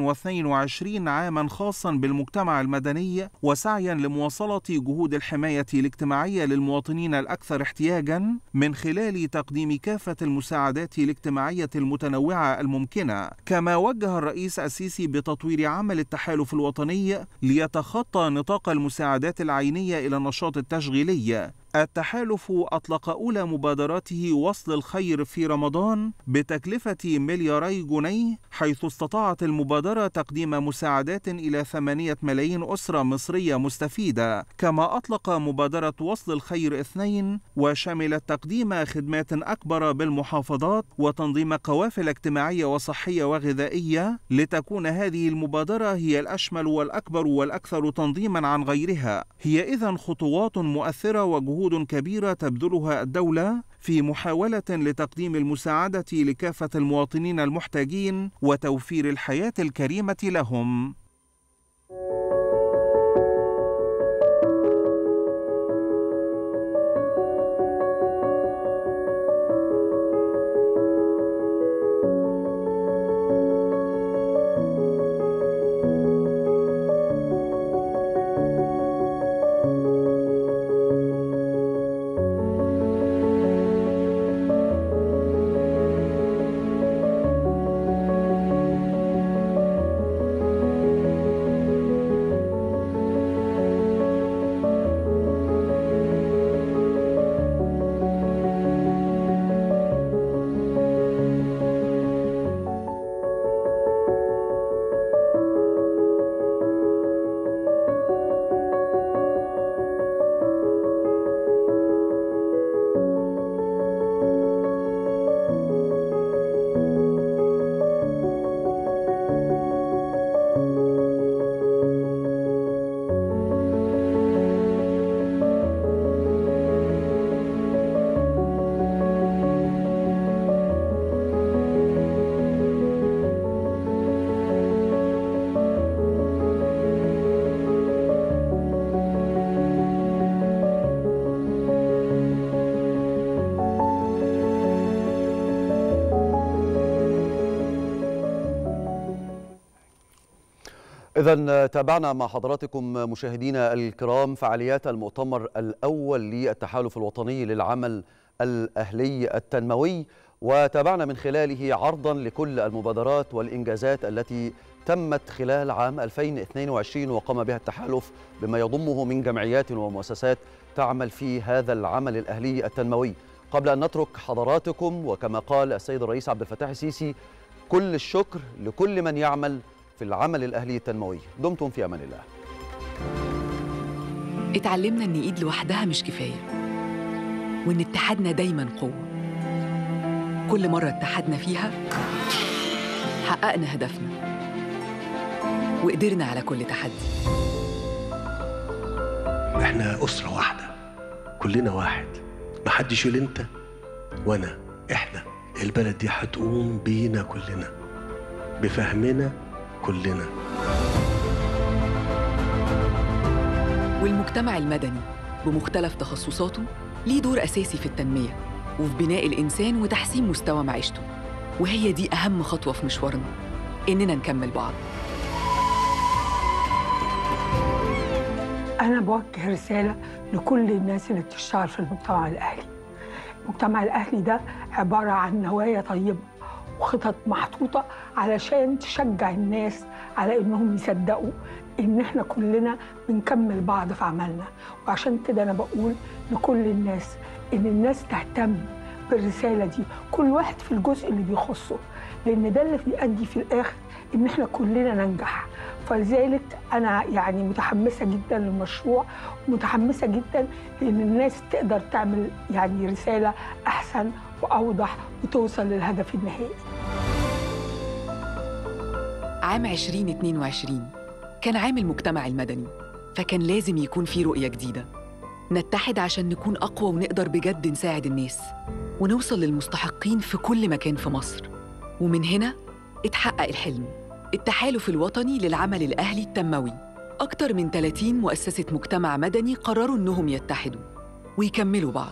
2022 عاما خاصا بالمجتمع المدني وسعيا لمواصلة جهود الحماية الاجتماعية للمواطنين الأكثر احتياجا من خلال تقديم كافة المساعدات الاجتماعية المتنوعة الممكنة كما وجه الرئيس السيسي بتطوير عمل التحالف الوطني ليتخطى نطاق المساعدات العينية إلى النشاط التشغيلي التحالف أطلق أولى مبادراته وصل الخير في رمضان بتكلفة ملياري جنيه حيث استطاعت المبادرة تقديم مساعدات إلى ثمانية ملايين أسرة مصرية مستفيدة كما أطلق مبادرة وصل الخير اثنين وشملت تقديم خدمات أكبر بالمحافظات وتنظيم قوافل اجتماعية وصحية وغذائية لتكون هذه المبادرة هي الأشمل والأكبر والأكثر تنظيما عن غيرها هي إذا خطوات مؤثرة وجهود جهود كبيرة تبذلها الدولة في محاولة لتقديم المساعدة لكافة المواطنين المحتاجين وتوفير الحياة الكريمة لهم. إذا تابعنا مع حضراتكم مشاهدينا الكرام فعاليات المؤتمر الأول للتحالف الوطني للعمل الأهلي التنموي وتابعنا من خلاله عرضا لكل المبادرات والإنجازات التي تمت خلال عام 2022 وقام بها التحالف بما يضمه من جمعيات ومؤسسات تعمل في هذا العمل الأهلي التنموي قبل أن نترك حضراتكم وكما قال السيد الرئيس عبد الفتاح السيسي كل الشكر لكل من يعمل في العمل الأهلي التنموي دمتم في أمان الله اتعلمنا إن إيد لوحدها مش كفاية وإن اتحادنا دايما قوة كل مرة اتحدنا فيها حققنا هدفنا وقدرنا على كل تحدي احنا أسرة واحدة كلنا واحد محدش يقول انت وانا احنا البلد دي هتقوم بينا كلنا بفهمنا كلنا والمجتمع المدني بمختلف تخصصاته ليه دور أساسي في التنمية وفي بناء الإنسان وتحسين مستوى معيشته وهي دي أهم خطوة في مشوارنا إننا نكمل بعض أنا بوجه رسالة لكل الناس اللي بتشتغل في المجتمع الأهلي المجتمع الأهلي ده عبارة عن نوايا طيبة وخطط محطوطة علشان تشجع الناس على إنهم يصدقوا إن إحنا كلنا بنكمل بعض في عملنا وعشان كده أنا بقول لكل الناس إن الناس تهتم بالرسالة دي كل واحد في الجزء اللي بيخصه لأن ده اللي بيؤدي في الآخر إن إحنا كلنا ننجح فلذلك أنا يعني متحمسة جدا للمشروع ومتحمسة جدا لأن الناس تقدر تعمل يعني رسالة أحسن وأوضح وتوصل للهدف النهائي عام 2022 كان عام المجتمع المدني فكان لازم يكون في رؤية جديدة نتحد عشان نكون أقوى ونقدر بجد نساعد الناس ونوصل للمستحقين في كل مكان في مصر ومن هنا اتحقق الحلم التحالف الوطني للعمل الأهلي التنموي أكتر من 30 مؤسسة مجتمع مدني قرروا إنهم يتحدوا ويكملوا بعض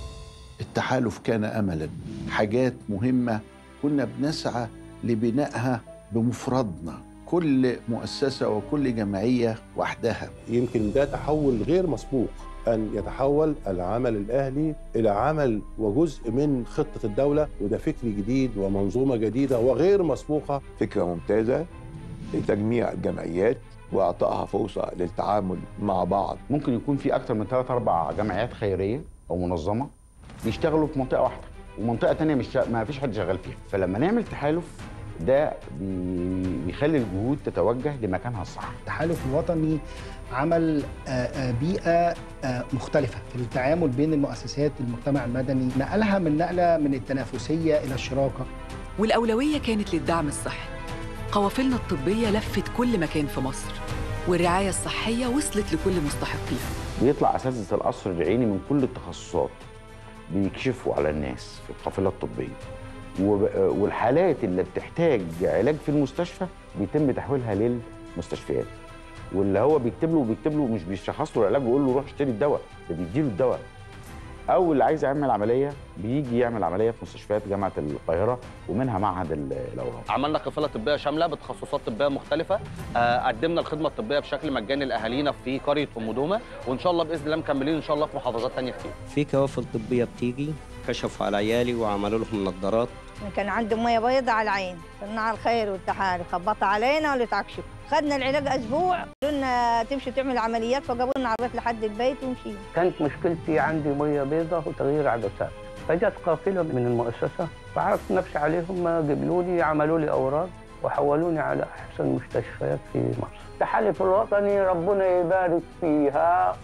التحالف كان املا حاجات مهمه كنا بنسعى لبنائها بمفردنا كل مؤسسه وكل جمعيه وحدها يمكن ده تحول غير مسبوق أن يتحول العمل الأهلي إلى عمل وجزء من خطة الدولة وده فكر جديد ومنظومة جديدة وغير مسبوقة فكرة ممتازة لتجميع الجمعيات واعطائها فرصه للتعامل مع بعض ممكن يكون في اكتر من ثلاث اربع جمعيات خيريه او منظمه بيشتغلوا في منطقه واحده ومنطقه تانية مش ما فيش حد شغال فيها فلما نعمل تحالف ده بي- بيخلي الجهود تتوجه لمكانها الصح التحالف الوطني عمل آه، آه، بيئة آه، مختلفة في التعامل بين المؤسسات المجتمع المدني نقلها من نقلة من التنافسية إلى الشراكة والأولوية كانت للدعم الصحي قوافلنا الطبية لفت كل مكان في مصر والرعاية الصحية وصلت لكل مستحقيها بيطلع اساتذه القصر العيني من كل التخصصات بيكشفوا على الناس في القافله الطبيه وب- والحالات اللي بتحتاج علاج في المستشفى بيتم تحويلها للمستشفيات واللي هو بيكتب له بيكتب له مش بيشخص له العلاج ويقول له روح اشتري الدواء ده بيديله الدواء او اللي عايز يعمل عمليه بيجي يعمل عمليه في مستشفيات جامعه القاهره ومنها معهد ال- الاورام عملنا قافله طبيه شامله بتخصصات طبيه مختلفه آه، قدمنا الخدمه الطبيه بشكل مجاني لاهالينا في قريه ام دومه وان شاء الله باذن الله مكملين ان شاء الله في محافظات ثانيه كتير في كوافل طبية بتيجي كشفوا على عيالي وعملوا لهم نظارات كان عنده ميه بيضة على العين صناع الخير والتحالف خبطوا علينا ولا تعكشوا خدنا العلاج اسبوع قلنا تمشي تعمل عمليات فجابوا لنا عربيات لحد البيت ومشينا كانت مشكلتي عندي ميه بيضاء وتغيير عدسات فجت قافله من المؤسسه فعرفت نفسي عليهم قبلوا لي عملوا لي اوراق وحولوني على احسن مستشفيات في مصر التحالف الوطني ربنا يبارك فيها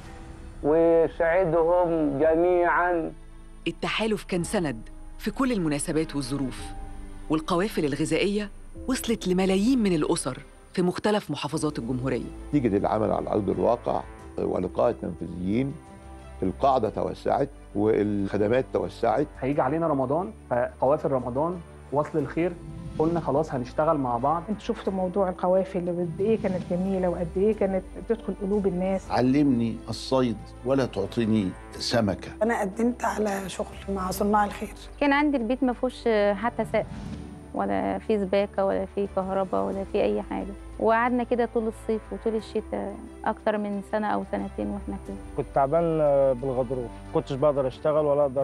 ويسعدهم جميعا التحالف كان سند في كل المناسبات والظروف والقوافل الغذائية وصلت لملايين من الأسر في مختلف محافظات الجمهورية نتيجه العمل على ارض الواقع ولقاء التنفيذيين القاعده توسعت والخدمات توسعت هيجي علينا رمضان فقوافل رمضان وصل الخير قلنا خلاص هنشتغل مع بعض انتوا شفتوا موضوع القوافل قد ايه كانت جميله وقد ايه كانت بتدخل قلوب الناس علمني الصيد ولا تعطيني سمكه انا قدمت على شغل مع صناع الخير كان عندي البيت ما فيهوش حتى سقف ولا في سباكة ولا في كهرباء ولا في أي حاجة وقعدنا كده طول الصيف وطول الشتاء أكتر من سنة أو سنتين وإحنا كده كنت تعبان بالغضروف كنتش بقدر اشتغل ولا اقدر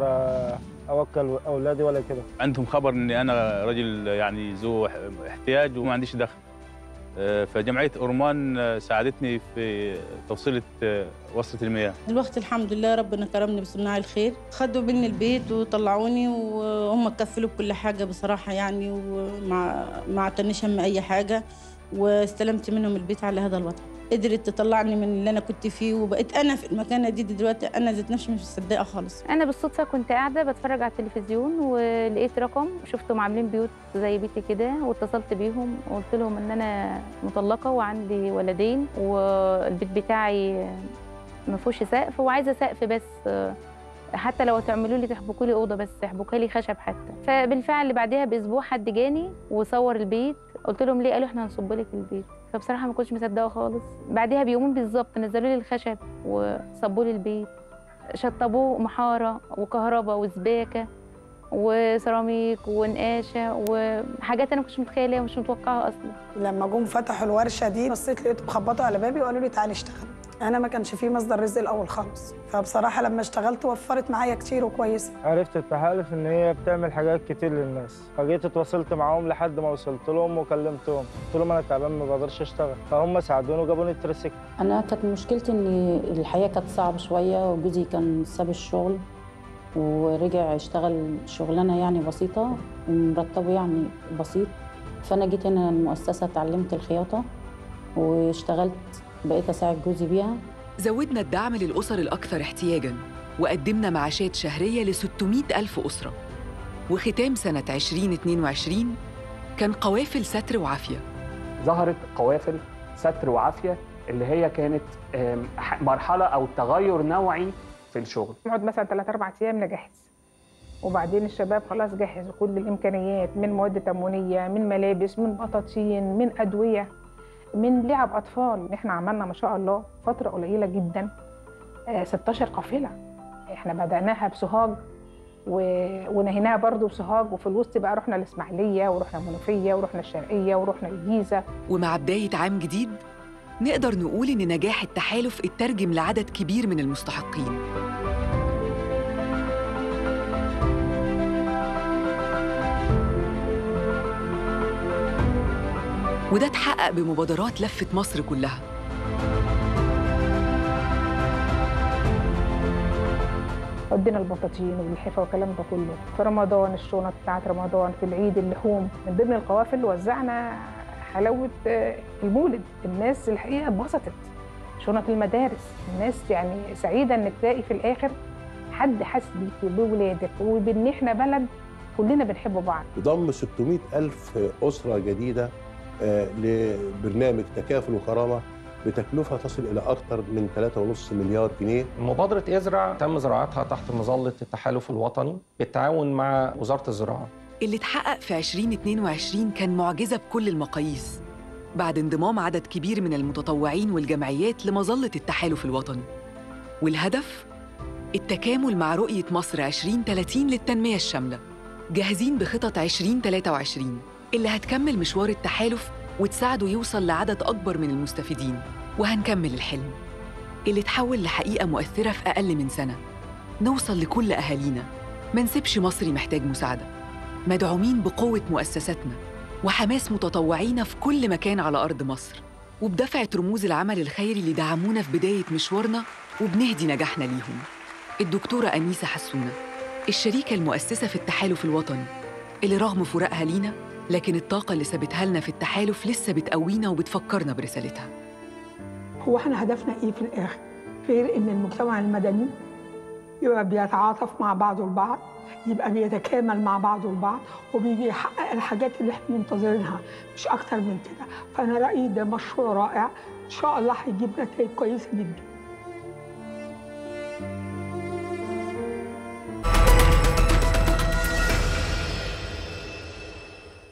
اوكل اولادي ولا كده عندهم خبر اني انا رجل يعني ذو احتياج وما عنديش دخل آه، فجمعيه اورمان آه، ساعدتني في توصيله آه، وصله المياه دلوقتي الحمد لله ربنا كرمني بصناع الخير خدوا مني البيت وطلعوني وهم كفلوا بكل حاجه بصراحه يعني ومع ما اعتنيش هم اي حاجه واستلمت منهم البيت على هذا الوضع قدرت تطلعني من اللي انا كنت فيه وبقيت انا في المكانه دي دلوقتي انا ذات نفسي مش مصدقه خالص أنا بالصدفة كنت قاعدة بتفرج على التلفزيون ولقيت رقم شفتهم عاملين بيوت زي بيتي كده واتصلت بيهم وقلت لهم إن أنا مطلقة وعندي ولدين والبيت بتاعي ما فيهوش سقف وعايزة سقف بس حتى لو تعملوا لي تحبكوا لي اوضه بس تحبكوا لي خشب حتى فبالفعل بعدها باسبوع حد جاني وصور البيت قلت لهم ليه قالوا احنا هنصب لك البيت فبصراحه ما كنتش مصدقه خالص بعدها بيومين بالظبط نزلوا لي الخشب وصبوا لي البيت شطبوه محاره وكهرباء وسباكه وسيراميك ونقاشه وحاجات انا ما كنتش متخيلها ومش متوقعها اصلا لما جم فتحوا الورشه دي بصيت لقيتهم خبطوا على بابي وقالوا لي تعالي اشتغل انا ما كانش في مصدر رزق الاول خالص فبصراحه لما اشتغلت وفرت معايا كتير وكويسه عرفت التحالف ان هي بتعمل حاجات كتير للناس فجيت اتواصلت معاهم لحد ما وصلت لهم وكلمتهم قلت لهم انا تعبان ما بقدرش اشتغل فهم ساعدوني وجابوني التريسيكل انا كانت مشكلتي ان الحياه كانت صعبه شويه وجوزي كان ساب الشغل ورجع يشتغل شغلانه يعني بسيطه مرتبه يعني بسيط فانا جيت هنا المؤسسه اتعلمت الخياطه واشتغلت بقيت اساعد جوزي بيها زودنا الدعم للأسر الأكثر احتياجاً وقدمنا معاشات شهرية ل 600 ألف أسرة وختام سنة 2022 كان قوافل ستر وعافية ظهرت قوافل ستر وعافيه اللي هي كانت آم، ح- مرحله او تغير نوعي في الشغل نقعد مثلا ثلاث اربع ايام نجهز وبعدين الشباب خلاص جهزوا كل الامكانيات من مواد تموينيه من ملابس من بطاطين من ادويه من لعب اطفال احنا عملنا ما شاء الله فتره قليله جدا آه، 16 قافله احنا بدأناها بسوهاج و... ونهيناها برضو بسوهاج وفي الوسط بقى رحنا الإسماعيلية ورحنا المنوفية ورحنا الشرقية ورحنا الجيزة ومع بداية عام جديد نقدر نقول إن نجاح التحالف اترجم لعدد كبير من المستحقين وده اتحقق بمبادرات لفت مصر كلها ودينا البطاطين واللحفة والكلام ده كله في رمضان الشنط بتاعت رمضان في العيد اللحوم من ضمن القوافل وزعنا حلاوة آه، المولد الناس الحقيقة اتبسطت شنط المدارس الناس يعني سعيدة انك تلاقي في الآخر حد حاسس بيكي بولادك وبان احنا بلد كلنا بنحب بعض ضم 600 ألف أسرة جديدة آه، لبرنامج تكافل وكرامة بتكلفة تصل إلى أكثر من 3.5 مليار جنيه مبادرة إزرع تم زراعتها تحت مظلة التحالف الوطني بالتعاون مع وزارة الزراعة اللي اتحقق في 2022 كان معجزة بكل المقاييس بعد انضمام عدد كبير من المتطوعين والجمعيات لمظلة التحالف الوطني والهدف التكامل مع رؤية مصر 2030 للتنمية الشاملة جاهزين بخطط 2023 اللي هتكمل مشوار التحالف وتساعده يوصل لعدد أكبر من المستفيدين وهنكمل الحلم اللي اتحول لحقيقة مؤثرة في أقل من سنة نوصل لكل أهالينا ما نسيبش مصري محتاج مساعدة مدعومين بقوة مؤسساتنا وحماس متطوعين في كل مكان على أرض مصر وبدفعة رموز العمل الخيري اللي دعمونا في بداية مشوارنا وبنهدي نجاحنا ليهم الدكتورة أنيسة حسونة الشريكة المؤسسة في التحالف الوطني اللي رغم فراقها لينا لكن الطاقة اللي سابتها لنا في التحالف لسه بتقوينا وبتفكرنا برسالتها هو احنا هدفنا ايه في الاخر غير ان المجتمع المدني يبقى بيتعاطف مع بعضه البعض يبقى بيتكامل مع بعضه البعض وبيحقق الحاجات اللي احنا منتظرينها مش اكتر من كده فانا رايي ده مشروع رائع ان شاء الله هيجيب نتائج كويسه جدا